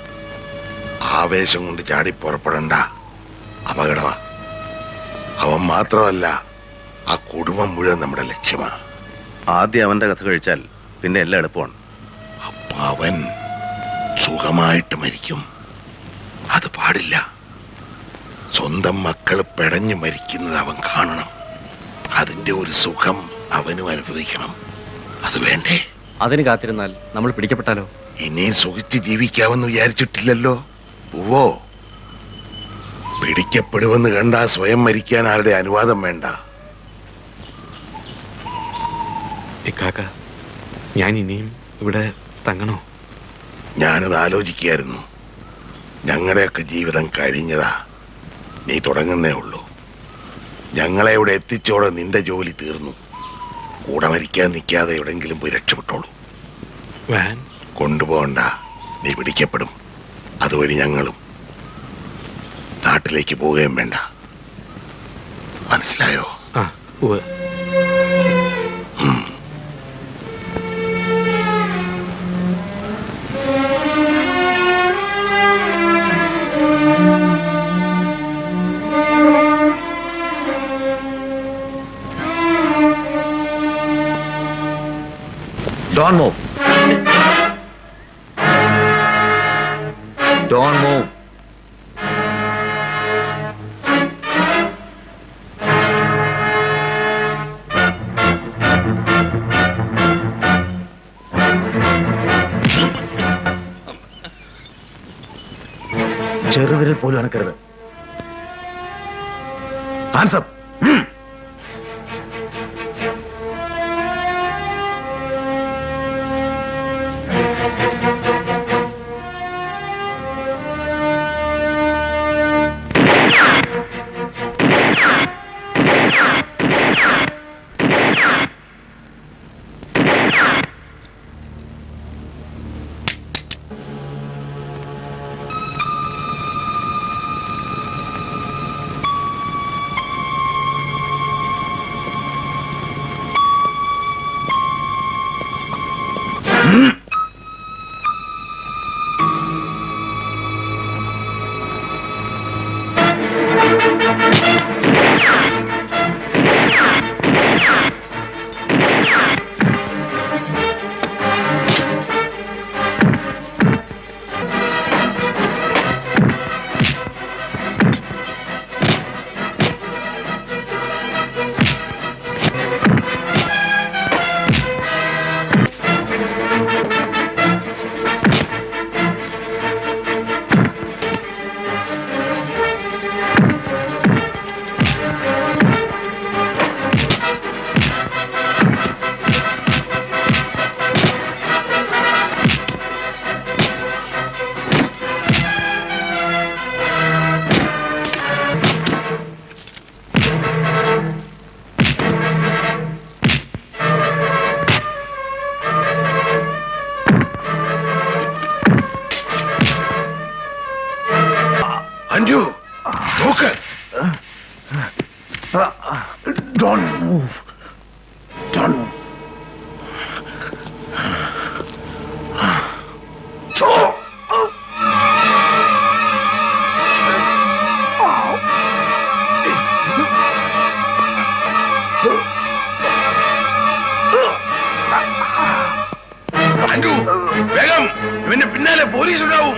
ആവേശം കൊണ്ട് ചാടി പുറപ്പെടണ്ട അപകടമാ അവൻ മാത്രമല്ല ആ കുടുംബം മുഴുവൻ നമ്മുടെ ലക്ഷ്യമാ ആദ്യം അവന്റെ കഥ കഴിച്ചാൽ പിന്നെ എല്ലാം എളുപ്പമാണ് അപ്പൊ അവൻ സുഖമായിട്ട് മരിക്കും അത് പാടില്ല സ്വന്തം മക്കൾ പെടഞ്ഞു മരിക്കുന്നത് അവൻ കാണണം അതിന്റെ ഒരു സുഖം അവനും അനുഭവിക്കണം അത് വേണ്ടേ അതിന് കാത്തിരുന്നാൽ നമ്മൾ പിടിക്കപ്പെട്ടാലോ ഇനിയും സുഖിച്ച് ജീവിക്കാമെന്ന് വിചാരിച്ചിട്ടില്ലല്ലോ ഉവ്വോ പിടിക്കപ്പെടുമെന്ന് കണ്ടാ സ്വയം മരിക്കാൻ ആരുടെ അനുവാദം വേണ്ട ഇക്കാക്ക ഞാൻ ഇനിയും ഇവിടെ തങ്ങണോ ഞാനത് ആലോചിക്കായിരുന്നു ഞങ്ങളുടെയൊക്കെ ജീവിതം കഴിഞ്ഞതാ നീ തുടങ്ങുന്നേ ഉള്ളൂ ഞങ്ങളെ ഇവിടെ എത്തിച്ചോടെ നിന്റെ ജോലി തീർന്നു കൂടെ മരിക്കാൻ നിൽക്കാതെ എവിടെങ്കിലും പോയി രക്ഷപ്പെട്ടോളൂ വാൻ കൊണ്ടുപോകണ്ട നീ പിടിക്കപ്പെടും അതുവഴി ഞങ്ങളും നാട്ടിലേക്ക് പോവുകയും വേണ്ട മനസ്സിലായോ ആ ഉവ്വ് Don't move. Don't move. ചെറുവിരൽ പോലും അനക്കരുത് ഹാൻസപ്പ് അഞ്ജു നോക്ക് Don't move. Don't move. Anju വേഗം ഇവന്റെ പിന്നാലെ പോലീസ് ഉണ്ടാവും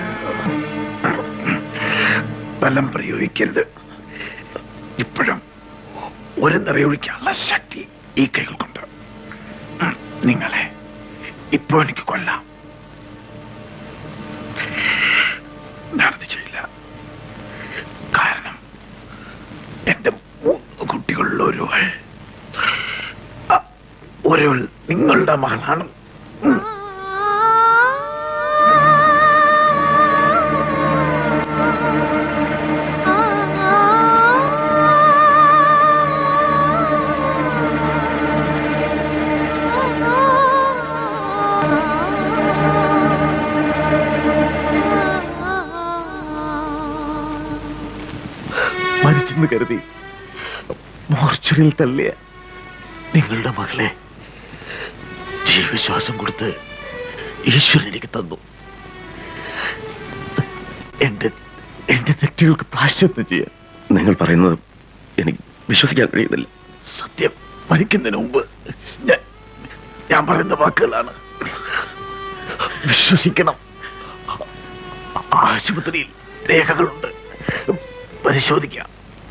ബലം പ്രയോഗിക്കരുത് ഇപ്പോഴും ഒരു നിറയൊഴിക്കാനുള്ള ശക്തി ഈ കൈകൾക്കുണ്ട് ഉം, നിങ്ങളെ ഇപ്പോ എനിക്ക് കൊല്ലാം ഞാനത് ചെയ്യില്ല കാരണം എന്റെ മൂന്ന് കുട്ടികളിൽ ഒരുവൾ അ- ഒരുവൾ നിങ്ങളുടെ മകളാണ് ഉം. മരിച്ചു എന്ന് കരുതി മോർച്ചറിയിൽ തള്ളിയ നിങ്ങളുടെ മകളെ ജീവശ്വാസം കൊടുത്ത് ഈശ്വരൻ എനിക്ക് തന്നു എന്റെ എന്റെ തെറ്റുകൾക്ക് പ്രാശ്ചിത്യം ചെയ്യാൻ നിങ്ങൾ പറയുന്നത് എനിക്ക് വിശ്വസിക്കാൻ കഴിയുന്നില്ല സത്യം മരിക്കുന്നതിന് മുമ്പ് ഞാൻ ഞാൻ പറയുന്ന വാക്കുകളാണ് വിശ്വസിക്കണം ആശുപത്രിയിൽ രേഖകളുണ്ട് പരിശോധിക്കാം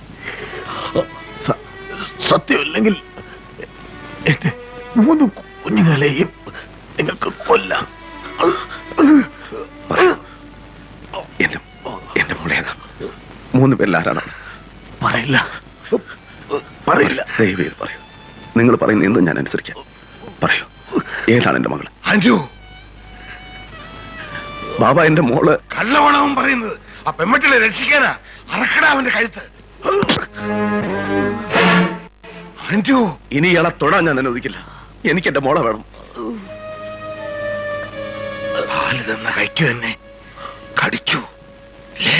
സ- സത്യമല്ലെങ്കിൽ എന്റെ മൂന്ന് കുഞ്ഞുങ്ങളെയും നിങ്ങൾക്ക് കൊല്ലാം എന്റെ എന്റെ മോളേതാ മൂന്ന് പേരിൽ ആരാണ് പറയില്ല പറയില്ല ദയവ് ചെയ്ത് പറയൂ നിങ്ങൾ പറയുന്ന എന്തും ഞാൻ അനുസരിക്കാം പറയൂ ഏതാണ് എന്റെ മകൾ അഞ്ജു ബാബ എന്റെ മോള് കള്ളവണവും പറയുന്നത് ആ പെമ്മട്ടിലെ രക്ഷിക്കാനാ അറക്കടാ അവന്റെ കഴുത്ത് അഞ്ജു ഇനി ഇയാളെ തൊടാൻ ഞാൻ അനുവദിക്കില്ല എനിക്ക് എന്റെ മോളെ വേണം പാല് തന്ന കൈക്ക് തന്നെ കടിച്ചു അല്ലേ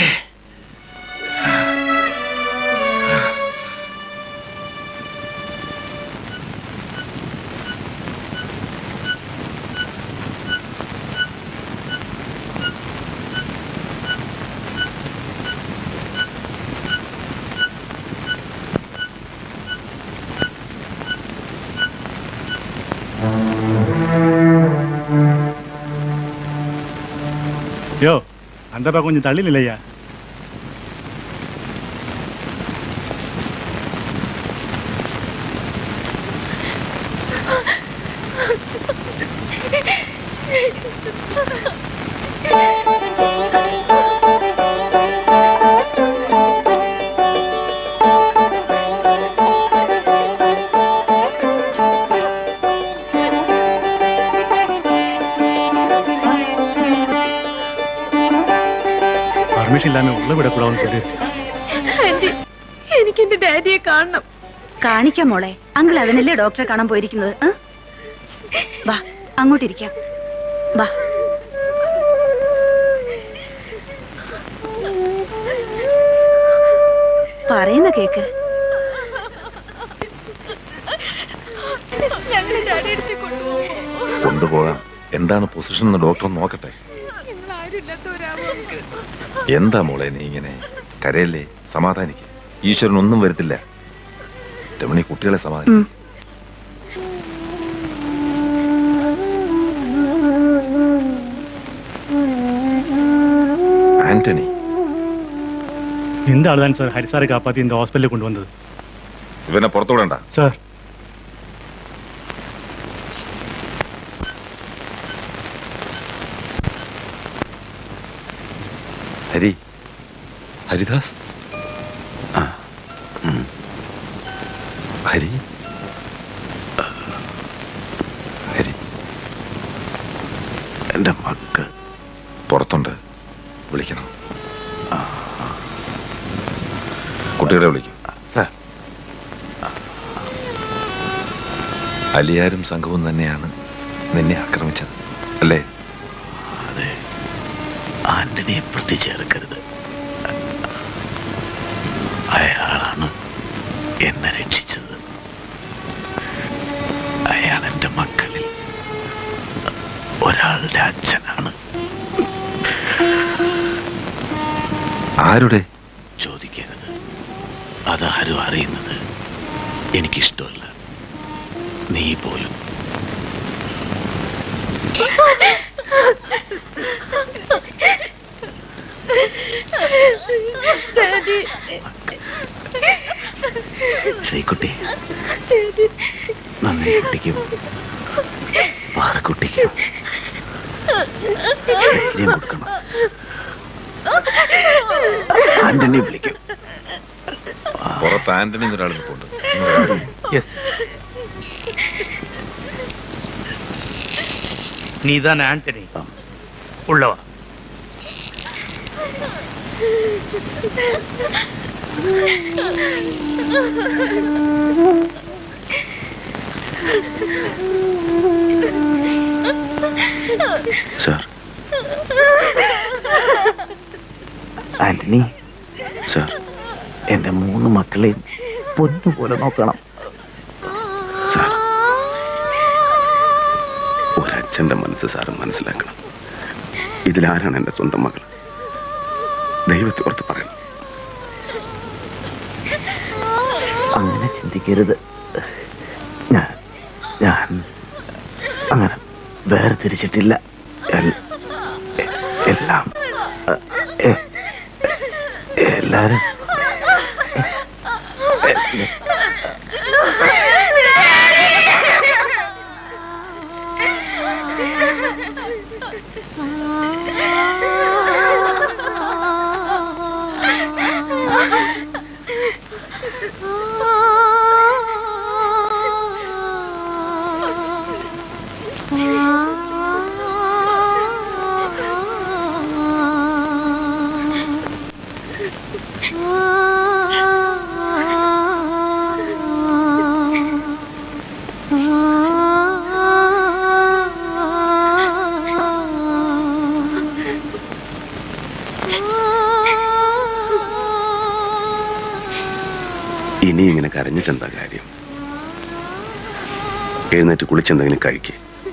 யோ அந்தப்பா கொஞ்சம் தள்ளி இல்லையா பர்மிஷன் இல்லாம உள்ள விடக்கூடாதுன்னு சொல்லிருச்சு ആന്റി എനിക്ക് എന്റെ ഡാഡിയെ കാണണം കാണിക്കാം മോളെ അങ്കിൾ അതിനല്ലേ ഡോക്ടറെ കാണാൻ പോയിരിക്കുന്നത് ആ? വാ അങ്ങോട്ടിരിക്കാം വാ പറയുന്ന കേക്ക് ഞങ്ങളെ ഡാഡി എടുത്ത് കൊണ്ടുപോകുമോ കൊണ്ടുപോകാം എന്താണ് പൊസിഷൻ എന്ന് ഡോക്ടർ നോക്കട്ടെ ഞങ്ങൾ ആരുമില്ലാത്തവരാമോ നമുക്ക് എന്താ മോളെ നീ ഇങ്ങനെ കരയല്ലേ സമാധാനിക്ക് ഈശ്വരൻ ഒന്നും വരുത്തില്ല രമണി കുട്ടികളെ സമാധാനി ഉം. ആന്റണി இந்த ஆள் தான் சார் ஹரிசாரை காப்பாத்தி இந்த ஹாஸ்பிட்டலுக்கு கொண்டு வந்தது ഇവനെ പുറത്തു വിടണ്ട சார் ഹരി ഹരിദാസ് ഹരി ഹരി എന്റെ മക്കൾ പുറത്തുണ്ട് വിളിക്കണം കുട്ടികളെ വിളിക്കും സാർ അലിയാരും സംഘവും തന്നെയാണ് നിന്നെ ആക്രമിച്ചത് അല്ലേ അതെ ആന്റണിയെ പ്രതി ചേർക്കരുത് അയാളാണ് എന്നെ രക്ഷിച്ചത് അയാൾ എന്റെ മക്കളിൽ ഒരാളുടെ അച്ഛനാണ് ആരുടെ ചോദിക്കരുത് അതാരും അറിയുന്നത് എനിക്കിഷ്ടമല്ല നീ പോലും ഡാഡി ശ്രീകുട്ടി ഡാഡി നന്ദി കുട്ടിക്കും പാറക്കുട്ടിക്കും ധൈര്യം കൊടുക്കണം ആന്റണി വിളിക്കും പുറത്ത് ആന്റണി എന്നൊരാൾ നിൽപ്പുണ്ട് எஸ் நீதான் ஆண்டனி உள்ளவா സാർ ആന്റണി സാർ എന്റെ മൂന്ന് മക്കളെയും പൊന്നുപോലെ നോക്കണം സാർ ഒരച്ഛന്റെ മനസ്സ് സാറ് മനസ്സിലാക്കണം ഇതിലാരാണ് എന്റെ സ്വന്തം മകൾ ദൈവത്തെ ഓർത്ത് പറയണം അങ്ങനെ ചിന്തിക്കരുത് ഞാൻ ഞാൻ അങ്ങനെ വേർതിരിച്ചിട്ടില്ല എൽ- എ- എല്ലാം എ- എ- എല്ലാരും എ- ഇനി ഇങ്ങനെ കരഞ്ഞിട്ടെന്താ കാര്യം എഴുന്നേറ്റ് കുളിച്ചെന്തെങ്കിലും കഴിക്കേ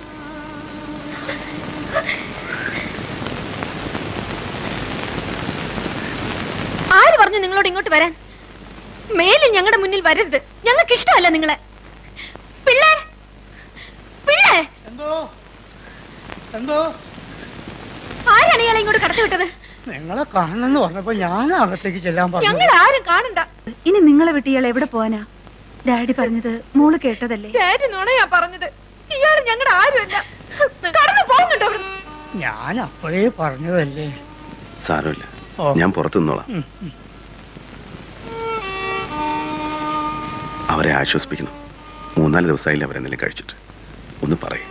ആര് പറഞ്ഞു നിങ്ങളോട് ഇങ്ങോട്ട് വരാൻ മേലിൽ ഞങ്ങളുടെ മുന്നിൽ വരരുത് ഞങ്ങൾക്ക് ഇഷ്ടമല്ല നിങ്ങളെ പിള്ളേ പിള്ളേ എന്തോ എന്തോ ആരാണ് ഇയാളെ ഇങ്ങോട്ട് കടത്തി വിട്ടത് നിങ്ങളെ കാണണമെന്ന് പറഞ്ഞപ്പോ ഞാനും അകത്തേക്ക് ചെല്ലാൻ ഞങ്ങൾ പറഞ്ഞു ആരും കാണണ്ട ഇനി നിങ്ങളെ വിട്ട് ഇയാൾ എവിടെ പോവാനാ ഡാഡി പറഞ്ഞത് മോള് കേട്ടതല്ലേ ഡാഡി നുണയാ പറഞ്ഞത് ഇയാൾ ഞങ്ങളുടെ ആരുമല്ല കടന്നു പോകുന്നുണ്ടോ അവിടുന്ന്? ഞാൻ അപ്പോഴേ പറഞ്ഞതല്ലേ സാരമില്ല ഓ. ഞാൻ പുറത്തു നിന്നോളാം ഉം, ഉം. അവരെ ആശ്വസിപ്പിക്കണം മൂന്നാല് ദിവസമായില്ല അവരെന്തെങ്കിലും കഴിച്ചിട്ട് ഒന്ന് പറയും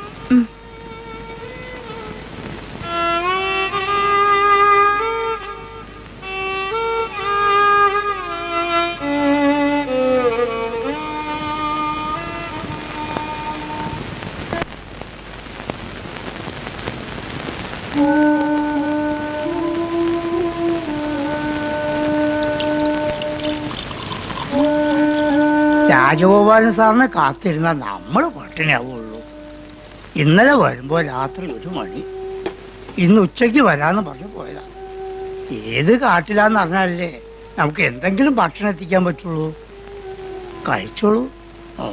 രാജഗോപാലൻ സാറിനെ കാത്തിരുന്ന നമ്മൾ പട്ടിണിയാവുള്ളൂ ഇന്നലെ വരുമ്പോ രാത്രി ഒരു മണി ഇന്ന് ഉച്ചയ്ക്ക് വരാന്ന് പറഞ്ഞു പോയതാ ഏത് കാട്ടിലാന്ന് അറിഞ്ഞാലേ നമുക്ക് എന്തെങ്കിലും ഭക്ഷണം എത്തിക്കാൻ പറ്റുള്ളൂ കഴിച്ചോളൂ ഓ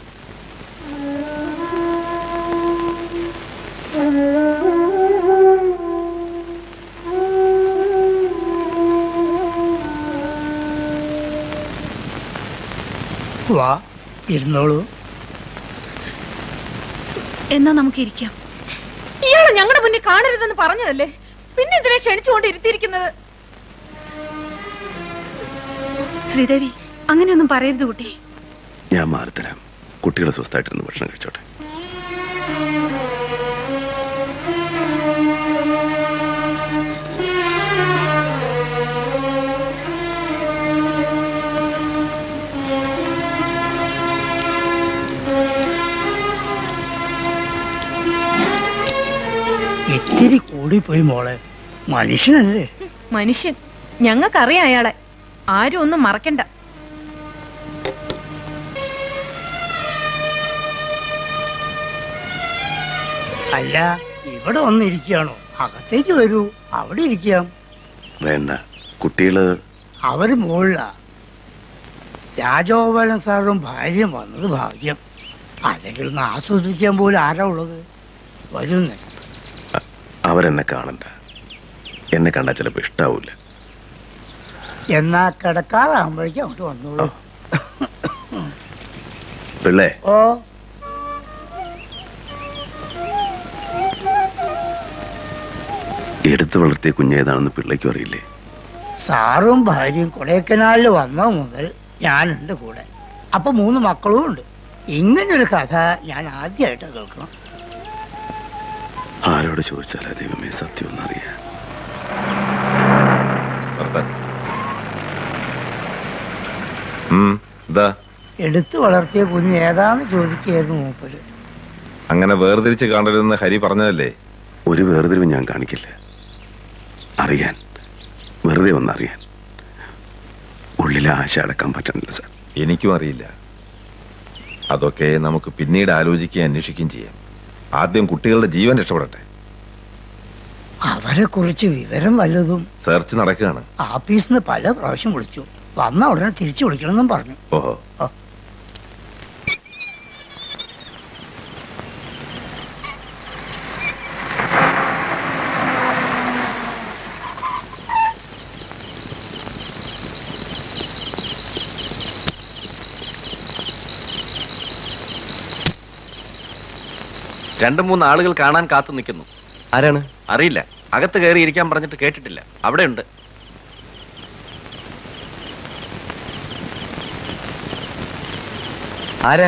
വാ ഇരുന്നോളൂ എന്നാ നമുക്ക് ഇരിക്കാം ഇയാളെ ഞങ്ങളുടെ മുന്നിൽ കാണരുതെന്ന് പറഞ്ഞതല്ലേ പിന്നെ എന്തിനാ ക്ഷണിച്ചുകൊണ്ട് ഇരുത്തിയിരിക്കുന്നത് ശ്രീദേവി അങ്ങനെയൊന്നും പറയരുത് കുട്ടി ഞാൻ മാറിത്തരാം കുട്ടികളെ സ്വസ്ഥമായിട്ടിരുന്ന് ഭക്ഷണം കഴിച്ചോട്ടെ ഇത്തിരി കൂടിപ്പോയി മോളെ മനുഷ്യനല്ലേ മനുഷ്യൻ ഞങ്ങൾക്കറിയാം അയാളെ ആരും ഒന്നും മറക്കണ്ട അല്ല ഇവിടെ വന്നിരിക്കുകയാണോ അകത്തേക്ക് വരൂ അവിടെ ഇരിക്കാം വേണ്ട കുട്ടികള് അവര് മുകളിലാ രാജഗോപാലൻ സാറും ഭാര്യയും വന്നത് ഭാഗ്യം അല്ലെങ്കിൽ ഒന്ന് ആസ്വദിക്കാൻ പോലും ആരാ ഉള്ളത് വരുന്നേ അവരെന്നെ കാണണ്ട എന്നെ കണ്ടാൽ ചിലപ്പോൾ ഇഷ്ടാവൂല എന്നാ കിടക്കാറാകുമ്പോഴേക്കും അങ്ങോട്ട് വന്നോളൂ പിള്ളേ ഓ എടുത്തു വളർത്തിയ കുഞ്ഞേതാണെന്ന് പിള്ളയ്ക്കും അറിയില്ലേ സാറും ഭാര്യയും കൊടൈക്കനാലിൽ വന്ന മുതൽ ഞാനുണ്ട് കൂടെ അപ്പൊ മൂന്ന് മക്കളും ഉണ്ട് ഇങ്ങനൊരു കഥ ഞാൻ ആദ്യമായിട്ട് കേൾക്കണം ആരോട് ചോദിച്ചാലാ ദൈവമേ സത്യം ഒന്നറിയാം ഭർത്താൻ ഉം, ഇതാ എടുത്തു വളർത്തിയ കുഞ്ഞ് ഏതാന്ന് ചോദിക്കുകയായിരുന്നു മൂപ്പര് അങ്ങനെ വേർതിരിച്ച് കാണരുതെന്ന് ഹരി പറഞ്ഞതല്ലേ ഒരു വേർതിരിവ് ഞാൻ കാണിക്കില്ല അറിയാൻ വെറുതെ ഒന്നറിയാൻ ഉള്ളിലെ ആശ അടക്കാൻ പറ്റണില്ല സാർ എനിക്കും അറിയില്ല അതൊക്കെ നമുക്ക് പിന്നീട് ആലോചിക്കുകയും അന്വേഷിക്കുകയും ചെയ്യാം ആദ്യം കുട്ടികളുടെ ജീവൻ രക്ഷപ്പെടട്ടെ അവരെ കുറിച്ച് വിവരം വല്ലതും സെർച്ച് നടക്കുകയാണ് ആഫീസിൽ നിന്ന് പല പ്രാവശ്യം വിളിച്ചു വന്ന ഉടനെ തിരിച്ചു വിളിക്കണമെന്നും പറഞ്ഞു ഓഹോ രണ്ടു മൂന്ന് ആളുകൾ കാണാൻ കാത്തു നിൽക്കുന്നു ആരാണ് അറിയില്ല അകത്ത് കയറി ഇരിക്കാൻ പറഞ്ഞിട്ട് കേട്ടിട്ടില്ല അവിടെ ഉണ്ട് ആരാ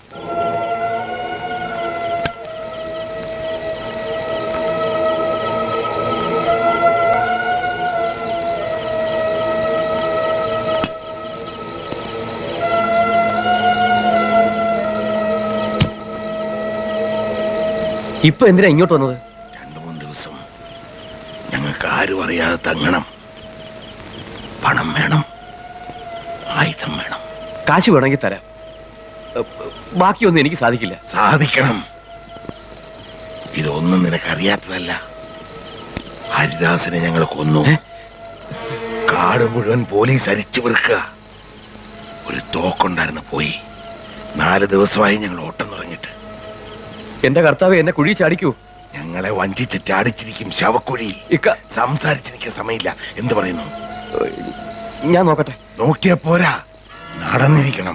ഇപ്പൊ എന്തിനാ ഇങ്ങോട്ട് വന്നത് രണ്ടു മൂന്ന് ദിവസം ഞങ്ങൾക്ക് ആരും അറിയാതെ തങ്ങണം പണം വേണം ആയുധം വേണം കാശ് വേണമെങ്കിൽ തരാം എ, ബാക്കിയൊന്നും എനിക്ക് സാധിക്കില്ല സാധിക്കണം ഇതൊന്നും നിനക്കറിയാത്തതല്ല ഹരിദാസിനെ ഞങ്ങൾ കൊന്നു കാട് മുഴുവൻ പോലീസ് അരിച്ചു വെറുക്കുക ഒരു തോക്കുണ്ടായിരുന്നു പോയി നാല് ദിവസമായി ഞങ്ങൾ ഓട്ടം തുടങ്ങിയിട്ട് എന്റെ കർത്താവ് എന്നെ കുഴി ചാടിക്കൂ ഞങ്ങളെ വഞ്ചിച്ചിട്ട് അടിച്ചിരിക്കും ശവക്കുഴിയിൽ ഇക്ക സംസാരിച്ചിരിക്കാൻ സമയമില്ല എന്ത് പറയുന്നു ഞാൻ നോക്കട്ടെ നോക്കിയാ പോരാ നടന്നിരിക്കണം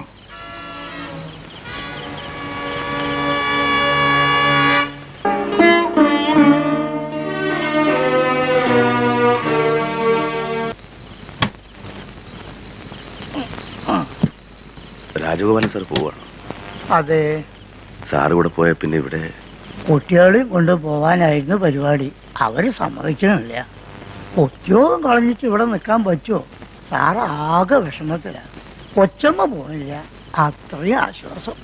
രാജഗോപാലൻ സാർ പോവാണ് അതെ സാറ് കൂടെ പോയ പിന്നെ ഇവിടെ കുട്ടികളെയും കൊണ്ട് പോവാനായിരുന്നു പരിപാടി അവര് സമ്മതിക്കണില്ല ഉദ്യോഗം കളഞ്ഞിട്ട് ഇവിടെ നിൽക്കാൻ പറ്റുമോ സാറ് ആകെ വിഷമത്തിലാണ് കൊച്ചമ്മ പോണില്ല അത്രയും ആശ്വാസം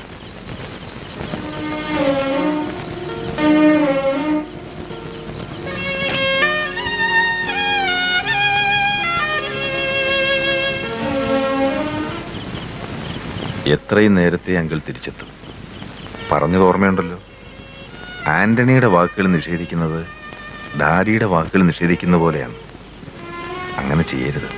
എത്രയും നേരത്തെ അങ്കിൾ തിരിച്ചെത്തും പറഞ്ഞത് ഓർമ്മയുണ്ടല്ലോ ആന്റണിയുടെ വാക്കുകൾ നിഷേധിക്കുന്നത് ഡാഡിയുടെ വാക്കുകൾ നിഷേധിക്കുന്ന പോലെയാണ് അങ്ങനെ ചെയ്യരുത്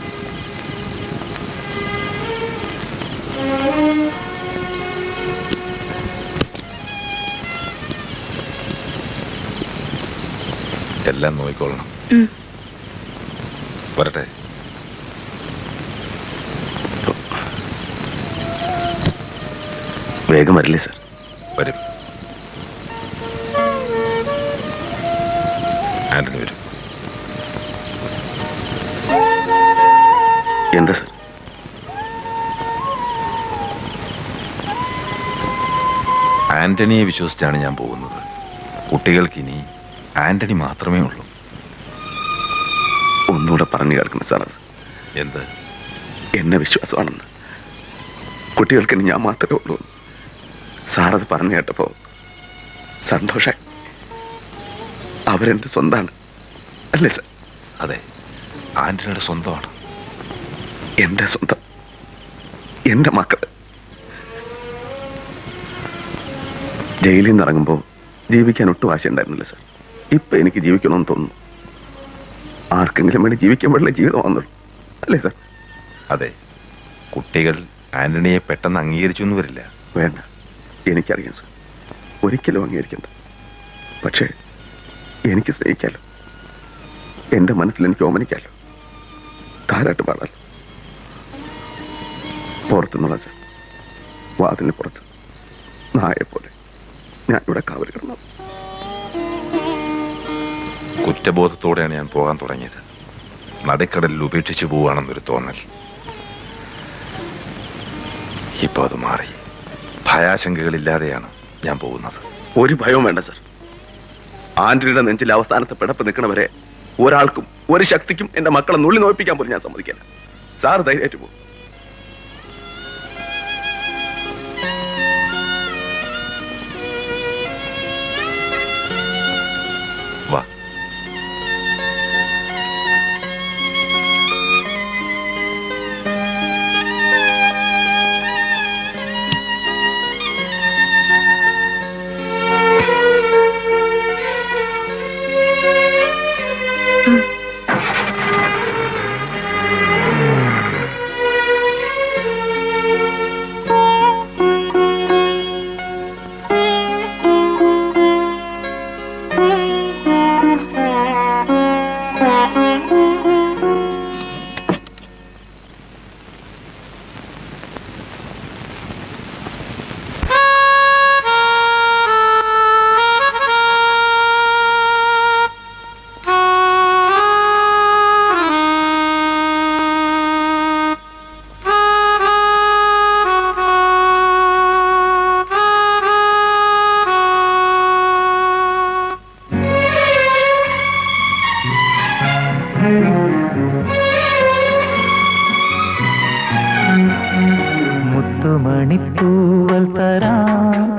എല്ലാം നോക്കിക്കൊള്ളണം വരട്ടെ വേഗം വരില്ലേ സാർ വരും ആന്റണി വരും എന്താ സാർ ആന്റണിയെ വിശ്വസിച്ചാണ് ഞാൻ പോകുന്നത് കുട്ടികൾക്ക് ഇനി ആന്റണി മാത്രമേ ഉള്ളൂ ഒന്നുകൂടെ പറഞ്ഞു കേൾക്കണം സാർ അത് എന്ത് എന്നെ വിശ്വാസമാണെന്ന് കുട്ടികൾക്ക് ഇനി ഞാൻ മാത്രമേ ഉള്ളൂ സാറത് പറഞ്ഞു കേട്ടപ്പോ സന്തോഷായി അവരെന്റെ സ്വന്താണ് അല്ലേ സാർ അതെ ആന്റണിയുടെ സ്വന്തമാണ് എന്റെ സ്വന്തം എന്റെ മക്കള് ജയിലിൽ നിന്ന് ഇറങ്ങുമ്പോൾ ജീവിക്കാൻ ഒട്ടും ആശയുണ്ടായിരുന്നില്ല സാർ ഇപ്പൊ എനിക്ക് ജീവിക്കണമെന്ന് തോന്നുന്നു ആർക്കെങ്കിലും വേണ്ടി ജീവിക്കാൻ പാടില്ല ജീവിതം വന്നുള്ളൂ അല്ലേ സാർ അതെ കുട്ടികൾ ആന്റണിയെ പെട്ടെന്ന് അംഗീകരിച്ചു എന്ന് വരില്ല വേണ്ട എനിക്കറിയാം സാർ ഒരിക്കലും അംഗീകരിക്കണ്ട പക്ഷേ എനിക്ക് സ്നേഹിക്കാലോ എന്റെ മനസ്സിൽ എനിക്ക് ഓമനിക്കാലോ താരാട്ട് പാടാലോ പുറത്തുനിന്നുള്ള സാർ വാതിലിന് പുറത്ത് നായെ പോലെ ഞാൻ ഇവിടെ കാവൽ കിടന്നു കുറ്റബോധത്തോടെയാണ് ഞാൻ പോകാൻ തുടങ്ങിയത് നടുക്കടലിൽ ഉപേക്ഷിച്ചു പോവുകയാണെന്നൊരു തോന്നൽ ഇപ്പൊ അത് മാറി ഭയാശങ്കകളില്ലാതെയാണ് ഞാൻ പോകുന്നത് ഒരു ഭയവും വേണ്ട സാർ ആന്റണിയുടെ നെഞ്ചിൽ അവസാനത്തെ പിടപ്പ് നിൽക്കണവരെ ഒരാൾക്കും ഒരു ശക്തിക്കും എന്റെ മക്കളെ നുള്ളി നോയിപ്പിക്കാൻ പോലും ഞാൻ സമ്മതിക്കില്ല സാർ ധൈര്യമായിട്ട് പോകും മുത്തുമണിപ്പൂവൽ തരാം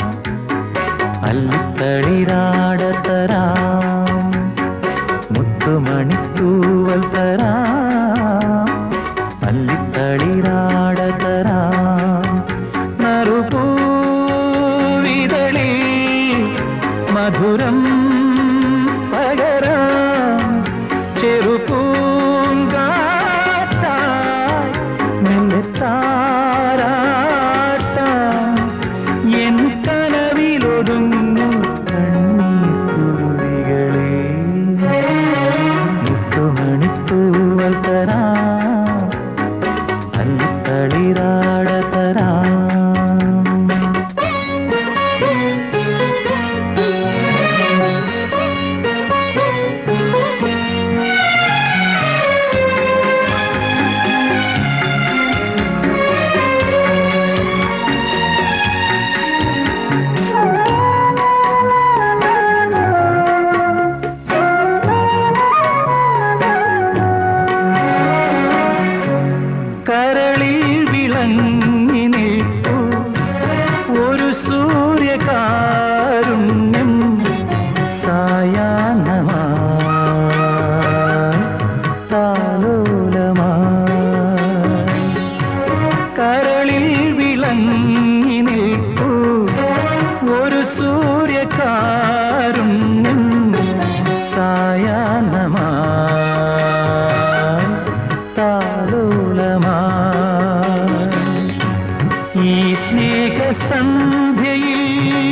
അല്ലിത്തളിരാട തരാം മുത്തുമണിപ്പൂവൽ തരാം അല്ലിത്തളിരാട തരാം നറുപൂവിതളി മധുരം പകരാം ചെറുപൂങ്കാറ്റായി മെല്ലെ താരാട്ടാം എൻ കനവിലൊതുങ്ങും കണ്ണീർക്കുരുവികളെ മുത്തുമണിപ്പൂവൽ തരാം അല്ലിത്തളിരാട തരാം കരളിൽ വിളങ്ങി നിൽപ്പു ഒരു സൂര്യകാരുണ്യം സായാഹ്നമാ താലോലമാ കരളിൽ വിളങ്ങി നിൽപ്പു ഒരു സൂര്യകാരുണ്യം സായാഹ്നമാ താലോലമാ ഈ സ്നേഹസന്ധ്യയിൽ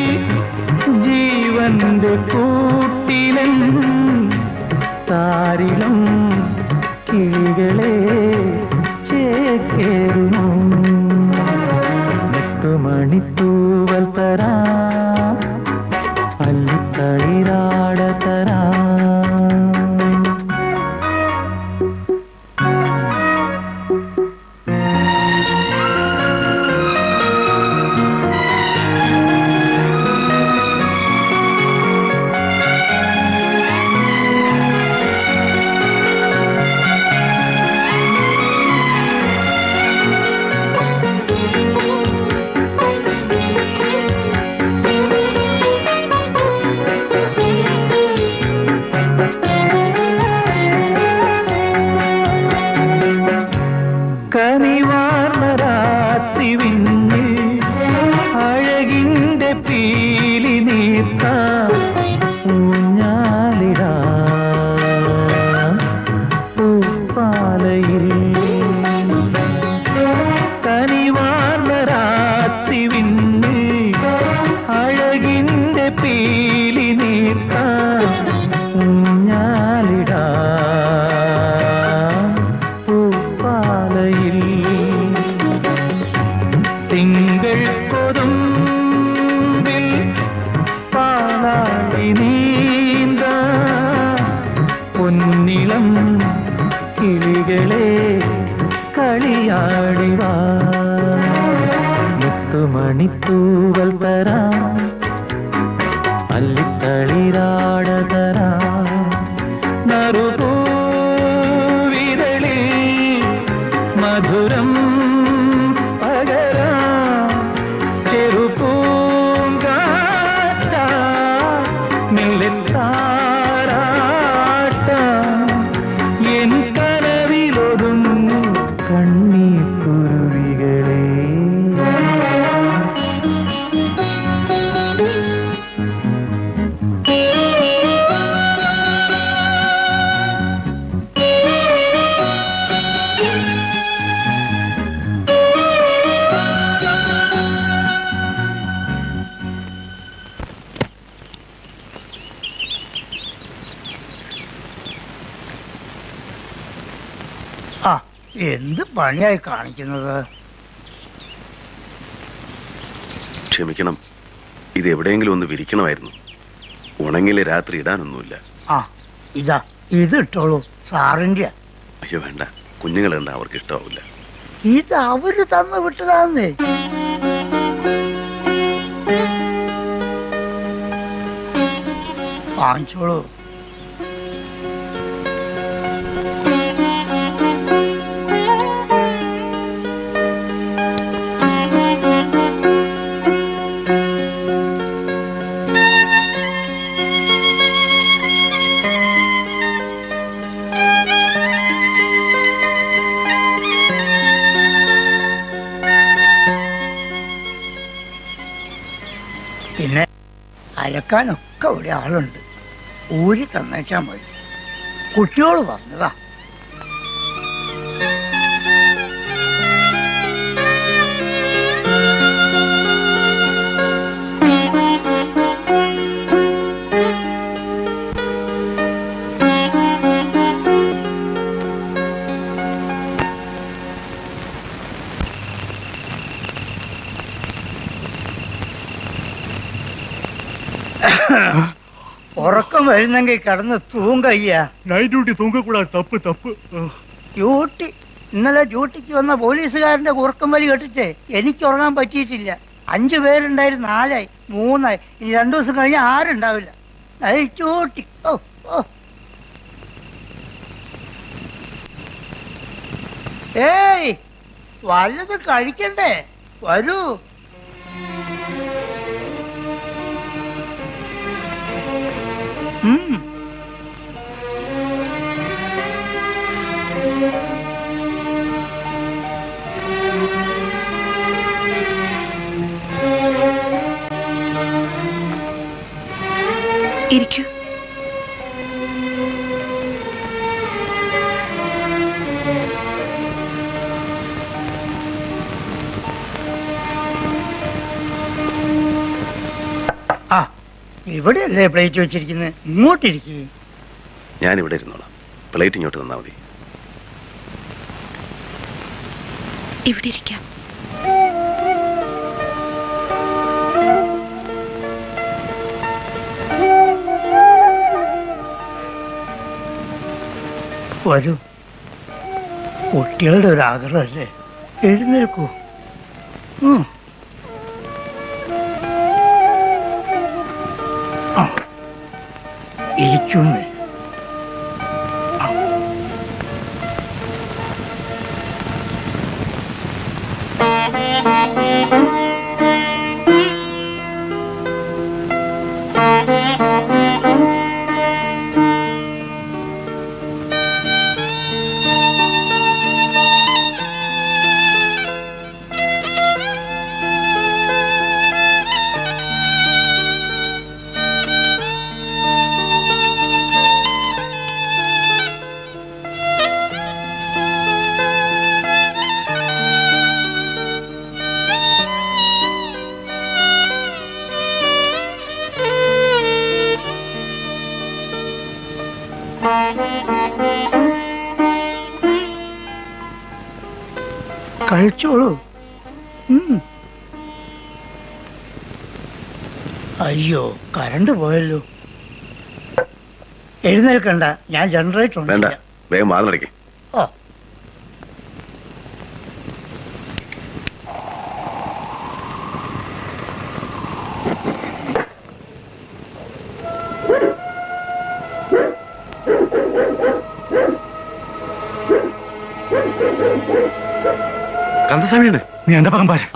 ജീവന്റെ കൂട്ടിലൻ താരിളം കിളികളെ ചേക്കേറുന്നു മുത്തുമണിത്തൂവൽ തരാം അല്ലിത്തളിരാട തരാം കനിവാർന്ന രാത്രി വിണ്ണിൽ അഴകിന്റെ പീലി നീർത്ത ഊഞ്ഞാലിടാ പൂപ്പാലയിൽ കനിവാർന്ന രാത്രി വിണ്ണിൽ അഴകിന്റെ പീലി നീർത്ത ഊഞ്ഞാലിടാ പൂപ്പാലയിൽ തിങ്കൾ കൊതുമ്പിൽ പാലായി നീന്ത പൊന്നിളം കിളികളെ കളിയാടിവാ മുത്തുമണിപ്പൂവൽ തരാം അല്ലിത്തളിരാട തരാം നറുപൂവിരളി മധുരം പകരാം ചെറുപൂങ്കാറ്റ മെല്ലെത്താരാട്ടം എൻ കനവിലൊതുങ്ങു കണ്ണീർ കുരുവികളെ ആ എന്ത് പണിയായി കാണിക്കുന്നത് ക്ഷമിക്കണം ഇത് എവിടെയെങ്കിലും ഒന്ന് വിരിക്കണമായിരുന്നു ഉണങ്ങിലെ രാത്രി ഇടാനൊന്നുമില്ല ആ ഇതാ ഇത് ഇട്ടോളൂ സാറിന്റെ അയ്യോ വേണ്ട കുഞ്ഞുങ്ങൾ കണ്ട അവർക്ക് ഇഷ്ടമാവില്ല ഇത് അവര് തന്നു വിട്ടതാന്നേ വാങ്ങിച്ചോളൂ അലക്കാനൊക്കെ ഇവിടെ ആളുണ്ട് ഊരി തന്നേച്ചാ മതി കുട്ടിയോട് പറഞ്ഞതാ ഉറക്കം വരുന്നെങ്കിൽ കിടന്ന് തൂങ്കയ്യ നൈറ്റ് ഡ്യൂട്ടി തൂങ്ങക്കൂടാ തപ്പ് തപ്പ് ഡ്യൂട്ടി ഇന്നലെ ഡ്യൂട്ടിക്ക് വന്ന പോലീസുകാരന്റെ ഉറക്കം വലി കേട്ടിട്ടേ എനിക്ക് ഉറങ്ങാൻ പറ്റിയിട്ടില്ല അഞ്ചു പേരുണ്ടായിരുന്നു നാലായി മൂന്നായി ഇനി രണ്ടു ദിവസം കഴിഞ്ഞാൽ ആരുണ്ടാവില്ല നൈറ്റ് ഡ്യൂട്ടി ഓ ഓ ഏയ് വല്ലത് കഴിക്കണ്ടേ വരൂ ഉം ഇരിക്കൂ ആ ഇവിടെയല്ലേ പ്ലേറ്റ് വെച്ചിരിക്കുന്നത് ഇങ്ങോട്ടിരിക്കുക ഞാൻ ഇവിടെ ഇരുന്നോളാം പ്ലേറ്റ് ഇങ്ങോട്ട് തന്നാൽ മതി ഇവിടെ ഇരിക്കാം വരൂ കുട്ടികളുടെ ഒരു ആഗ്രഹമല്ലേ എഴുന്നേൽക്കൂ ഉം. ആ. ഇരിക്കുന്നേ കഴിച്ചോളൂ ഉം. അയ്യോ കറണ്ട് പോയല്ലോ എഴുന്നേൽക്കണ്ട ഞാൻ ജനറേറ്റർ വേണ്ട ഉണ്ട് വേഗം വാതിലടയ്ക്ക് ഓ കന്തസ്വാമിയുണ്ട് നീ എന്റെ പകം പാര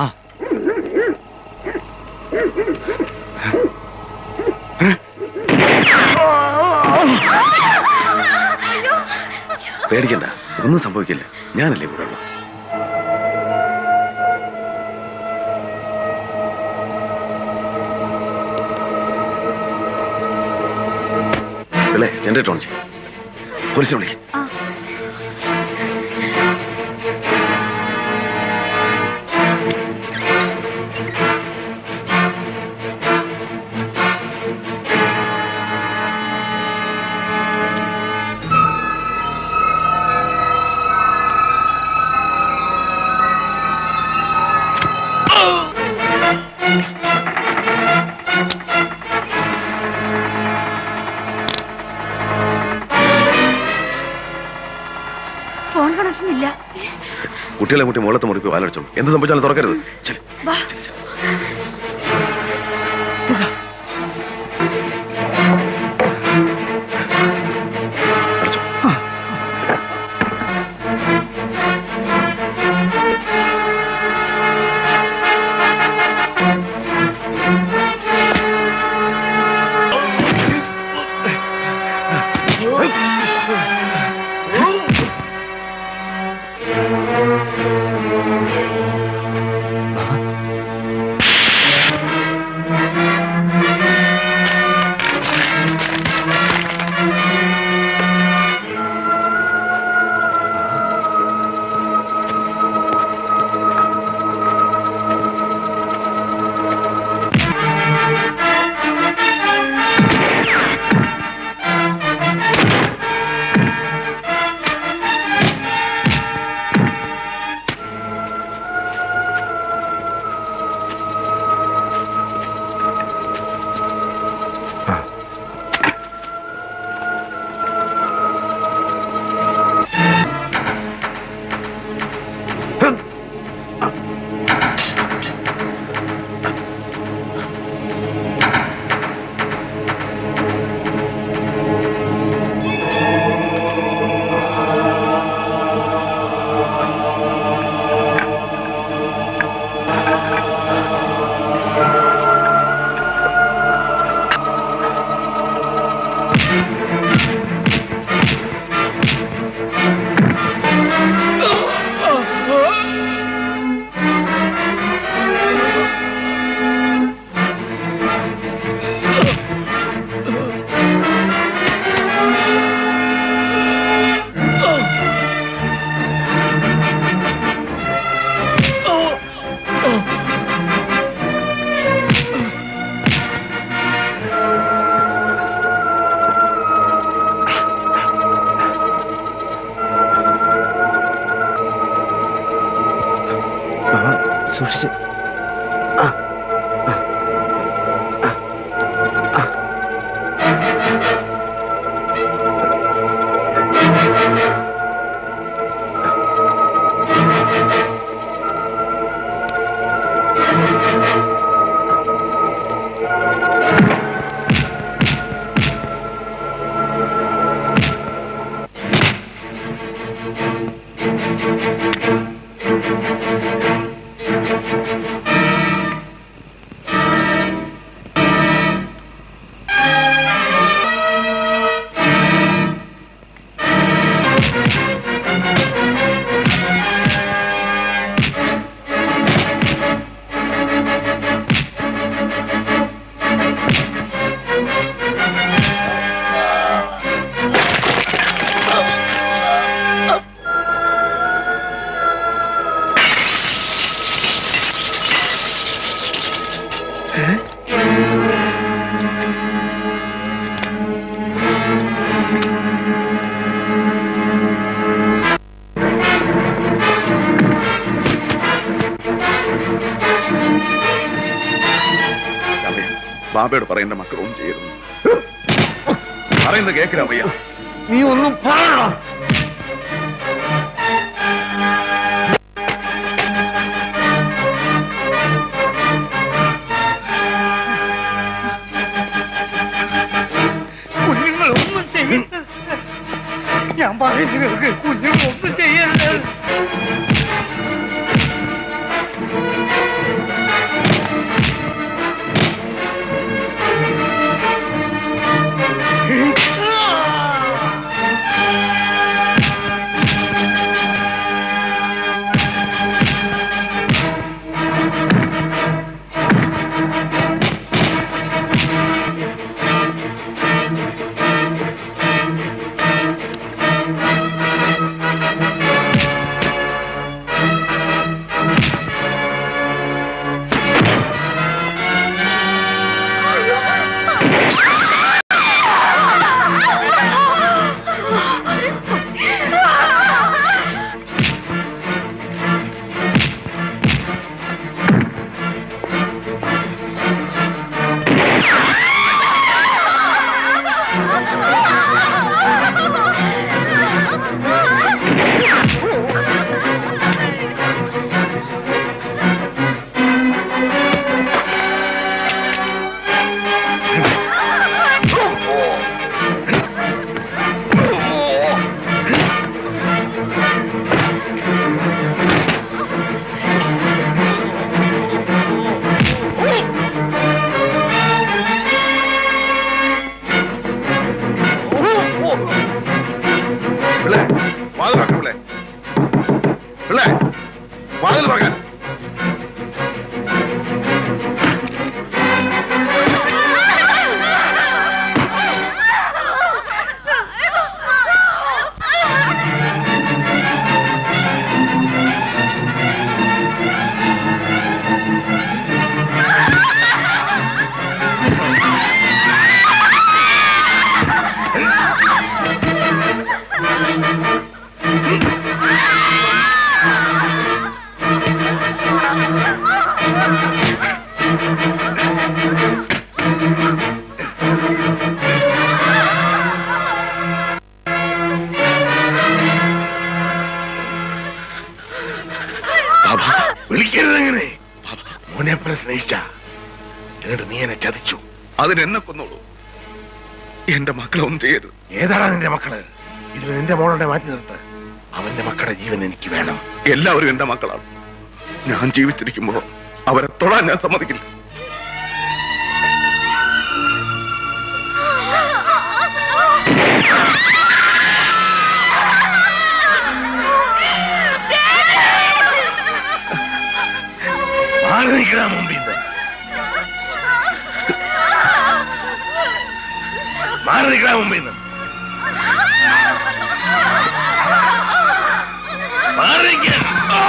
പേടിക്കണ്ട ഒന്നും സംഭവിക്കില്ല ഞാനല്ലേ കൂടെ ഉള്ളത് വിളെ ജനറേറ്റർ ഓൺ ചെയ്യും പോലീസിനെ വിളിക്കും ഫോൺ കണക്ഷൻ ഇല്ല കുട്ടികളെ മുട്ടി മുകളത്ത് മുറിപ്പ് വാലടിച്ചോളൂ എന്ത് സംഭവിച്ചാലും തുറക്കരുത് ചെല്. വാ ആ ബാബയോട് പറയേണ്ട മക്കളൊന്നും ചെയ്യരുത് പറയുന്നത് കേൾക്കില്ല അമ്മയ്യ നീ ഒന്നും പറയണോ കുഞ്ഞുങ്ങൾ ഒന്നും ചെയ്യരുത് ഞാൻ പറയുന്നത് കേൾക്ക് കുഞ്ഞുങ്ങൾ ഒന്നും ചെയ്യരുത് പിള്ളേ വാതിൽ തുറക്ക് പിള്ളേ പിള്ളേ വാതിൽ തുറക്കാൻ ബാബ വിളിക്കരുതെങ്ങനെ മോനെ പോലെ സ്നേഹിച്ച എന്നിട്ട് നീ എന്നെ ചതിച്ചു അതിനെന്നെ കൊന്നോളൂ എന്റെ മക്കളെ ഒന്നും ചെയ്യരുത് ഏതാടാ നിന്റെ മക്കള് ഇതിൽ നിന്റെ മോളെ മാറ്റി നിർത്ത് അവന്റെ മക്കളുടെ ജീവൻ എനിക്ക് വേണം എല്ലാവരും എന്റെ മക്കളാണ് ഞാൻ ജീവിച്ചിരിക്കുമ്പോ അവരെ തൊടാൻ ഞാൻ സമ്മതിക്കില്ല മാറി നിൽക്കണ മുമ്പിൽ നിന്ന് മാറി നിൽക്കണ മുമ്പിൽ നിന്ന് മാറി നിൽക്കാൻ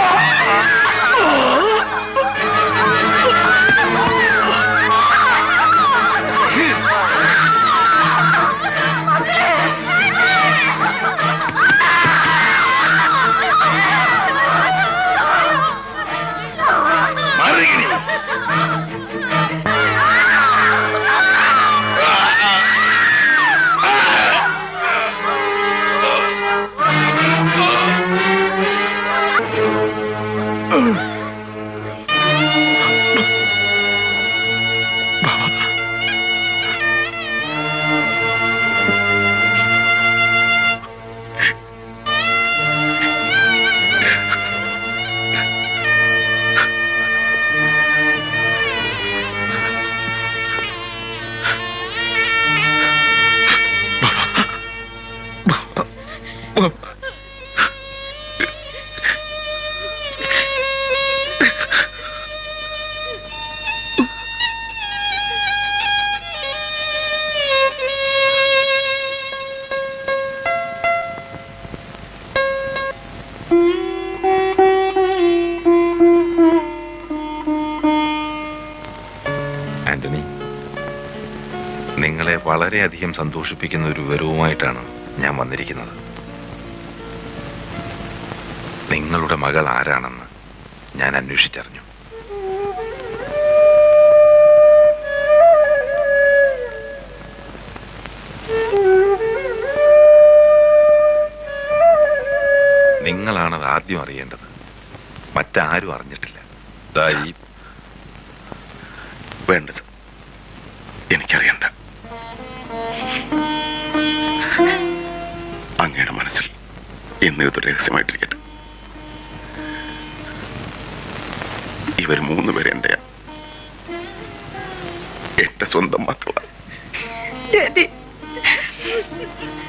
മാറി നിൽക്കണി ആന്റണി നിങ്ങളെ വളരെയധികം സന്തോഷിപ്പിക്കുന്ന ഒരു വിവരവുമായിട്ടാണ് ഞാൻ വന്നിരിക്കുന്നത് നിങ്ങളുടെ മകൾ ആരാണെന്ന് ഞാൻ അന്വേഷിച്ചറിഞ്ഞു നിങ്ങളാണത് ആദ്യം അറിയേണ്ടത് മറ്റാരും അറിഞ്ഞിട്ടില്ല ദാ ഈ വേണ്ട സർ എനിക്കറിയണ്ട അങ്ങയുടെ മനസ്സിൽ ഇന്ന് ഇത് രഹസ്യമായിട്ടിരിക്കട്ടെ ഇവർ മൂന്ന് പേര് എന്റെ എന്റെ സ്വന്തം മക്കളാണ് ഡാഡി